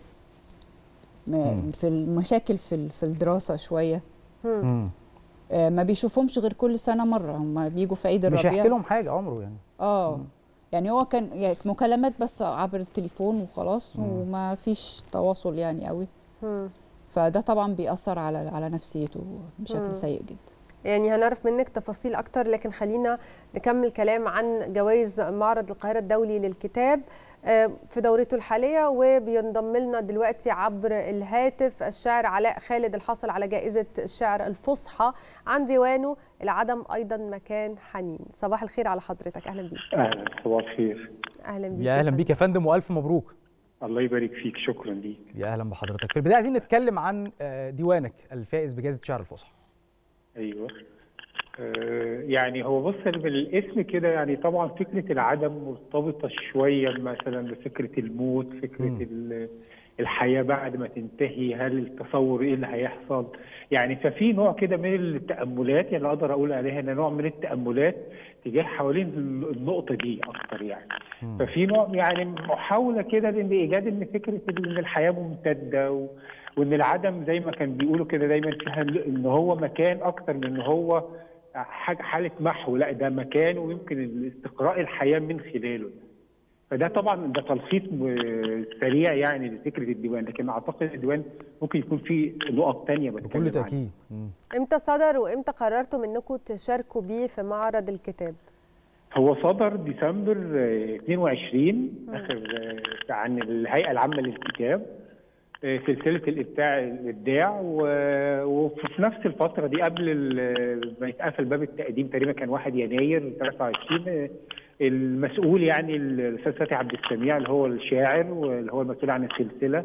م- في المشاكل في ال- في الدراسة شوية مم. آه ما بيشوفهمش غير كل سنة مرة هم بيجوا في عيد مش الربيع هيحكي لهم حاجه عمره يعني اه يعني هو كان يعني مكالمات بس عبر التليفون وخلاص مم. وما فيش تواصل يعني قوي مم. فده طبعا بيأثر على على نفسيته بشكل مم. سيء جدا يعني هنعرف منك تفاصيل اكتر لكن خلينا نكمل كلام عن جوائز معرض القاهره الدولي للكتاب آه، في دورته الحاليه وبينضم لنا دلوقتي عبر الهاتف الشاعر علاء خالد الحاصل على جائزه الشعر الفصحى عن ديوانه العدم ايضا مكان حنين صباح الخير على حضرتك اهلا بيك اهلا صباح الخير اهلا بيك يا اهلا بيك يا فندم والف مبروك الله يبارك فيك شكرا ليك يا اهلا بحضرتك في البدايه عايزين نتكلم عن آه، ديوانك الفائز بجائزه شعر الفصحى ايوه آه، يعني هو بص بالاسم كده يعني طبعا فكره العدم مرتبطه شويه مثلا بفكره الموت فكره مم. ال- الحياه بعد ما تنتهي هل التصور ايه اللي هيحصل يعني ففي نوع كده من التاملات يعني اقدر اقول عليها ان نوع من التاملات تجاه حوالين النقطه دي اكتر يعني ففي نوع يعني محاوله كده لان ايجاد ان فكره ان الحياه ممتده و... وان العدم زي ما كان بيقولوا كده دايما فيها ان هو مكان اكتر من ان هو حاجه حاله محو لا ده مكان ويمكن استقراء الحياه من خلاله فده طبعا ده تلخيص م- سريع يعني لفكره الديوان لكن اعتقد الديوان ممكن يكون فيه نقط تانية بتكلم بكل عنها. تاكيد مم. امتى صدر وامتى قررتم انكم تشاركوا بيه في معرض الكتاب هو صدر ديسمبر آه، 22 اخر آه، عن الهيئه العامه للكتاب آه، سلسله الابداع الابداع و- وفي نفس الفتره دي قبل ال- ما يتقفل باب التقديم تقريبا كان 1 يناير 23 آه، المسؤول يعني الاستاذ فتحي عبد السميع اللي هو الشاعر واللي هو المسؤول عن السلسله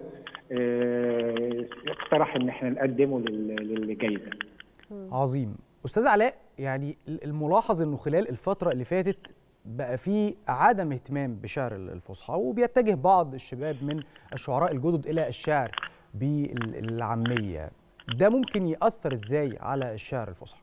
آه، اقترح ان احنا نقدمه لل- للجائزه عظيم استاذ علاء يعني الملاحظ انه خلال الفتره اللي فاتت بقى في عدم اهتمام بشعر الفصحى وبيتجه بعض الشباب من الشعراء الجدد الى الشعر بالعاميه ده ممكن ياثر ازاي على الشعر الفصحى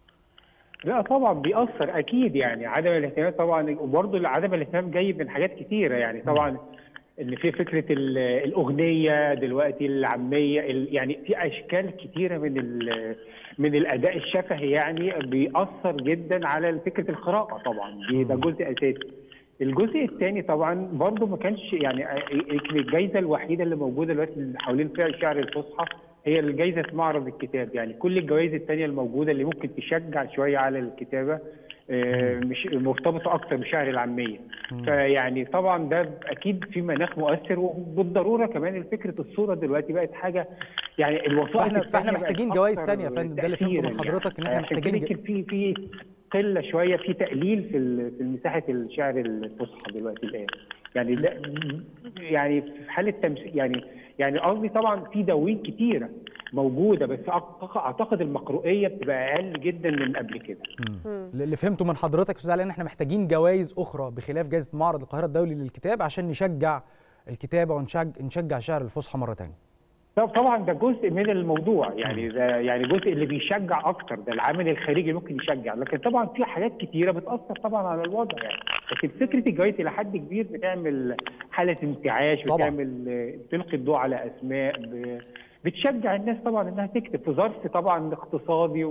لا طبعا بيأثر اكيد يعني عدم الاهتمام طبعا وبرضه عدم الاهتمام جاي من حاجات كتيره يعني طبعا ان في فكره ال- الاغنيه دلوقتي العاميه ال- يعني في اشكال كتيره من ال- من الاداء الشفهي يعني بيأثر جدا على فكره القراءه طبعا دي ده جزء اساسي الجزء الثاني طبعا برضه ما كانش يعني يمكن الجائزه الوحيده اللي موجوده دلوقتي اللي حوالين فيها الشعر الفصحى هي الجائزه معرض الكتاب يعني كل الجوائز الثانيه الموجوده اللي ممكن تشجع شويه على الكتابه آه، مش مرتبطه اكتر بالشعر العاميه فيعني طبعا ده اكيد في مناخ مؤثر وبالضروره كمان فكره الصوره دلوقتي بقت حاجه يعني الوسائط فاحنا التانية فاحنا بقت محتاجين جوائز أكتر تانية يا فندم ده اللي فهمته من تأثيراً حضرتك ان احنا عشان كده محتاجين يمكن في في قله شويه في تقليل في ال- في مساحه الشعر الفصحى دلوقتي الان يعني ده يعني في حاله تمثيل يعني يعني قصدي طبعا في دواوين كتيره موجوده بس أعتقد- اعتقد المقروئيه بتبقى اقل جدا من قبل كده اللي فهمته من حضرتك يا استاذ علاء ان احنا محتاجين جوائز اخرى بخلاف جائزه معرض القاهره الدولي للكتاب عشان نشجع الكتابه ونشجع نشجع شعر الفصحى مره ثانيه طب طبعا ده جزء من الموضوع يعني ده يعني جزء اللي بيشجع اكتر ده العامل الخارجي اللي ممكن يشجع لكن طبعا في حاجات كتيره بتاثر طبعا على الوضع يعني لكن فكره الجوائز الى حد كبير بتعمل حاله انتعاش طبعاً. بتعمل بتلقي الضوء على اسماء ب- بتشجع الناس طبعا انها تكتب في ظرف طبعا اقتصادي و-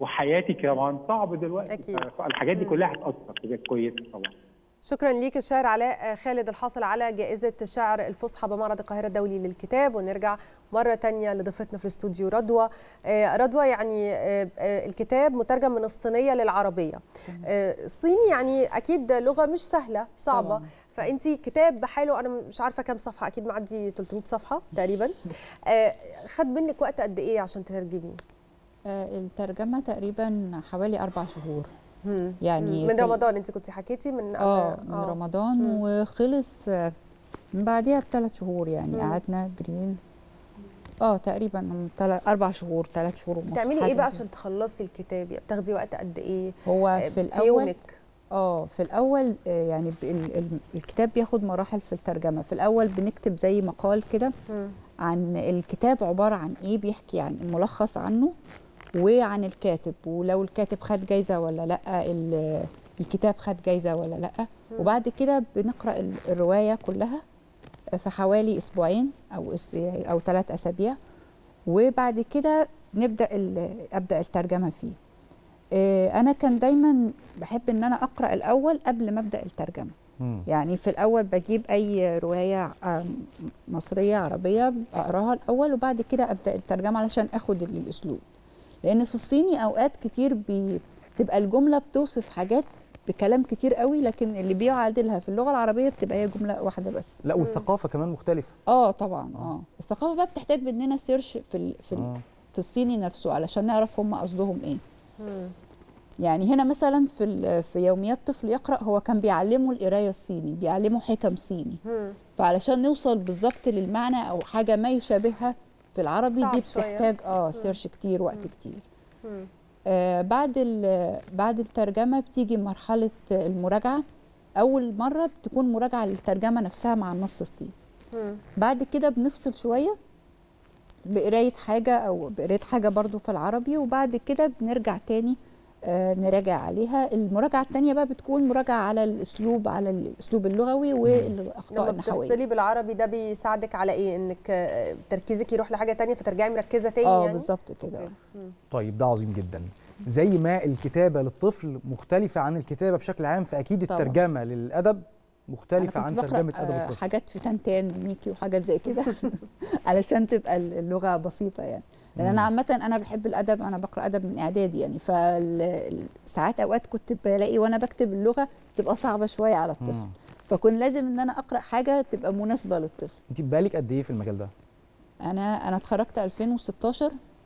وحياتي كمان صعب دلوقتي أكيد. الحاجات دي كلها هتاثر حاجات كويسه طبعا شكرا ليك الشاعر علاء خالد الحاصل على جائزة الشعر الفصحى بمعرض القاهرة الدولي للكتاب ونرجع مرة تانية لضيفتنا في الاستوديو رضوى آه، رضوى يعني آه، آه، الكتاب مترجم من الصينية للعربية آه، الصيني يعني أكيد لغة مش سهلة صعبة طبعاً. فانت كتاب بحاله انا مش عارفه كام صفحه اكيد معدي 300 صفحه تقريبا آه، خد منك وقت قد ايه عشان تترجميه آه، الترجمه تقريبا حوالي اربع شهور يعني من في ال- رمضان انت كنت حكيتي من اه من رمضان وخلص آه، من بعديها بثلاث شهور يعني مم. قعدنا ابريل اه تقريبا من تل- اربع شهور ثلاث شهور ونص بتعملي حاجة ايه بقى كده. عشان تخلصي الكتاب يعني بتاخدي وقت قد ايه هو آه، في الاول في يومك اه في الاول آه، يعني ب- ال- ال- الكتاب بياخد مراحل في الترجمه في الاول بنكتب زي مقال كده عن الكتاب عباره عن ايه بيحكي عن ملخص عنه وعن الكاتب ولو الكاتب خد جايزه ولا لا ال- الكتاب خد جايزه ولا لا وبعد كده بنقرا ال- الروايه كلها في حوالي اسبوعين او أس- او ثلاث اسابيع وبعد كده نبدا ال- ابدا الترجمه فيه آه، انا كان دايما بحب ان انا اقرا الاول قبل ما ابدا الترجمه يعني في الاول بجيب اي روايه آم، مصريه عربيه اقراها الاول وبعد كده ابدا الترجمه علشان اخد ال- الاسلوب لان في الصيني اوقات كتير بي- بتبقى الجمله بتوصف حاجات بكلام كتير قوي لكن اللي بيعادلها في اللغه العربيه بتبقى هي جمله واحده بس لا والثقافه كمان مختلفه اه طبعا اه الثقافه بقى بتحتاج مننا سيرش في ال في, ال آه. في الصيني نفسه علشان نعرف هم قصدهم ايه يعني هنا مثلا في ال- في يوميات طفل يقرا هو كان بيعلمه القرايه الصيني بيعلمه حكم صيني فعلشان نوصل بالظبط للمعنى او حاجه ما يشابهها في العربي صعب دي شوية. بتحتاج اه مم. سيرش كتير وقت كتير مم. آه بعد ال- بعد الترجمه بتيجي مرحله المراجعه اول مره بتكون مراجعه للترجمه نفسها مع النص الصيني مم. بعد كده بنفصل شويه بقرايه حاجه او بقرايه حاجه برضو في العربي وبعد كده بنرجع تاني آه نراجع عليها المراجعه التانية بقى بتكون مراجعه على الاسلوب على الاسلوب اللغوي والاخطاء لما النحويه بتفصلي بالعربي ده بيساعدك على ايه انك آه، تركيزك يروح لحاجه تانية فترجعي مركزه تاني اه يعني بالظبط كده مم. طيب ده عظيم جدا زي ما الكتابه للطفل مختلفه عن الكتابه بشكل عام فاكيد طبعاً. الترجمه للادب مختلفه أنا عن كنت بقرأ ترجمه ادب آه، الطفل حاجات في تنتان وميكي وحاجات زي كده علشان تبقى اللغه بسيطه يعني لان انا عامه انا بحب الادب انا بقرا ادب من اعدادي يعني فساعات اوقات كنت بلاقي وانا بكتب اللغه تبقى صعبه شويه على الطفل مم. فكون لازم ان انا اقرا حاجه تبقى مناسبه للطفل انت بالك قد ايه في المجال ده انا انا اتخرجت 2016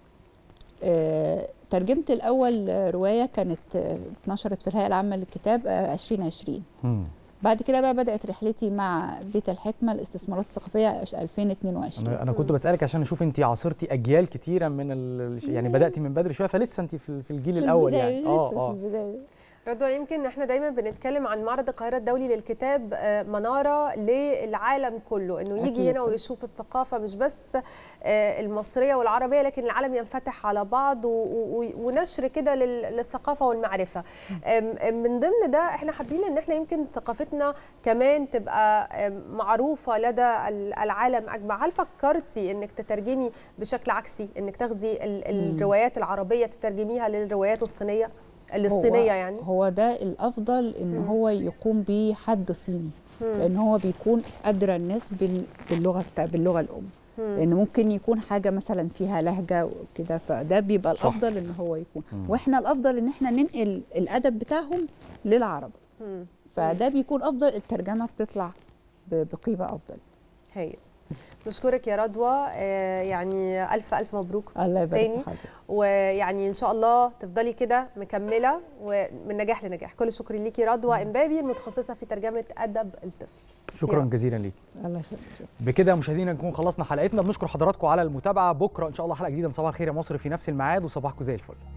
آه، ترجمت الاول آه، روايه كانت آه، اتنشرت في الهيئه العامه للكتاب آه، 2020 بعد كده بقى بدات رحلتي مع بيت الحكمه الاستثمارات الثقافيه 2022 انا انا كنت بسالك عشان اشوف انت عاصرتي اجيال كتيره من ال... يعني بداتي من بدري شويه فلسه انت في في الجيل في الاول البداية، يعني لسه في البدايه رضوى يمكن احنا دايما بنتكلم عن معرض القاهره الدولي للكتاب آه، مناره للعالم كله انه يجي أكيد هنا طبعاً. ويشوف الثقافه مش بس آه، المصريه والعربيه لكن العالم ينفتح على بعض و- و- ونشر كده لل- للثقافه والمعرفه آم، آم، من ضمن ده احنا حابين ان احنا يمكن ثقافتنا كمان تبقى آم، معروفه لدى ال- العالم اجمع هل فكرتي انك تترجمي بشكل عكسي انك تاخدي ال- مم. الروايات العربيه تترجميها للروايات الصينيه الصينيه هو يعني هو ده الافضل ان مم. هو يقوم بيه حد صيني مم. لان هو بيكون ادرى الناس بال- باللغه بتاع باللغه الام مم. لان ممكن يكون حاجه مثلا فيها لهجه وكده فده بيبقى صح. الافضل ان هو يكون مم. واحنا الافضل ان احنا ننقل الادب بتاعهم للعرب مم. فده بيكون افضل الترجمه بتطلع ب- بقيمه افضل هايل نشكرك يا رضوى آه، يعني الف الف مبروك الله يبارك في تاني حضرتك. ويعني ان شاء الله تفضلي كده مكمله ومن نجاح لنجاح كل الشكر ليكي رضوى امبابي المتخصصه في ترجمه ادب الطفل شكرا جزيلا ليك الله يخليك بكده مشاهدينا نكون خلصنا حلقتنا بنشكر حضراتكم على المتابعه بكره ان شاء الله حلقه جديده من صباح الخير يا مصر في نفس الميعاد وصباحكم زي الفل